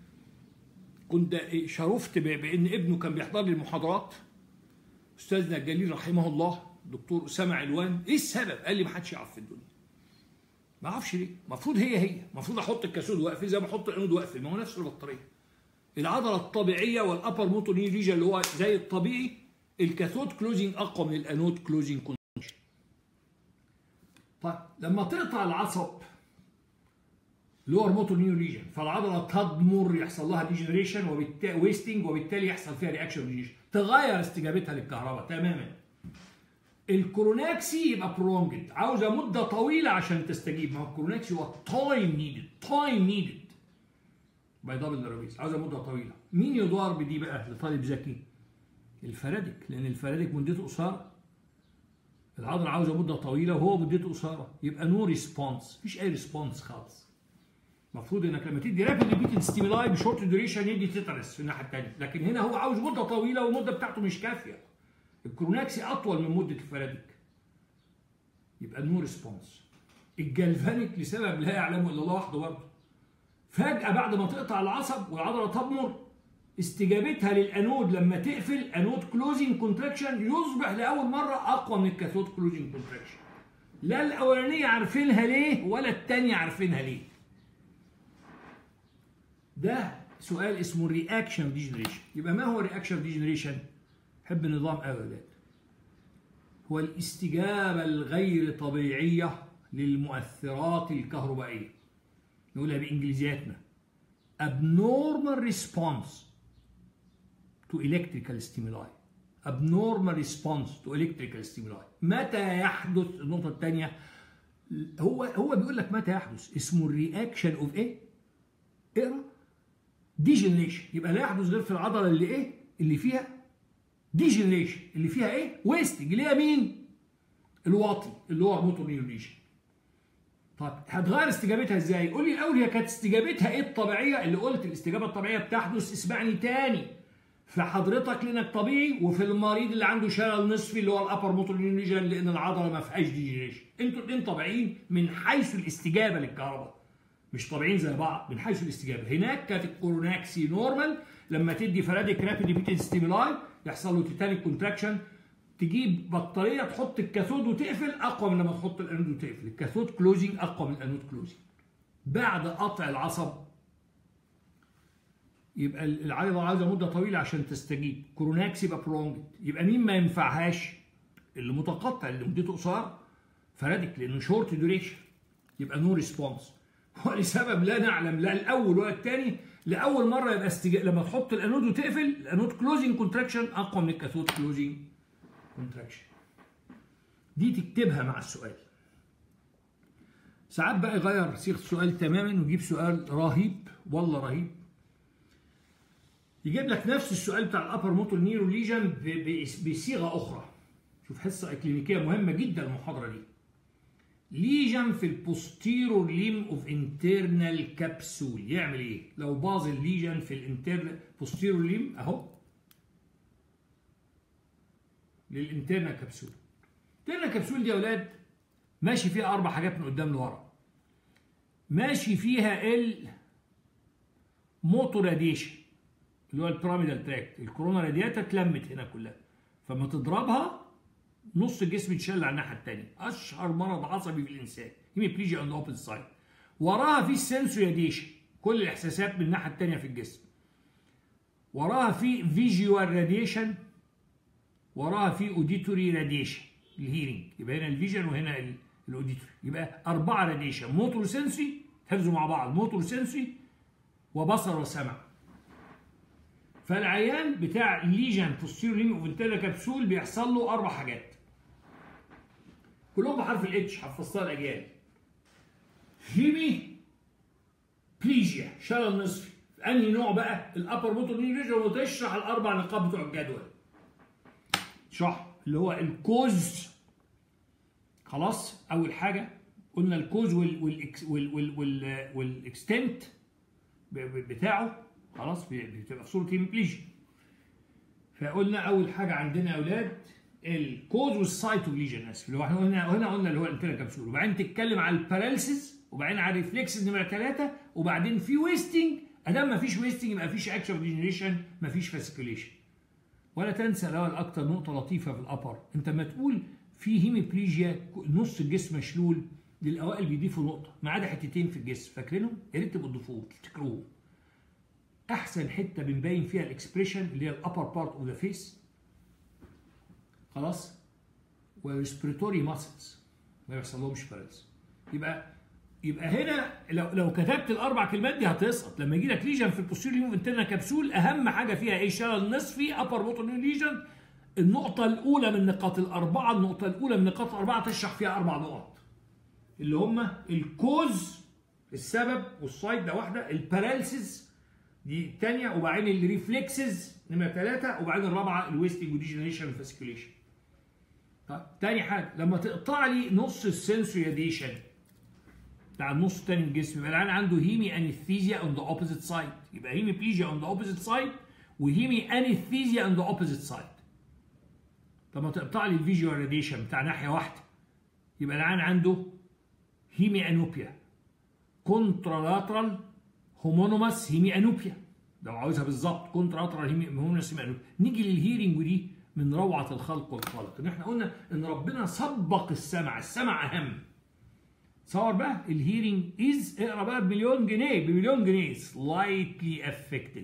A: كنت شرفت بان ابنه كان بيحضر لي المحاضرات استاذنا الجليل رحمه الله دكتور اسامه علوان ايه السبب قال لي ما حدش يعرف في الدنيا ما اعرفش ليه المفروض هي هي المفروض احط الكاثود واقفل زي ما احط العنود واقفل ما هو نفس البطاريه العضله الطبيعيه والابر موتور نيريجا اللي هو زي الطبيعي الكاثود كلوزنج اقوى من الانود كلوزنج كونتراكشن طيب لما تقطع العصب لور موتور نيو ليجن فالعضله تضمر يحصل لها ديجنريشن وبالتالي ويستنج وبالتالي يحصل فيها رياكشن ديجنريشن تغير استجابتها للكهرباء تماما الكوروناكسي يبقى برولونجد عاوزه مده طويله عشان تستجيب ما هو الكوروناكسي هو تايم نيدد تايم نيدد باي دبل دراجيز عاوزه مده طويله مين يدار بدي بقى لطالب ذكي الفرادك لان الفرادك مدته قصيره العضله عاوزه مده طويله وهو مدته قصيره يبقى نو ريسبونس مفيش اي ريسبونس خالص المفروض انك لما تدي رابيد ريبيتد ستيمولاي بشورت ديوريشن يدي تيترس في الناحيه الثانيه لكن هنا هو عاوز مده طويله والمده بتاعته مش كافيه الكروناكسي اطول من مده الفرادك يبقى نو ريسبونس الجلفانيك لسبب لا يعلمه الا الله وحده برضه فجاه بعد ما تقطع العصب والعضله تضمر استجابتها للانود لما تقفل انود كلوزنج كونتراكشن يصبح لاول مره اقوى من الكاثود كلوزنج كونتراكشن لا الاولانيه عارفينها ليه ولا الثانيه عارفينها ليه ده سؤال اسمه الرياكشن ديجنريشن يبقى ما هو الرياكشن ديجنريشن حب النظام قوي هو الاستجابه الغير طبيعيه للمؤثرات الكهربائيه نقولها بانجليزياتنا abnormal response to electrical stimuli abnormal response to electrical stimuli متى يحدث النقطة الثانية هو هو بيقول لك متى يحدث اسمه الرياكشن اوف ايه؟ اقرا ديجنريشن يبقى لا يحدث غير في العضلة اللي ايه؟ اللي فيها ديجنريشن اللي فيها ايه؟ ويستنج اللي هي مين؟ الواطي اللي هو موتور نيوريشن طيب هتغير استجابتها ازاي؟ قول لي الاول هي كانت استجابتها ايه الطبيعيه اللي قلت الاستجابه الطبيعيه بتحدث اسمعني تاني في حضرتك لانك طبيعي وفي المريض اللي عنده شلل نصفي اللي هو الابر موتور نيوريجن لان العضله ما فيهاش ديجنريشن انتوا الاثنين طبيعيين من حيث الاستجابه للكهرباء مش طبيعيين زي بعض من حيث الاستجابه هناك كانت الكوروناكسي نورمال لما تدي فراديك رابيد ريبيتد ستيمولاي يحصل له تيتانيك كونتراكشن تجيب بطاريه تحط الكاثود وتقفل اقوى من لما تحط الانود وتقفل الكاثود كلوزنج اقوى من الانود كلوزنج بعد قطع العصب يبقى العضله عايزه مده طويله عشان تستجيب كوروناكس يبقى برونجد يبقى مين ما ينفعهاش اللي متقطع اللي مدته قصير فرادك لانه شورت ديوريشن يبقى نو ريسبونس ولسبب لا نعلم لا الاول ولا الثاني لاول مره يبقى استجاب لما تحط الانود وتقفل الانود كلوزنج كونتراكشن اقوى من الكاثود كلوزنج كونتراكشن دي تكتبها مع السؤال ساعات بقى يغير صيغه السؤال تماما ويجيب سؤال رهيب والله رهيب يجيب لك نفس السؤال بتاع الابر موتور نيرو ليجن بصيغه اخرى شوف حصه اكلينيكيه مهمه جدا المحاضره دي ليجن في البوستيرور ليم اوف انترنال كابسول يعمل ايه لو باظ الليجن في الانترنال بوستيرور ليم اهو للانترنال كبسول الانترنال كبسول دي يا اولاد ماشي فيها اربع حاجات من قدام لورا ماشي فيها ال موتو راديشن اللي هو البيراميدال تراكت الكورونا رادياتا اتلمت هنا كلها فما تضربها نص الجسم يتشل على الناحيه الثانيه اشهر مرض عصبي في الانسان هيميبليجيا اون اوبن سايد وراها في السنسو راديشن كل الاحساسات من الناحيه الثانيه في الجسم وراها في فيجوال راديشن وراها في اوديتوري راديشن الهيرنج يبقى هنا الفيجن وهنا الاوديتوري يبقى اربعه راديشن موتور سنسي حفظوا مع بعض موتور سنسي وبصر وسمع فالعيان بتاع الليجن بوستيريور ليم اوف انترنال كبسول بيحصل له اربع حاجات كلهم بحرف الاتش حفظتها الاجيال هيمي بليجيا شلل نصفي انهي نوع بقى الابر موتور نيوريجن وتشرح الاربع نقاط بتوع الجدول شرح اللي هو الكوز خلاص اول حاجه قلنا الكوز والاكس وال وال وال والاكستنت بتاعه خلاص بتبقى في صوره هيمبليجن فقلنا اول حاجه عندنا يا اولاد الكوز والسايت اوف ليجن اسف اللي هو احنا هنا هنا قلنا اللي هو الانترنال كبسول وبعدين تتكلم على الباراليسيس وبعدين على الريفلكس نمره ثلاثه وبعدين في ويستنج ادام ما فيش ويستنج يبقى ما فيش اكشن ديجنريشن ما فيش فاسكوليشن ولا تنسى الاول اكتر نقطه لطيفه في الابر انت لما تقول في هيميبليجيا نص الجسم مشلول للاوائل بيضيفوا نقطه ما عدا حتتين في الجسم فاكرينهم يا ريت تبقوا تضيفوهم تفتكروهم احسن حته بنبين فيها الاكسبريشن اللي هي الابر بارت اوف ذا فيس خلاص وريسبيراتوري ماسلز ما بيحصلهمش باراليس يبقى يبقى هنا لو لو كتبت الاربع كلمات دي هتسقط لما يجي لك ليجن في البوستيريور ليمف انترنا كبسول اهم حاجه فيها ايه شلل نصفي ابر موتور ليجن النقطة الأولى من نقاط الأربعة النقطة الأولى من نقاط الأربعة تشرح فيها أربع نقط اللي هما الكوز السبب والسايد ده واحدة الباراليسيس دي الثانية وبعدين الريفلكسز نمرة ثلاثة وبعدين الرابعة الويستنج وديجنريشن والفاسيكوليشن طيب تاني حاجة لما تقطع لي نص السنسورياديشن بتاع النص الثاني من الجسم يبقى العيان عنده هيمي انستيزيا اون ذا اوبوزيت سايد يبقى هيمي بليجيا اون ذا اوبوزيت سايد وهيمي انستيزيا اون ذا اوبوزيت سايد طب ما تقطع لي الفيجوال راديشن بتاع ناحيه واحده يبقى العيان عنده هيمي انوبيا كونترالاترال هومونوماس هيمي انوبيا لو عاوزها بالظبط كونترالاترال هيمي هومونوماس هيمي انوبيا نيجي للهيرنج ودي من روعه الخلق والخالق ان احنا قلنا ان ربنا سبق السمع السمع اهم تصور بقى الهيرنج از اقرا بقى بمليون جنيه بمليون جنيه سلايتلي افكتد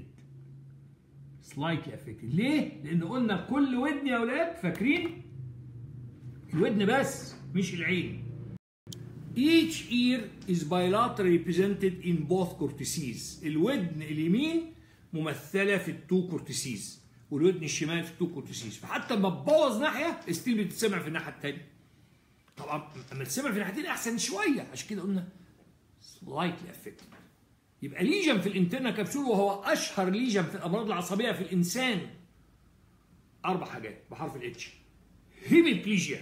A: سلايتلي افكتد ليه؟ لان قلنا كل ودن يا اولاد فاكرين الودن بس مش العين Each ear is bilaterally represented in both cortices. الودن اليمين ممثلة في التو كورتيسيز والودن الشمال في التو كورتيسيز فحتى لما تبوظ ناحية ستيل بتتسمع في الناحية التانية. طبعا لما تسمع في الناحيتين أحسن شوية عشان كده قلنا slightly affected. يبقى ليجن في الانترنا كبسول وهو اشهر ليجن في الامراض العصبيه في الانسان اربع حاجات بحرف الاتش هيميبليجيا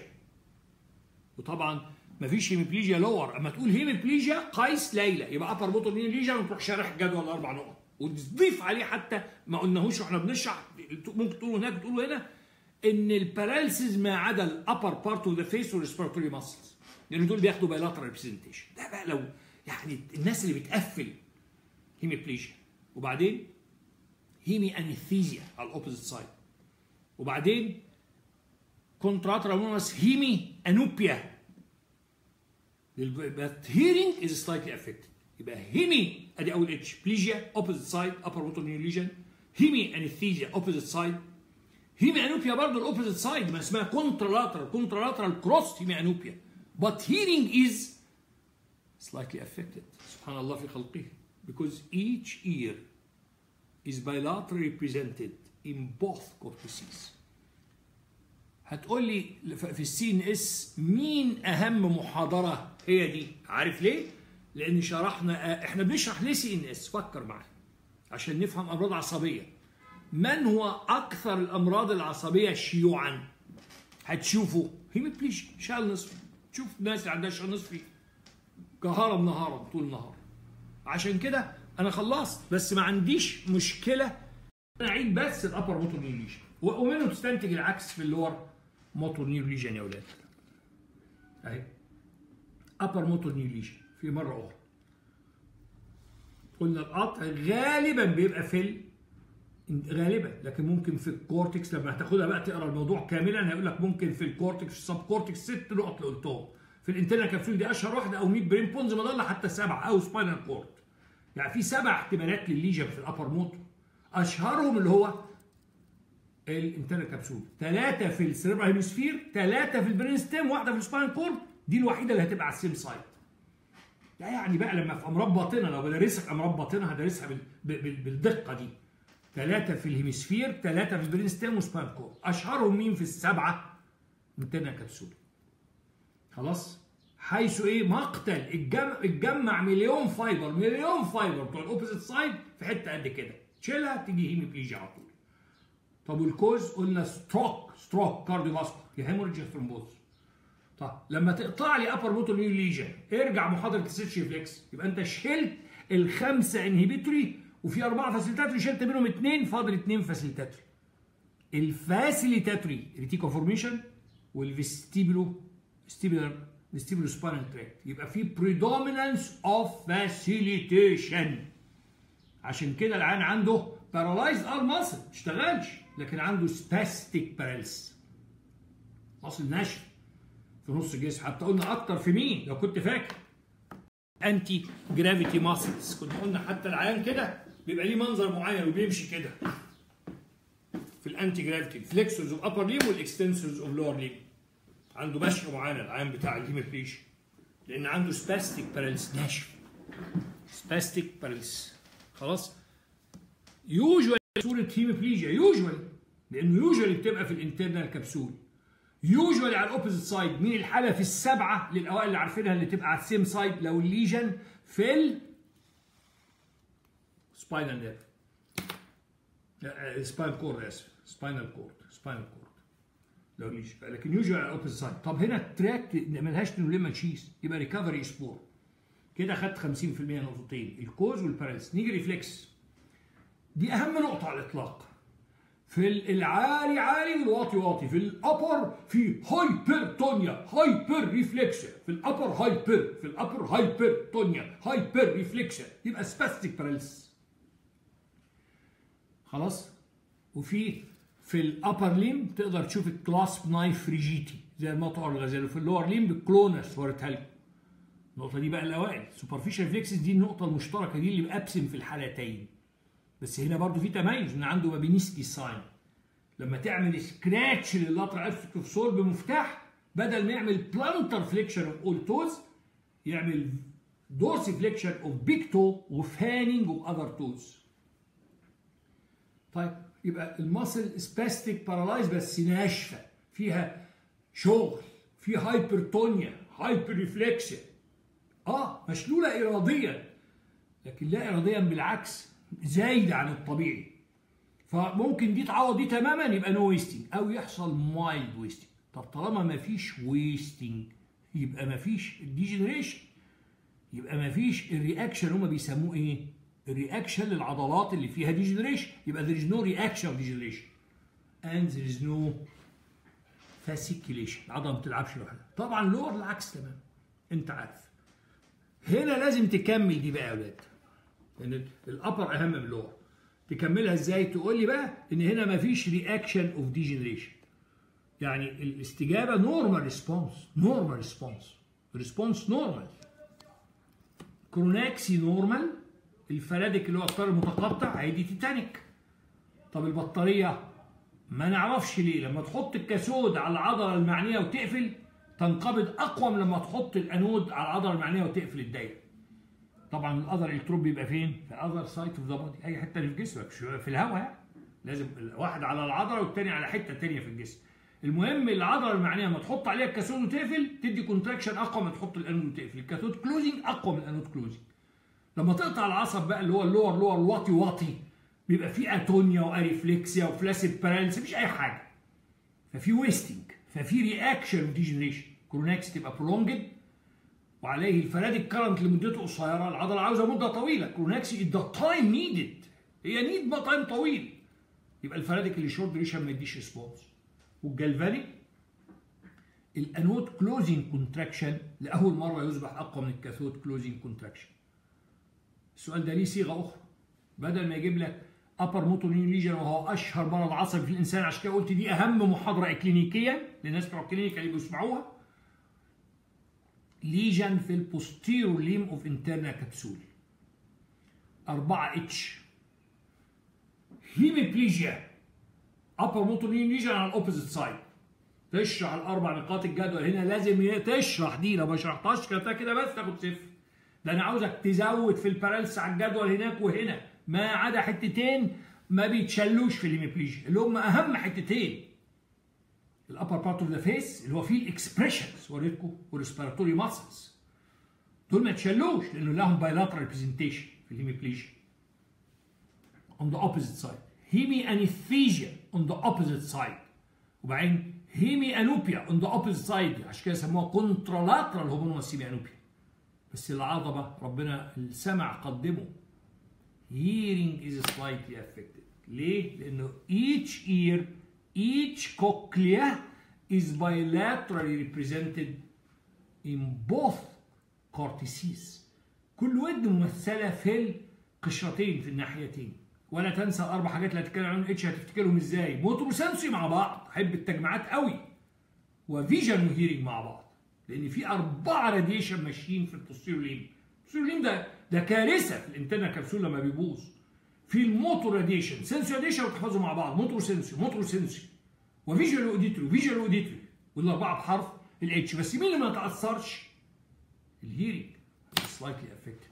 A: وطبعا مفيش هيميبليجيا لور اما تقول هيميبليجيا قيس ليلى يبقى ابر موتور نين ليجن وتروح شارح جدول اربع نقط وتضيف عليه حتى ما قلناهوش واحنا بنشرح ممكن تقولوا هناك تقولوا هنا ان الباراليسيز ما عدا الابر بارت اوف ذا فيس والريسبيراتوري ماسلز لان دول بياخدوا بايلاترال ريبريزنتيشن ده بقى لو يعني الناس اللي بتقفل هيميبليجيا وبعدين هيمي انستيزيا على الاوبوزيت سايد وبعدين كونتراترال هيمي انوبيا but hearing is slightly affected يبقى هيمي ادي اول اتش بليجيا اوبوزيت سايد ابر موتور ليجن هيمي انستيزيا اوبوزيت سايد هيمي انوبيا برضه الاوبوزيت سايد ما اسمها كونترالاترال كونترالاترال كروس هيمي انوبيا but hearing is slightly affected سبحان الله في خلقه because each ear is bilaterally represented in both cortices هتقول لي في السي ان اس مين اهم محاضره هي دي عارف ليه لان شرحنا احنا بنشرح ليه سي ان اس فكر معايا عشان نفهم امراض عصبيه من هو اكثر الامراض العصبيه شيوعا هتشوفوا هيميبليجيا شال نصفي تشوف ناس اللي عندها شال نصفي كهرب نهارا طول النهار عشان كده انا خلصت بس ما عنديش مشكله انا اعيد بس الابر موتور نير ومنه تستنتج العكس في اللور موتور نير ليجن يا اولاد اهي ابر موتور نير ليجن في مره اخرى قلنا القطع غالبا بيبقى في ال... غالبا لكن ممكن في الكورتكس لما هتاخدها بقى تقرا الموضوع كاملا هيقول لك ممكن في الكورتكس في السب كورتكس ست نقط اللي قلتهم في الانترنال كبسول دي اشهر واحده او 100 برين بونز مضله حتى سبعه او سباينال كورد يعني في سبع احتمالات للليجن في الابر موتور اشهرهم اللي هو الانترنال كبسول ثلاثه في السيربرال هيمسفير ثلاثه في البرين ستيم واحده في السباينال كورد دي الوحيده اللي هتبقى على السيم سايد ده يعني بقى لما في امراض باطنه لو بدرسك امراض باطنه هدرسها بال... بال... بالدقه دي ثلاثه في الهيمسفير ثلاثه في البرين ستيم وسباينال كورد اشهرهم مين في السبعه انترنال كبسول خلاص حيث ايه مقتل اتجمع, اتجمع مليون فايبر مليون فايبر بتوع الاوبوزيت سايد في حته قد كده تشيلها تيجي هيميبليجيا على طول طب والكوز قلنا ستروك ستروك كارديو فاسكولار يا هيموريدج يا ثرومبوز طب لما تقطع لي ابر موتور نيو ليجن ارجع محاضره السيتش ريفلكس يبقى انت شلت الخمسه انهبيتوري وفي اربعه فاسيليتاتوري شلت منهم اثنين فاضل اثنين فاسيليتاتوري الفاسيليتاتوري ريتيكو فورميشن والفيستيبولو vestibular vestibular spinal tract يبقى في predominance of facilitation عشان كده العيان عنده paralyzed arm muscle ما اشتغلش لكن عنده spastic paralysis مصل ناشف في نص الجسم حتى قلنا اكتر في مين لو كنت فاكر انتي جرافيتي ماسلز كنا قلنا حتى العيان كده بيبقى ليه منظر معين وبيمشي كده في الانتي جرافيتي الفليكسورز اوف ابر ليم والاكستنسورز اوف لور ليم عنده مشي معينه العيان بتاع الهيموبليجيا لان عنده سباستيك باراليس ناشف سباستيك باراليس خلاص يوجوالي صوره هيموبليجيا يوجوالي لانه يوجوالي بتبقى في الانترنال كبسول يوجوالي على الاوبوزيت سايد مين الحاله في السبعه للاوائل اللي عارفينها اللي تبقى على السيم سايد لو الليجن في ال سباينال نيرف سباين كورد اسف سباينال كورد سباينال كورد لو ليجن لكن يوجوالي على الاوبوزيت سايد طب هنا التراك ملهاش نوليما تشيز يبقى ريكفري سبور كده خدت 50% نقطتين الكوز والباراليس نيجي ريفلكس دي اهم نقطه على الاطلاق في العالي عالي والواطي واطي في الابر في هايبرتونيا هايبر ريفلكشن في الابر هايبر في الابر هايبرتونيا هايبر ريفلكشن يبقى سباستيك باراليس خلاص وفي في الابر ليم تقدر تشوف الكلاسب نايف ريجيتي زي المطعر الغزال وفي اللور ليم بالكلونس وريتها لكم النقطه دي بقى الاوائل سوبرفيشال ريفلكسز دي النقطه المشتركه دي اللي ابسم في الحالتين بس هنا برضو في تميز ان عنده بابينسكي ساين لما تعمل سكراتش لللاترال افكتيف سول بمفتاح بدل ما يعمل بلانتر فليكشن اوف اول توز يعمل دورسي فليكشن اوف بيج تو وفانينج اوف اذر توز طيب يبقى الماسل سباستيك بارالايز بس ناشفه فيها شغل في هايبرتونيا هايبر ريفلكشن اه مشلوله اراديا لكن لا اراديا بالعكس زايده عن الطبيعي فممكن دي تعوض دي تماما يبقى نو ويستنج او يحصل مايلد ويستنج طب طالما ما فيش ويستنج يبقى ما فيش ديجنريشن يبقى ما فيش الرياكشن هم بيسموه ايه الرياكشن للعضلات اللي فيها ديجنريشن يبقى there is no reaction of degeneration and there is no fasciculation العضله ما بتلعبش لوحدها طبعا لور العكس تماما انت عارف هنا لازم تكمل دي بقى يا اولاد لان الابر اهم من اللور تكملها ازاي تقول لي بقى ان هنا ما فيش رياكشن اوف ديجنريشن يعني الاستجابه نورمال ريسبونس نورمال ريسبونس ريسبونس نورمال كروناكسي نورمال الفلادك اللي هو الطار المتقطع هيدي تيتانيك طب البطاريه ما نعرفش ليه لما تحط الكاثود على العضله المعنيه وتقفل تنقبض اقوى من لما تحط الانود على العضله المعنيه وتقفل الدايره طبعا الاذر الكترون بيبقى فين؟ في اذر سايت اوف ذا بودي اي حته اللي في جسمك في الهواء يعني لازم واحد على العضله والتاني على حته تانيه في الجسم المهم العضله المعنيه لما تحط عليها الكاثود وتقفل تدي كونتراكشن اقوى ما تحط الانود وتقفل الكاثود كلوزنج اقوى من الانود كلوزنج لما تقطع العصب بقى اللي هو اللور لور واطي واطي بيبقى فيه اتونيا واريفلكسيا وفلاسيد باراليس مفيش اي حاجه ففي ويستنج ففي رياكشن وديجنريشن كروناكس تبقى برولونجد وعليه الفرادك كرنت لمدته قصيره العضله عاوزه مده طويله كروناكسي ذا تايم نيدد هي نيد ما تايم طويل يبقى الفرادك اللي شورت ديوريشن ما يديش ريسبونس والجلفانيك الانود كلوزنج كونتراكشن لاول مره يصبح اقوى من الكاثود كلوزنج كونتراكشن السؤال ده ليه صيغه اخرى بدل ما يجيب لك ابر موتونين ليجن وهو اشهر مرض عصبي في الانسان عشان كده قلت دي اهم محاضره اكلينيكيا للناس بتوع الكلينيكا اللي بيسمعوها ليجن في البوستيرو ليم اوف انترنا كبسول 4 اتش هيميبليجيا ابر موتونين ليجن على الاوبوزيت سايد تشرح الاربع نقاط الجدول هنا لازم تشرح دي لو ما شرحتهاش كده كده بس تاخد صفر ده انا عاوزك تزود في البارالس على الجدول هناك وهنا ما عدا حتتين ما بيتشلوش في الهيميبليجيا اللي هم اهم حتتين الابر بارت اوف ذا فيس اللي هو فيه الاكسبريشنز وريتكم والريسبيراتوري ماسلز دول ما يتشلوش لانه لهم بايلاترال ريبريزنتيشن في الهيميبليجيا on the opposite side hemianesthesia on the opposite side وبعدين hemianopia on the opposite side عشان كده سموها contralateral homonomous hemianopia بس العظمه ربنا السمع قدمه hearing is slightly affected ليه؟ لأنه each ear each cochlea is bilaterally represented in both cortices كل ودن ممثلة في القشرتين في الناحيتين ولا تنسى الأربع حاجات اللي هتتكلم عنهم اتش هتفتكرهم ازاي موتور وسنسي مع بعض حب التجمعات قوي وفيجن وهيرنج مع بعض لأن في أربعة راديشن ماشيين في البوستيريور ليم البوستيريور ليم ده ده كارثة في الانترنال كبسول لما بيبوظ في الموتور راديشن سنسي راديشن وتحفظوا مع بعض موتور سنسي موتور سنسي وفيجوال اوديتري فيجوال اوديتري والاربعه بحرف الاتش بس مين اللي ما تاثرش الهيرنج سلايتلي افكتد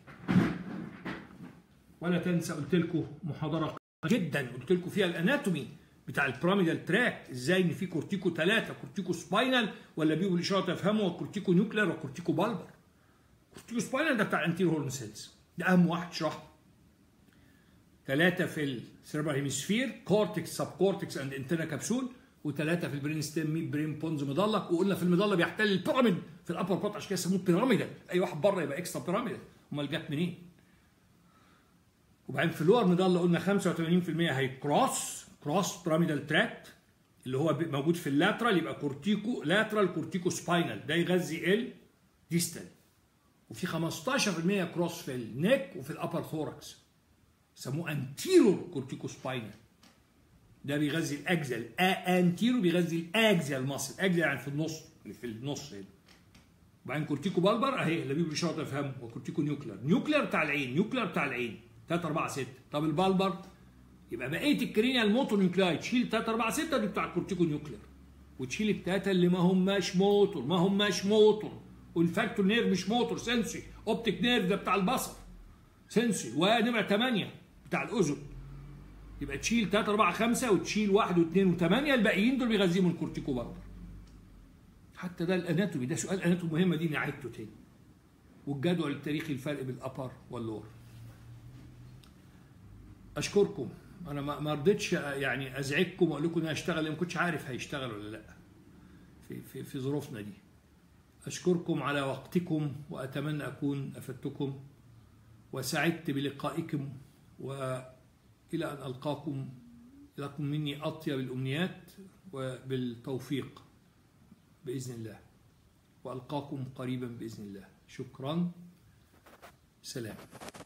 A: ولا تنسى قلت لكم محاضره جدا قلت لكم فيها الاناتومي بتاع البيراميدال تراك ازاي ان في كورتيكو ثلاثه كورتيكو سباينال ولا بيقول الاشاره تفهموا وكورتيكو نيوكلير وكورتيكو بالبر كورتيكو سباينال ده بتاع الانتير هورن سيلز ده اهم واحد شرحه ثلاثه في السيربرال هيمسفير كورتكس سب كورتكس اند انتنا كبسول وثلاثه في البرين ستيم ميد برين بونز مضلق وقلنا في المضله بيحتل البيراميد في الابر بوت عشان كده سموه بيراميدال اي واحد بره يبقى اكسترا بيراميدال امال جت منين؟ وبعدين في اللور مضله قلنا 85% هي كروس كروس بيراميدال تراكت اللي هو موجود في اللاترال يبقى كورتيكو لاترال كورتيكو سباينال ده يغذي ال ديستال وفي 15% كروس في النك وفي الابر ثوركس سموه انتيرور كورتيكو سباينال ده بيغذي الاجزل انتيرو بيغذي الاجزل ماسل اجزل يعني في النص اللي في النص هنا وبعدين كورتيكو بالبر اهي اللي بيقول شاطر افهمه وكورتيكو نيوكلير نيوكلير بتاع العين نيوكلير بتاع العين 3 4 6 طب البالبر يبقى بقيه الكرينيال موتور نيوكلاي تشيل 3 4 6 دي بتاع الكورتيكو نيوكلير وتشيل التلاته اللي ما هماش موتور ما هماش موتور والفاكتور نيرف مش موتور سنسي اوبتيك نيرف ده بتاع البصر سنسي ونمره 8 بتاع الاذن يبقى تشيل 3 4 5 وتشيل 1 و2 و8 الباقيين دول بيغذيهم الكورتيكو برضه حتى ده الاناتومي ده سؤال اناتومي مهمه دي نعيدته تاني والجدول التاريخي الفرق بين الابر واللور اشكركم انا ما رضيتش يعني ازعجكم واقول لكم ان انا هشتغل ما كنتش عارف هيشتغل ولا لا في في في ظروفنا دي اشكركم على وقتكم واتمنى اكون افدتكم وسعدت بلقائكم والى ان القاكم لكم مني اطيب الامنيات وبالتوفيق باذن الله والقاكم قريبا باذن الله شكرا سلام